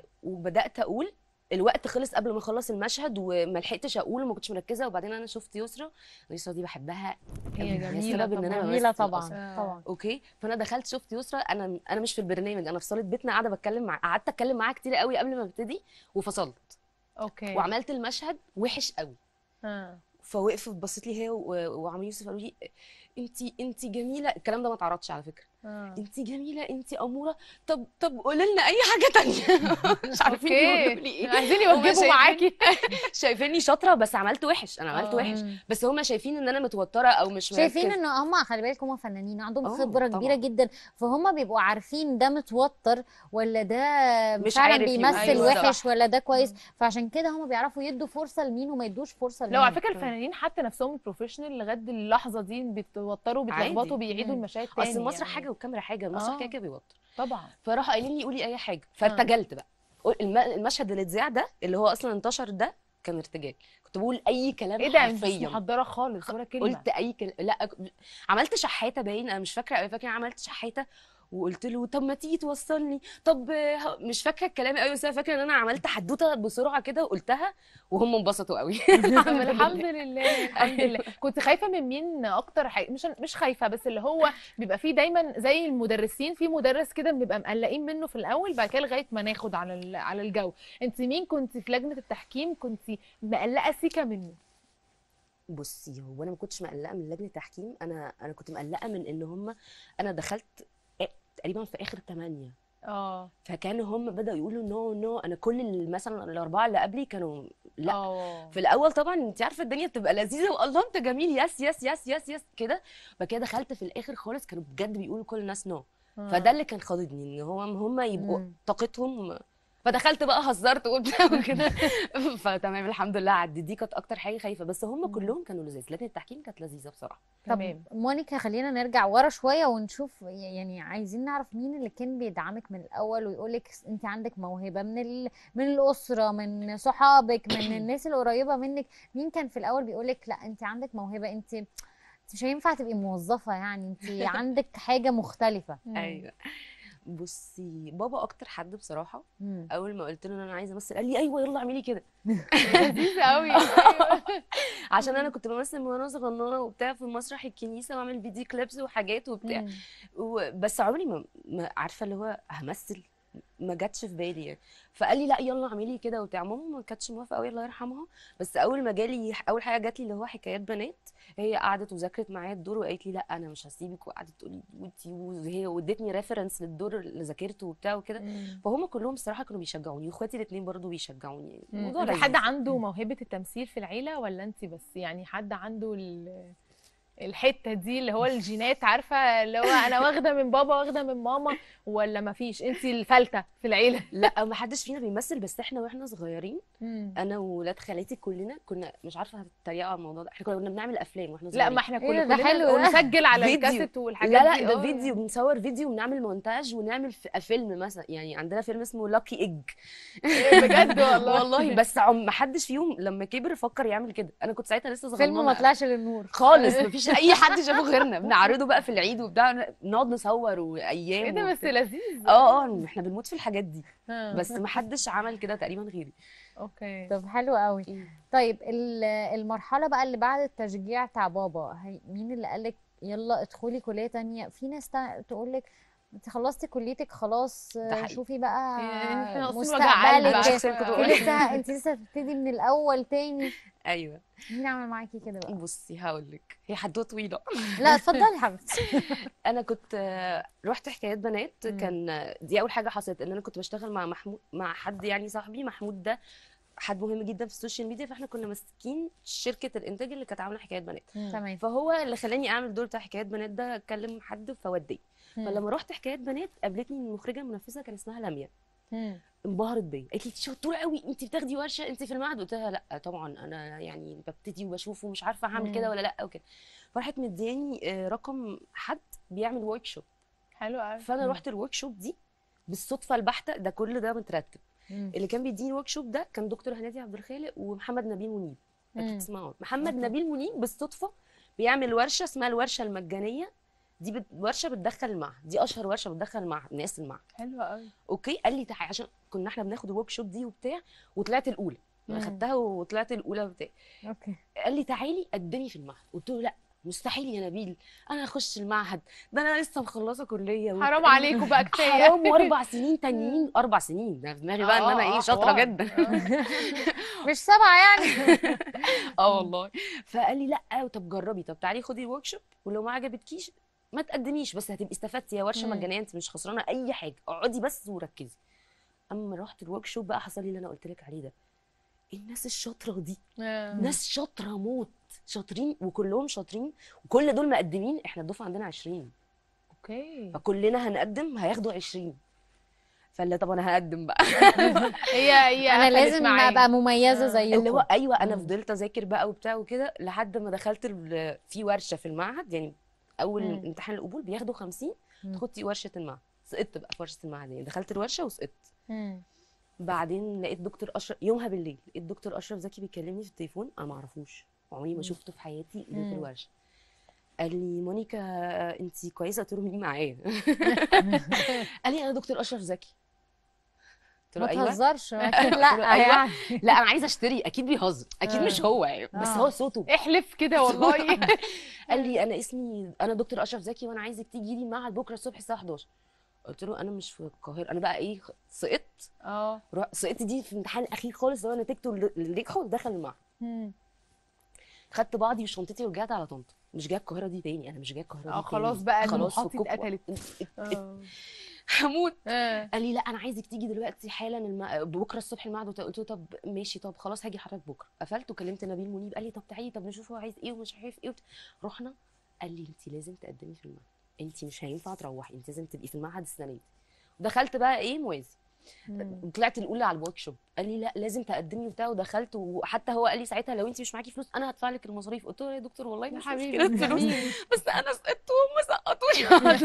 وبدات اقول الوقت خلص قبل ما اخلص المشهد وما لحقتش اقول وما كنتش مركزه وبعدين انا شفت يسرا يسرا دي بحبها هي أوي. جميلة سبب ان انا طبعاً. بمثل جميله طبعا أصلاً. طبعا اوكي فانا دخلت شفت يسرا انا انا مش في البرنامج انا في صاله بيتنا قاعده بتكلم مع قعدت اتكلم معاها كتير قوي قبل ما ابتدي وفصلت اوكي وعملت المشهد وحش قوي آه. فوقفت بصت لي هي و- وعم يوسف قالوا لي انت انت جميله الكلام ده ما اتعرضش على فكره آه. انت جميله انت اموره طب طب قولي لنا اي حاجه تانية مش عارفين أوكي. يقولوا لي ايه عايزين هما يوجبوا شايفين- معاكي. شايفيني شاطره بس عملت وحش انا عملت آه. وحش بس هم شايفين ان انا متوتره او مش شايفين مركزة. ان هم خلي بالك هم فنانين عندهم آه، خبره طبعاً. كبيره جدا فهم بيبقوا عارفين ده متوتر ولا ده مش فعلا عارف يقول. بيمثل أيوة، صح. وحش ولا ده كويس فعشان كده هم بيعرفوا يدوا فرصه لمين وما يدوش فرصه لمين لو على فكره الفنانين حتى نفسهم البروفيشنال لغايه اللحظه دي بيتوتروا بيتلخبطوا عادي. بيعيدوا مم. المشاهد تاني اصل المسرح يعني. حاجه والكاميرا حاجه المسرح آه. كده كده بيوتر طبعا فراحوا قايلين لي قولي اي حاجه فارتجلت بقى الم- المشهد اللي اتذاع ده اللي هو اصلا انتشر ده كان ارتجال كنت بقول اي كلام ايه ده انت مش حرفيا محضره خالص ولا كلمه قلت اي كلام لا عملت شحاته باين انا مش فاكره قوي فاكره عملت شحاته وقلت له طب ما تيجي توصلني طب ه- مش فاكره الكلام قوي بس انا فاكره ان انا عملت حدوته بسرعه كده وقلتها وهم انبسطوا قوي طب الحمد لله الحمد لله كنت خايفه من مين اكتر حاجه مش مش خايفه بس اللي هو بيبقى فيه دايما زي المدرسين في مدرس كده بنبقى مقلقين منه في الاول بعد كده لغايه ما ناخد على ال- على الجو انت مين كنت في لجنه التحكيم كنت مقلقه سيكا منه بصي هو انا ما كنتش مقلقه من لجنه التحكيم انا انا كنت مقلقه من ان هم انا دخلت آه، تقريبا في اخر ثمانيه اه فكانوا هم بدأوا يقولوا نو نو انا كل ال- مثلا الاربعه اللي قبلي كانوا لا اه في الاول طبعا انت عارفه الدنيا بتبقى لذيذه والله انت جميل يس يس يس يس يس كده بعد كده دخلت في الاخر خالص كانوا بجد بيقولوا كل الناس نو آه. فده اللي كان خاضدني ان هو هم يبقوا مم. طاقتهم فدخلت بقى هزرت وبتاع وكده فتمام الحمد لله عدت دي كانت اكتر حاجه خايفه بس هم كلهم كانوا لذيذ لجنه التحكيم كانت لذيذه بصراحه طب مونيكا خلينا نرجع ورا شويه ونشوف يعني عايزين نعرف مين اللي كان بيدعمك من الاول ويقولك انت عندك موهبه من ال... من الاسره من صحابك من الناس القريبه منك مين كان في الاول بيقولك لا انت عندك موهبه انت انت مش هينفع تبقي موظفه يعني انت عندك حاجه مختلفه ايوه بصي بابا اكتر حد بصراحه مم. اول ما قلت له ان انا عايزه امثل قال لي ايوه يلا اعملي كده لذيذه قوي عشان انا كنت بمثل من وانا صغننه وبتاع في مسرح الكنيسه واعمل فيديو كليبس وحاجات وبتاع مم. و... بس عمري ما... ما عارفه اللي هو همثل ما جاتش في بالي يعني فقال لي لا يلا اعملي كده وبتاع ماما ما كانتش موافقه قوي الله يرحمها بس اول ما جالي اول حاجه جات لي اللي هو حكايات بنات هي قعدت وذاكرت معايا الدور وقالت لي لا انا مش هسيبك وقعدت تقول لي وانتي وهي وادتني ريفرنس للدور اللي ذاكرته وبتاع وكده فهم كلهم الصراحه كانوا بيشجعوني واخواتي الاثنين برضو بيشجعوني يعني الموضوع في حد لذيذ. عنده موهبه التمثيل في العيله ولا انت بس يعني حد عنده ال... الحته دي اللي هو الجينات عارفه اللي هو انا واخده من بابا واخده من ماما ولا مفيش انت الفلته في العيله لا ما حدش فينا بيمثل بس احنا واحنا صغيرين مم. انا وولاد خالاتي كلنا كنا مش عارفه هتتريقوا على الموضوع ده احنا كنا بنعمل افلام واحنا لا صغيرين ما احنا إيه كنا ده؟ ده كلنا حلو ده. ونسجل على فيديو. الكاسيت والحاجات لا لا دي ده آه. فيديو بنصور فيديو ونعمل مونتاج ونعمل ف- فيلم مثلا يعني عندنا فيلم اسمه لاكي ايج بجد والله والله بس عم ما حدش فيهم لما كبر فكر يعمل كده انا كنت ساعتها لسه صغننه فيلم ما طلعش للنور خالص مفيش اي حد شافه غيرنا بنعرضه بقى في العيد وبتاع نقعد نصور وايام ايه ده بس وبتاع. لذيذ اه اه احنا بنموت في الحاجات دي آه. بس ما حدش عمل كده تقريبا غيري اوكي طب حلو قوي طيب ال- المرحله بقى اللي بعد التشجيع بتاع بابا هي- مين اللي قالك يلا ادخلي كليه تانية في ناس تقول لك انت خلصتي كليتك خلاص ده حقيقي. شوفي بقى يعني إحنا ناقصين وجع قلب مستقبلك عشان كنت في بقول. لسه انت لسه هتبتدي من الاول تاني ايوه مين عمل معاكي كده بقى بصي هقول لك هي حدوته طويله لا اتفضلي حبيبتي انا كنت آه، رحت حكايات بنات مم. كان آه، دي اول حاجه حصلت ان انا كنت بشتغل مع محمود مع حد يعني صاحبي محمود ده حد مهم جدا في السوشيال ميديا فاحنا كنا ماسكين شركه الانتاج اللي كانت عامله حكايات بنات تمام فهو اللي خلاني اعمل دور بتاع حكايات بنات ده اكلم حد فوديه مم. فلما رحت حكايات بنات قابلتني المخرجه المنفذه كان اسمها لميا مم. انبهرت بيا قالت لي انت شطوره قوي انت بتاخدي ورشه انت في المعهد قلت لها لا طبعا انا يعني ببتدي وبشوف ومش عارفه هعمل كده مم. ولا لا وكده فراحت مدياني آه، رقم حد بيعمل ورك شوب حلو قوي فانا رحت الورك شوب دي بالصدفه البحته ده كل ده مترتب مم. اللي كان بيديني الورك شوب ده كان دكتور هنادي عبد الخالق ومحمد نبيل منيب مم. اكيد تسمعوا محمد أوكي. نبيل منيب بالصدفه بيعمل ورشه اسمها الورشه المجانيه دي بت... ورشه بتدخل المعهد دي اشهر ورشه بتدخل المعهد ناس المعهد حلو قوي اوكي قال لي تعالى عشان كنا احنا بناخد الورك شوب دي وبتاع وطلعت الاولى انا مم. خدتها وطلعت الاولى وبتاع اوكي قال لي تعالي قدمي في المعهد قلت له لا مستحيل يا نبيل انا هخش المعهد ده انا لسه مخلصه كليه وبتاع. حرام عليكم بقى كفايه حرام واربع سنين تانيين اربع سنين ده في دماغي بقى ان آه، انا آه، ايه شاطره حوار. جدا مش سبعه يعني اه والله فقال لي لا طب جربي طب تعالي خدي الورك شوب ولو ما عجبتكيش ما تقدميش بس هتبقي استفدتي يا ورشه مم. مجانيه انت مش خسرانه اي حاجه اقعدي بس وركزي اما رحت الورك شوب بقى حصل لي اللي انا قلت لك عليه ده الناس الشاطره دي آه. ناس شاطره موت شاطرين وكلهم شاطرين وكل دول مقدمين احنا الدفعه عندنا 20 اوكي فكلنا هنقدم هياخدوا 20 فاللي طب انا هقدم بقى هي هي انا قفلت لازم معايا. ابقى مميزه آه. زيكم اللي هو ايوه انا مم. فضلت اذاكر بقى وبتاع وكده لحد ما دخلت ال- في ورشه في المعهد يعني اول مم. امتحان القبول بياخدوا 50 مم. تخطي ورشه المعهد سقطت بقى في ورشه المعهد يعني دخلت الورشه وسقطت مم. بعدين لقيت دكتور اشرف يومها بالليل لقيت دكتور اشرف زكي بيكلمني في التليفون انا ما اعرفوش عمري ما شفته في حياتي غير في مم. الورشه قال لي مونيكا انت كويسه قلت له مين معايا قال لي انا دكتور اشرف زكي قلت ما له ايوه تهزرش قلت لا له أيوة. يعني لا انا عايزه اشتري اكيد بيهزر اكيد آه. مش هو يعني بس آه. هو صوته احلف كده والله قال لي انا اسمي انا دكتور اشرف زكي وانا عايزك تيجي لي المعهد بكره الصبح الساعه 11 قلت له انا مش في القاهره انا بقى ايه سقطت اه رح- سقطت دي في الامتحان الاخير خالص اللي هو نتيجته اللي اللي نجحوا دخل المعهد مم. خدت بعضي وشنطتي ورجعت على طنطا مش جايه القاهره دي تاني انا مش جايه القاهره دي اه تاني. خلاص بقى خلاص المحاطي فكوك- اتقتلت ات- ات- آه. هموت آه. قال لي لا انا عايزك تيجي دلوقتي حالا الم... بكره الصبح المعهد وت- قلت له طب ماشي طب خلاص هاجي حضرتك بكره قفلت وكلمت نبيل منيب قال لي طب تعالي طب نشوف هو عايز ايه ومش عارف ايه وبت- رحنا قال لي انت لازم تقدمي في المعهد انت مش هينفع تروحي انت لازم تبقي في المعهد السنه دي دخلت بقى ايه موازي مم. طلعت الاولى على الورك شوب قال لي لا لازم تقدمي وبتاع ودخلت وحتى هو قال لي ساعتها لو انت مش معاكي فلوس انا هدفع لك المصاريف قلت له يا دكتور والله يا مش حبيبي مشكله فلوس جميل. بس انا سقطت وهم سقطوني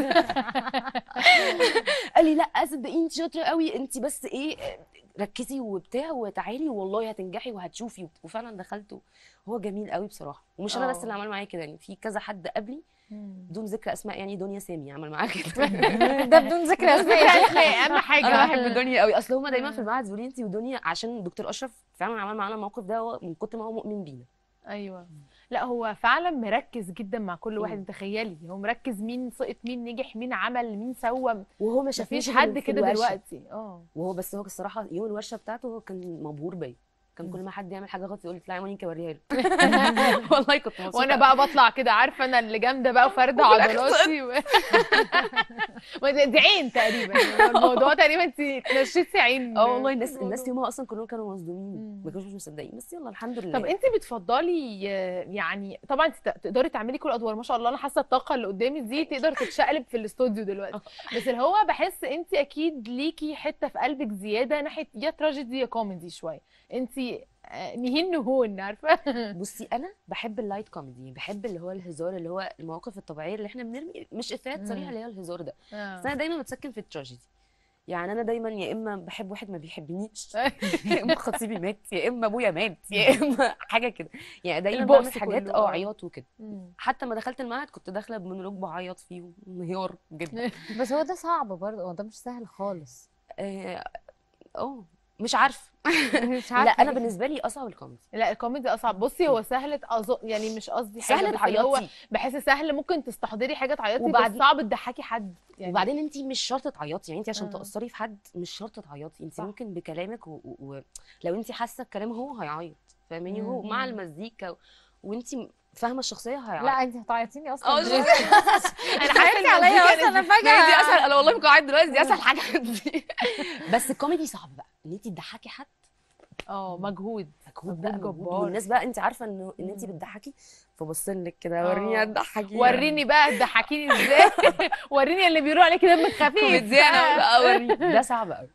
قال لي لا صدقيني انت شاطره قوي انت بس ايه ركزي وبتاع وتعالي والله هتنجحي وهتشوفي وفعلا دخلت هو جميل قوي بصراحه ومش انا بس اه. اللي عمل معايا كده يعني في كذا حد قبلي مم. بدون ذكر اسماء يعني دنيا سامي عمل معايا كده ده بدون ذكر اسماء اسماء اهم حاجه انا بحب دنيا قوي اصل هما دايما في المعهد بيقولوا لي انت ودنيا عشان دكتور اشرف فعلا عمل معانا الموقف ده هو من كتر ما هو مؤمن بينا ايوه لا هو فعلا مركز جدا مع كل واحد مم. تخيلي هو مركز مين سقط مين نجح مين عمل مين سوى وهو ما شافنيش مفيش غير حد في كده الورشة. دلوقتي اه وهو بس هو الصراحه يوم الورشه بتاعته هو كان مبهور بيا كان كل ما حد يعمل حاجه غلط يقول لي اطلعي مونيكا وريها له والله كنت مبسوطه وانا بقى بطلع كده عارفه انا اللي جامده بقى وفارده عضلاتي و... ودي- دي عين تقريبا يعني الموضوع تقريبا انت نشيتي عين اه والله الناس الناس يومها اصلا كلهم كانوا مصدومين ما كانوش مصدقين بس يلا الحمد لله طب انت بتفضلي آه، يعني طبعا انت ت- تقدري تعملي كل الادوار ما شاء الله انا حاسه الطاقه اللي قدامي دي تقدر تتشقلب في الاستوديو دلوقتي بس اللي هو بحس انت اكيد ليكي حته في قلبك زياده ناحيه يا تراجيدي يا كوميدي شويه انت آه، نهين نهون عارفه بصي انا بحب اللايت كوميدي بحب اللي هو الهزار اللي هو المواقف الطبيعيه اللي احنا بنرمي مش افيهات صريحه مم. اللي هي الهزار ده آه. بس انا دايما بتسكن في التراجيدي يعني انا دايما يا اما بحب واحد ما بيحبنيش يا اما خطيبي مات يا اما ابويا مات يا اما حاجه كده يعني دايما البؤس بعمل حاجات كله، اه آه. عياط وكده حتى ما دخلت المعهد كنت داخله بمونولوج بعيط فيه وانهيار جدا بس هو ده صعب برضه هو ده مش سهل خالص اه آه، مش عارفه مش لا عارفة انا إيه. بالنسبه لي اصعب الكوميدي لا الكوميدي اصعب بصي هو سهل أظن يعني مش قصدي حاجه سهل بس اللي هو تعيطي. بحس سهل ممكن تستحضري حاجه تعيطي وبعد- بس صعب تضحكي حد يعني وبعدين انت مش شرط تعيطي يعني انت عشان آه. تاثري في حد مش شرط تعيطي انت ممكن بكلامك ولو و... و... لو انت حاسه الكلام هو هيعيط فاهماني هو مم. مع المزيكا و... وانت فاهمه الشخصيه هيعيط لا انت هتعيطيني اصلا اه دلوقتي. انا ضحكتي عليا اصلا انا دي فجاه اسهل انا والله ممكن اعيط دلوقتي دي اسهل حاجه عندي بس الكوميدي صعب بقى ان انت تضحكي حد اه مجهود مجهود بقى مجهود مجهود جبار. والناس بقى انت عارفه انه ان انت بتضحكي فبصين لك كده وريني آه. هتضحكي وريني بقى تضحكيني ازاي وريني اللي بيقولوا عليك دمك خفيف كوميديانه بقى وريني ده صعب قوي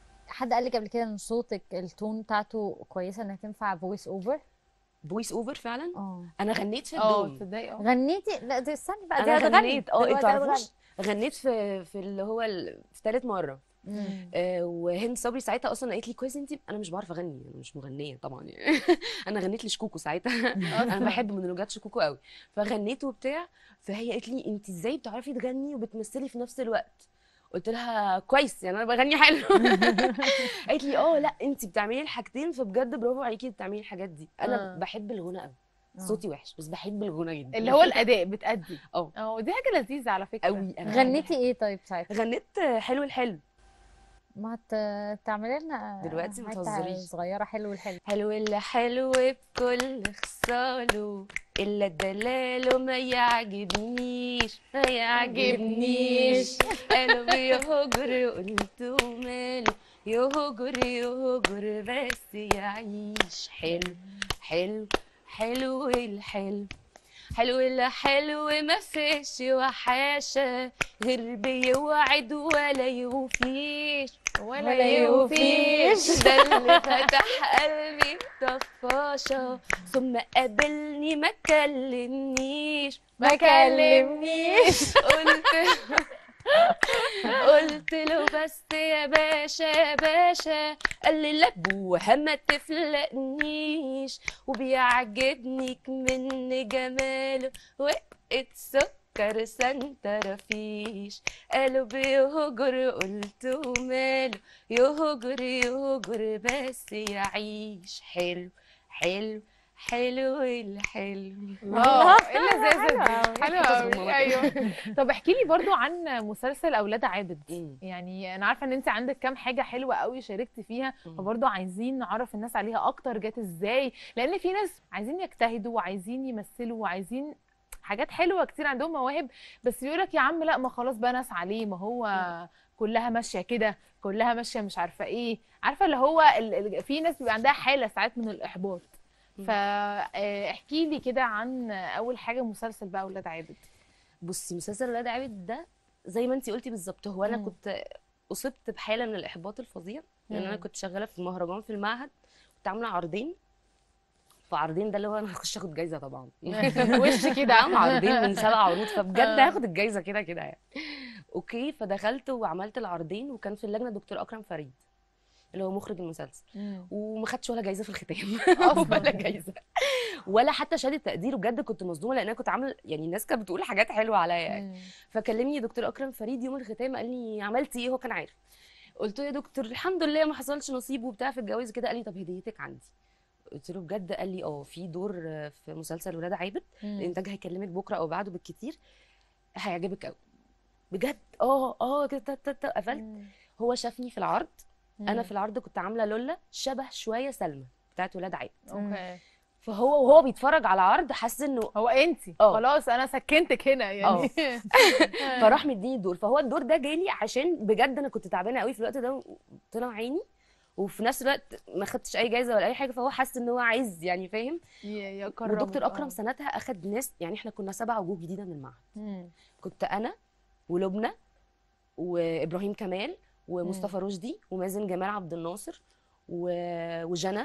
حد قال لك قبل كده ان صوتك التون بتاعته كويسه انها تنفع فويس اوفر فويس اوفر فعلا اه انا غنيت في اه الدوم تصدقي اه غنيتي لا دي استني بقى دي انا هتغني غنيت اه دلوقتي انتوا هتغني. عارفوش غنيت في في اللي هو ال... في ثالث مره مم. آه وهند صبري ساعتها اصلا قالت لي كويس انت انا مش بعرف اغني انا مش مغنيه طبعا يعني انا غنيت لشكوكو ساعتها انا بحب مونولوجات شكوكو قوي فغنيت وبتاع فهي قالت لي انت ازاي بتعرفي تغني وبتمثلي في نفس الوقت قلت لها كويس يعني انا بغني حلو قالت لي اه لا انت بتعملي الحاجتين فبجد برافو عليكي بتعملي الحاجات دي انا آه. بحب الغنى قوي آه. صوتي وحش بس بحب الغنى جدا اللي هو الاداء بتأدي اه اه دي حاجه لذيذه على فكره قوي انا غنيتي ايه طيب ساعتها غنيت حلو الحلو ما ت- تعملي لنا دلوقتي ما حتة تهزريش. صغيره حلو الحلو حلو اللي حلو بكل خصاله الا دلاله ما يعجبنيش ما يعجبنيش قلبي يهجر قلت ماله يهجر يهجر بس يعيش حلو حلو حلو الحلو حلو اللي حلو ما فيش وحاشة غير بيوعد ولا يوفيش ولا يوفيش. ده اللي فتح قلبي طفاشة ثم قابلني ما كلمنيش ما كلمنيش. قلت قلت له بس يا باشا يا باشا قال لي لا بوها ما تفلقنيش وبيعجبني من جماله وقت سكر سنتر فيش قالوا بيهجر قلت ماله يهجر يهجر بس يعيش حلو حلو حلو الحلو اه ايه اللذاذه حلوة دي أوي. حلوه قوي ايوه طب احكي لي برضو عن مسلسل اولاد عابد مم. يعني انا عارفه ان انت عندك كام حاجه حلوه قوي شاركتي فيها فبرضو عايزين نعرف الناس عليها اكتر جت ازاي لان في ناس عايزين يجتهدوا وعايزين يمثلوا وعايزين حاجات حلوه كتير عندهم مواهب بس يقولك يا عم لا ما خلاص بقى ناس عليه ما هو كلها ماشيه كده كلها ماشيه مش عارفه ايه عارفه اللي هو ال- ال- في ناس بيبقى عندها حاله ساعات من الاحباط فاحكي لي كده عن اول حاجه مسلسل بقى اولاد عابد بصي مسلسل ولاد عابد ده زي ما انت قلتي بالظبط هو انا مم. كنت اصبت بحاله من الاحباط الفظيع لان انا مم. كنت شغاله في مهرجان في المعهد كنت عامله عرضين فعرضين ده اللي هو انا هخش اخد جايزه طبعا وش كده. عامله عرضين من سبع عروض فبجد آه. هاخد الجايزه كده كده يعني اوكي فدخلت وعملت العرضين وكان في اللجنه دكتور اكرم فريد اللي هو مخرج المسلسل وما خدش ولا جايزه في الختام ولا جايزه ولا حتى شهاده تقدير بجد كنت مصدومه لان انا كنت عامل يعني الناس كانت بتقول حاجات حلوه عليا يعني فكلمني دكتور اكرم فريد يوم الختام قال لي عملتي ايه هو كان عارف قلت له يا دكتور الحمد لله ما حصلش نصيب وبتاع في الجواز كده قال لي طب هديتك عندي قلت له بجد قال لي اه في دور في مسلسل ولاد عابد مم. الانتاج هيكلمك بكره او بعده بالكتير هيعجبك قوي بجد اه اه كده تا- تا- تا- قفلت هو شافني في العرض انا مم. في العرض كنت عامله لولا شبه شويه سلمى بتاعت ولاد عاد اوكي فهو وهو بيتفرج على عرض حس انه هو انت اه. خلاص انا سكنتك هنا يعني فراح مديني الدور فهو الدور ده جالي عشان بجد انا كنت تعبانه قوي في الوقت ده طلع عيني وفي نفس الوقت ما خدتش اي جايزه ولا اي حاجه فهو حس ان هو عايز يعني فاهم ي- يكرمك، ودكتور اكرم اه. سنتها اخد ناس يعني احنا كنا سبع وجوه جديده من المعهد مم. كنت انا ولبنى وابراهيم كمال ومصطفى رشدي ومازن جمال عبد الناصر و- وجنى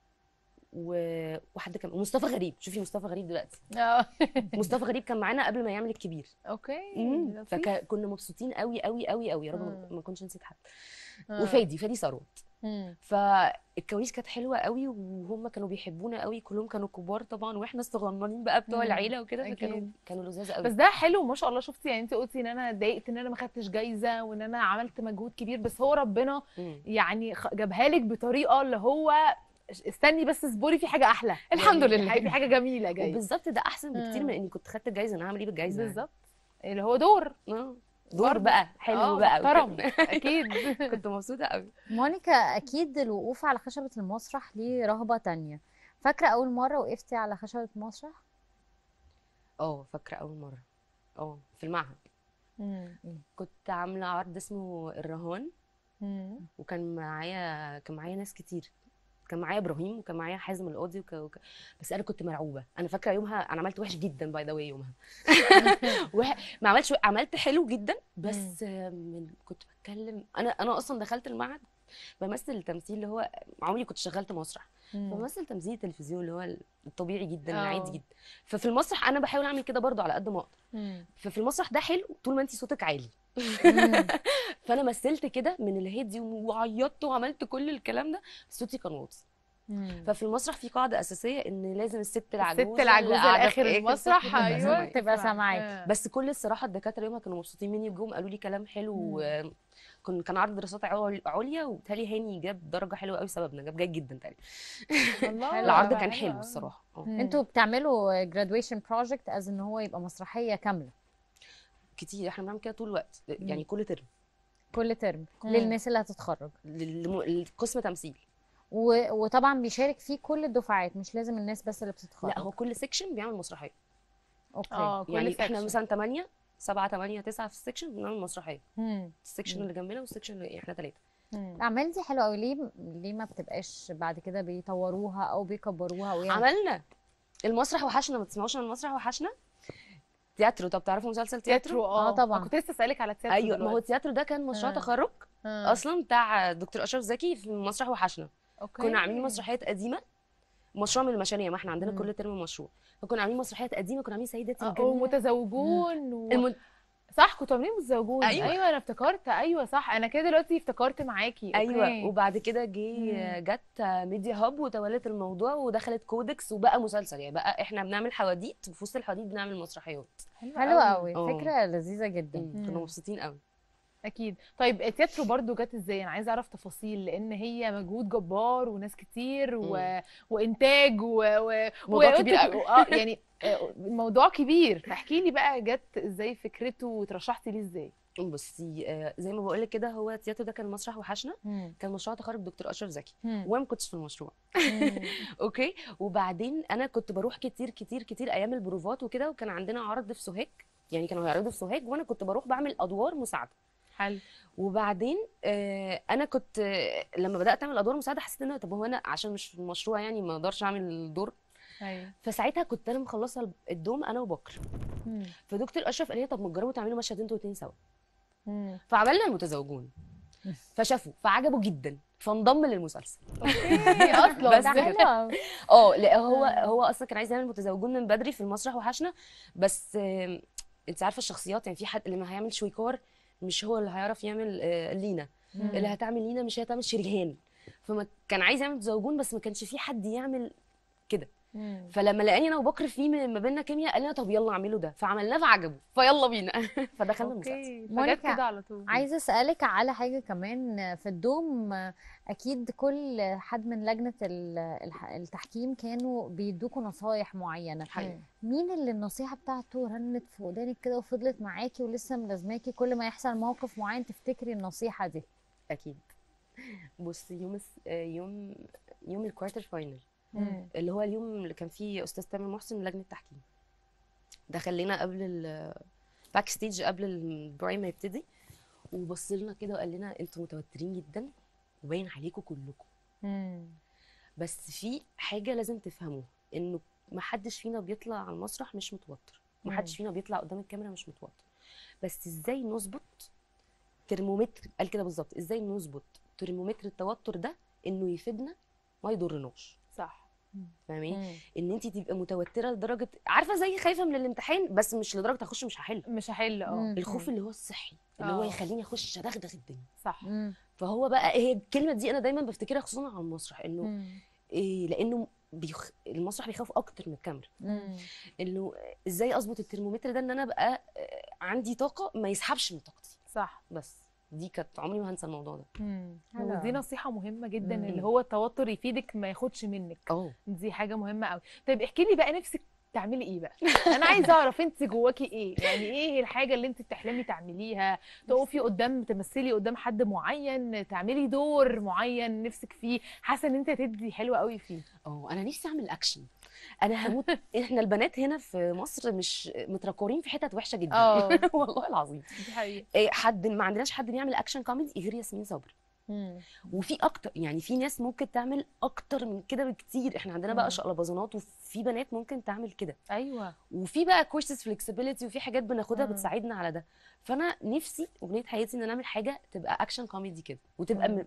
و- وحد كمان ومصطفى غريب شوفي مصطفى غريب دلوقتي اه. مصطفى غريب كان معانا قبل ما يعمل الكبير اوكي امم لطيف. فكنا مبسوطين قوي قوي قوي قوي يا رب مم. ما كنتش نسيت حد آه. وفادي فادي ثروت مم. فالكواليس كانت حلوه قوي وهم كانوا بيحبونا قوي كلهم كانوا كبار طبعا واحنا الصغننين بقى بتوع مم. العيله وكده فكانوا أكيد. كانوا لذاذ قوي بس ده حلو ما شاء الله شفتي يعني انت قلتي ان انا اتضايقت ان انا ما خدتش جايزه وان انا عملت مجهود كبير بس هو ربنا مم. يعني خ- جابها لك بطريقه اللي هو استني بس اصبري في حاجه احلى الحمد يعني لله. في حاجه جميله جايه وبالظبط ده احسن بكتير مم. من اني كنت خدت الجايزه انا هعمل ايه بالجايزه يعني. بالظبط اللي هو دور اه دور برضه. بقى حلو آه، بقى محترم. وكده. اكيد كنت مبسوطه قوي مونيكا اكيد الوقوف على خشبة المسرح ليه رهبة تانية فاكرة اول مرة وقفتي على خشبة مسرح اه فاكره اول مره اه في المعهد كنت عامله عرض اسمه الرهان وكان معايا كان معايا ناس كتير كان معايا ابراهيم وكان معايا حازم القاضي وك... وك... بس انا كنت مرعوبه انا فاكره يومها انا عملت وحش جدا باي ذا واي يومها وح... ما عملتش عملت حلو جدا بس من... كنت بتكلم انا انا اصلا دخلت المعهد بمثل تمثيل اللي هو عمري كنت شغلت مسرح بمثل تمثيل تلفزيون اللي هو الطبيعي جدا آه. العادي جدا ففي المسرح انا بحاول اعمل كده برضو على قد ما اقدر ففي المسرح ده حلو طول ما انت صوتك عالي فانا مثلت كده من الهادي وعيطت وعملت كل الكلام ده بس صوتي كان واطي ففي المسرح في قاعده اساسيه ان لازم الست العجوزه الست العجوزة اللي قاعدة لآخر في المسرح، صف تبقى أيوة، سامعاكي. تبقى سامعاكي. بس كل الصراحه الدكاتره يومها كانوا مبسوطين مني وجم قالوا لي كلام حلو و- كان كان عرض دراسات عل- عليا وبالتالي هاني جاب درجه حلوه قوي بسببنا جاب جيد جدا تقريبا الله العرض حلو كان أوي. حلو الصراحه اه انتوا بتعملوا graduation project از ان هو يبقى مسرحية كاملة كتير احنا بنعمل كده طول الوقت يعني كل ترم كل ترم مم. للناس اللي هتتخرج لقسم تمثيل و... وطبعا بيشارك فيه كل الدفعات مش لازم الناس بس اللي بتتخرج لا هو كل سيكشن بيعمل مسرحيه اوكي اه كل يعني احنا section. مثلا 8 7 8 9 في السكشن بنعمل مسرحيه مم. السكشن اللي جنبنا والسكشن اللي احنا ثلاثه الاعمال دي حلوه قوي ليه ليه ما بتبقاش بعد كده بيطوروها او بيكبروها او يعني عملنا المسرح وحشنا ما تسمعوش عن المسرح وحشنا تياترو طب تعرفوا مسلسل تياترو تياترو اه طبعا كنت لسه اسالك على التياترو ايوه ما هو دلوقتي. التياترو ده كان مشروع آه. تخرج آه. اصلا بتاع دكتور اشرف زكي في مسرح وحشنا أوكي. كنا عاملين مسرحيات قديمه مشروع من المشاريع ما احنا عندنا مم. كل ترم مشروع فكنا عاملين مسرحيات قديمه كنا عاملين سيداتي آه، الجميله ومتزوجون و... الم... صح كنتوا عاملين متزوجون أيوة. ايوه انا افتكرت ايوه صح انا كده دلوقتي افتكرت معاكي ايوه أوكي. وبعد كده جه جت ميديا هاب وتولت الموضوع ودخلت كودكس وبقى مسلسل يعني بقى احنا بنعمل حواديت وفي وسط الحواديت بنعمل مسرحيات حلوه قوي اه. فكره لذيذه جدا كنا مبسوطين قوي اكيد طيب التياترو برضو جت ازاي انا عايزه اعرف تفاصيل لان هي مجهود جبار وناس كتير و... وانتاج و... و... موضوع وقلت- كبير قوي. اه يعني آه، الموضوع كبير فاحكي لي بقى جت ازاي فكرته وترشحتي ليه ازاي بصي آه، زي ما بقول لك كده هو التياترو ده كان مسرح وحشنا مم. كان مشروع تخرج دكتور اشرف زكي مم. وانا ما كنتش في المشروع اوكي وبعدين انا كنت بروح كتير كتير كتير ايام البروفات وكده وكان عندنا عرض في سوهاج يعني كانوا هيعرضوا في سوهاج وانا كنت بروح بعمل ادوار مساعده حلو وبعدين آه انا كنت آه لما بدات اعمل ادوار مساعده حسيت ان طب هو انا عشان مش في المشروع يعني ما اقدرش اعمل دور ايوه فساعتها كنت انا مخلصه الدوم انا وبكر فدكتور اشرف قال لي طب ما تجربوا تعملوا مشهد انتوا الاثنين سوا فعملنا المتزوجون فشافوا فعجبه جدا فانضم للمسلسل اصلا بس ده كده. حلو. اه لا هو هو اصلا كان عايز يعمل متزوجون من بدري في المسرح وحشنا بس آم، انت عارفه الشخصيات يعني في حد اللي هيعمل شويكار مش هو اللي هيعرف يعمل آه، لينا مم. اللي هتعمل لينا مش هي هتعمل شريهان فما كان عايز يعمل متزوجون بس ما كانش في حد يعمل كده فلما لقاني انا وبكر في ما بيننا كيمياء قال لنا طب يلا اعملوا ده فعملناه فعجبه فيلا بينا فدخلنا المسلسل فجت كده على طول عايزه اسالك على حاجه كمان في الدوم اكيد كل حد من لجنه ال- الح- التحكيم كانوا بيدوكوا نصايح معينه حقيقي. مين اللي النصيحه بتاعته رنت في ودانك كده وفضلت معاكي ولسه ملازماكي كل ما يحصل موقف معين تفتكري النصيحه دي اكيد بصي يوم الس... آه، يوم يوم الكوارتر فاينل مم. اللي هو اليوم اللي كان فيه استاذ تامر محسن من لجنه التحكيم دخلنا قبل ال باك ستيج قبل البرايم ما يبتدي وبص لنا كده وقال لنا انتوا متوترين جدا وباين عليكم كلكم مم. بس في حاجه لازم تفهموها انه ما حدش فينا بيطلع على المسرح مش متوتر ما مم. حدش فينا بيطلع قدام الكاميرا مش متوتر بس ازاي نظبط ترمومتر قال كده بالظبط ازاي نظبط ترمومتر التوتر ده انه يفيدنا ما يضرناش صح فاهمين ان انت تبقى متوتره لدرجه عارفه زي خايفه من الامتحان بس مش لدرجه اخش مش هحل مش هحل اه الخوف اللي هو الصحي اللي هو آه. يخليني اخش ادغدغ الدنيا صح فهو بقى هي الكلمه دي انا دايما بفتكرها خصوصا على المسرح انه مم. إيه لانه بيخ... المسرح بيخاف اكتر من الكاميرا مم. انه ازاي اظبط الترمومتر ده ان انا ابقى آه، عندي طاقه ما يسحبش من طاقتي صح بس دي كانت عمري ما هنسى الموضوع ده مم. حلو ودي أوي. نصيحة مهمة جدا مم. اللي هو التوتر يفيدك ما ياخدش منك اه دي حاجة مهمة قوي طيب احكي لي بقى نفسك تعملي ايه بقى انا عايزه اعرف انت جواكي ايه يعني ايه الحاجه اللي انت بتحلمي تعمليها تقفي قدام تمثلي قدام حد معين تعملي دور معين نفسك فيه حاسه ان انت هتدي حلوه قوي فيه اه انا نفسي اعمل اكشن انا هموت احنا البنات هنا في مصر مش متركورين في حتت وحشه جدا اه. والله العظيم دي حقيقه إيه، حد ما عندناش حد بيعمل اكشن كوميدي غير ياسمين صبري وفي اكتر يعني في ناس ممكن تعمل اكتر من كده بكتير احنا عندنا مم. بقى شقلباظونات وفي بنات ممكن تعمل كده ايوه وفي بقى كورسز فلكسبيليتي وفي حاجات بناخدها مم. بتساعدنا على ده فانا نفسي اغنيه حياتي ان انا اعمل حاجه تبقى اكشن كوميدي كده وتبقى مم. م...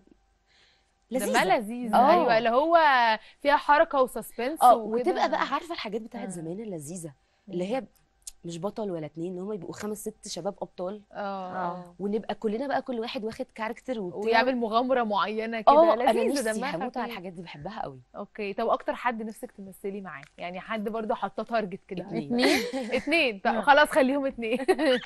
دمها لذيذه لذيذ آه. ايوه اللي هو فيها حركه وسسبنس اه وكده. وتبقى بقى عارفه الحاجات بتاعت مم. زمان اللذيذه اللي هي مش بطل ولا اتنين اللي هم يبقوا خمس ست شباب ابطال اه ونبقى كلنا بقى كل واحد واخد كاركتر وبتاع ويعمل مغامره معينه كده اه انا لذيذه نفسي دمها هموت على خفيف. الحاجات دي بحبها قوي اوكي طب اكتر حد نفسك تمثلي معاه يعني حد برضه حاطه تارجت كده اتنين. اتنين طب خلاص خليهم اتنين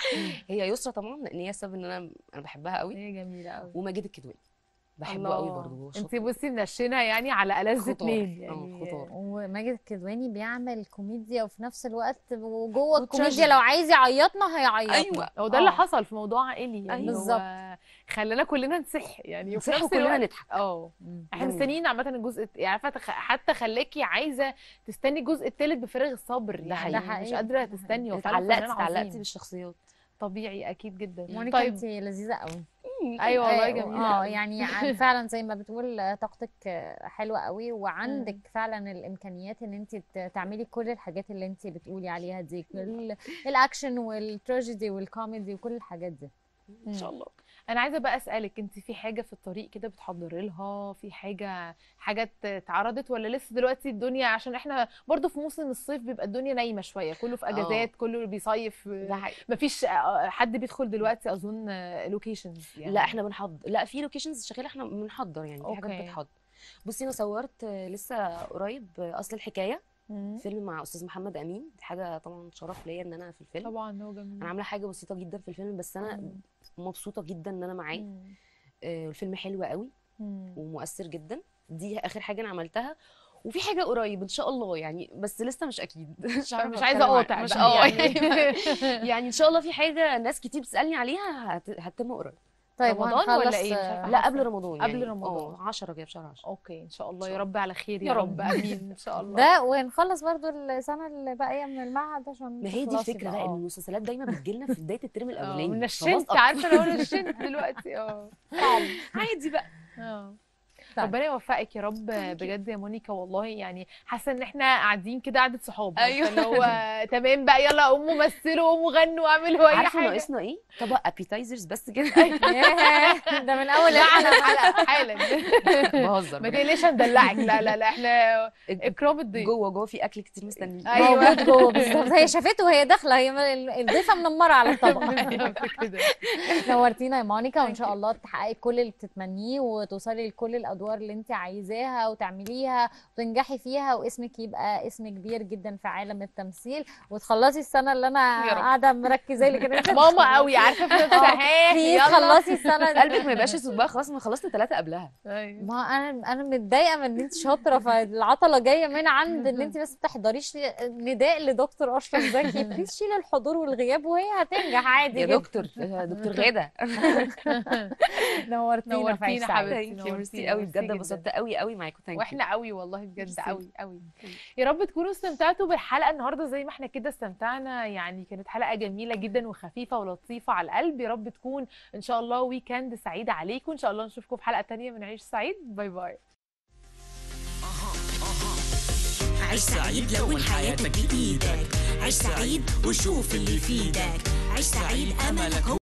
هي يسرا طبعا لان هي السبب ان انا انا بحبها قوي هي جميله قوي وماجد الكدواني بحبه قوي برضه انت بصي منشنه يعني على ألذ خطار. اتنين اه يعني خطار وماجد الكدواني بيعمل كوميديا وفي نفس الوقت وجوه الكوميديا وتراجيدي. لو عايز يعيطنا هيعيطنا ايوه هو ده اللي آه. حصل في موضوع عائلي يعني أيوة. هو بالظبط. خلانا كلنا نصح يعني وفي نصح نفس وكلنا الوقت نضحك. اه احنا جميل. مستنيين عامه الجزء الت- يعني عارفه تخ- حتى خلاكي عايزه تستني الجزء الثالث بفارغ الصبر يعني حقيقي. مش حقيقي. قادره تستني هو فعلا اتعلقت فنان اتعلقت عظيم. بالشخصيات طبيعي اكيد جدا مونيكا طيب انت لذيذه قوي ايوه والله آه، جميله اه أوي. يعني عن- فعلا زي ما بتقول آه، طاقتك آه، حلوه قوي وعندك فعلا الامكانيات ان انت ت- تعملي كل الحاجات اللي انت بتقولي عليها دي ال- الاكشن والتراجيدي والكوميدي وكل الحاجات دي ان شاء الله انا عايزه بقى اسالك انت في حاجه في الطريق كده بتحضري لها في حاجه حاجه اتعرضت ولا لسه دلوقتي الدنيا عشان احنا برضو في موسم الصيف بيبقى الدنيا نايمه شويه كله في اجازات كله بيصيف ده حقيقي. مفيش آه، حد بيدخل دلوقتي اظن لوكيشنز يعني لا احنا بنحضر لا في لوكيشنز شغاله احنا بنحضر يعني في حاجات أوكي. بتحضر بصي انا صورت آه، لسه قريب آه، اصل الحكايه مم. فيلم مع استاذ محمد امين دي حاجه طبعا شرف ليا ان انا في الفيلم طبعا هو جميل انا عامله حاجه بسيطه جدا في الفيلم بس انا مم. مبسوطه جدا ان انا معاه مم. آه، الفيلم حلو قوي مم. ومؤثر جدا دي اخر حاجه انا عملتها وفي حاجه قريب ان شاء الله يعني بس لسه مش اكيد مش عارفة مش عايزه أتكلم عن- اقاطع مش بقى اه يعني. يعني يعني ان شاء الله في حاجه ناس كتير بتسالني عليها هت- هتتم قريب طيب رمضان وهنخلص، ولا ايه مش آه، عارفة لا حاسة. قبل رمضان قبل يعني رمضان. اه 10 كده في شهر 10 اوكي ان شاء الله يا شاء رب على خير يا يا رب رب. امين ان شاء الله ده ونخلص برضو السنه اللي باقيه من المعهد عشان ما هي دي تخلصي الفكره بقى. بقى ان آه. المسلسلات دايما بتجيلنا في بدايه الترم اه الاولاني منشنت خلاص عارفه لو انا نشنت دلوقتي اه عادي بقى اه طيب. ربنا يوفقك يا رب بجد يا مونيكا والله يعني حاسه ان احنا قاعدين كده قعده صحاب أيوة. اللي هو تمام بقى يلا قوموا مثلوا قوموا غنوا واعملوا اي عارفه حاجه ناقصنا ايه طبق ابيتايزرز بس كده ياه، ده من اول لا على الحلقه الحلقه حالا بهزر ما بجد. تقلقش هندلعك لا لا لا احنا اكرام الضيف جوه جوه في اكل كتير مستنيين ايوه موجود جوه بالظبط هي شافته وهي داخله هي من- الضيفه منمره على الطبق بالظبط كده نورتينا يا مونيكا وان شاء الله تحققي كل اللي بتتمنيه وتوصلي لكل الادوار اللي انت عايزاها وتعمليها وتنجحي فيها واسمك يبقى اسم كبير جدا في عالم التمثيل وتخلصي السنه اللي انا يا رب. قاعده مركزه لك إن أنت ماما قوي عارفه في نفسها بليز يلا خلصي السنه دي قلبك ما يبقاش اسود بقى خلاص ما خلصت ثلاثه قبلها أيوة. ما انا انا متضايقه من ان انت شاطره فالعطله جايه من عند ان انت بس ما تحضريش نداء لدكتور اشرف زكي بليز شيل الحضور والغياب وهي هتنجح عادي يا جدا. دكتور يا دكتور غاده نورتينا في عيش نورتينا سعيد. حبيبتي Thank you. ميرسي نورتينا. قوي بجد جداً. انبسطت قوي قوي معاكم ثانك واحنا قوي والله بجد ميرسي. قوي قوي يا رب تكونوا استمتعتوا بالحلقه النهارده زي ما احنا كده استمتعنا يعني كانت حلقه جميله جدا وخفيفه ولطيفه على القلب يا رب تكون ان شاء الله ويكند سعيد عليكم ان شاء الله نشوفكم في حلقه تانية من عيش سعيد باي باي عيش سعيد لون حياتك بإيدك عيش سعيد وشوف اللي يفيدك عيش سعيد أملك هو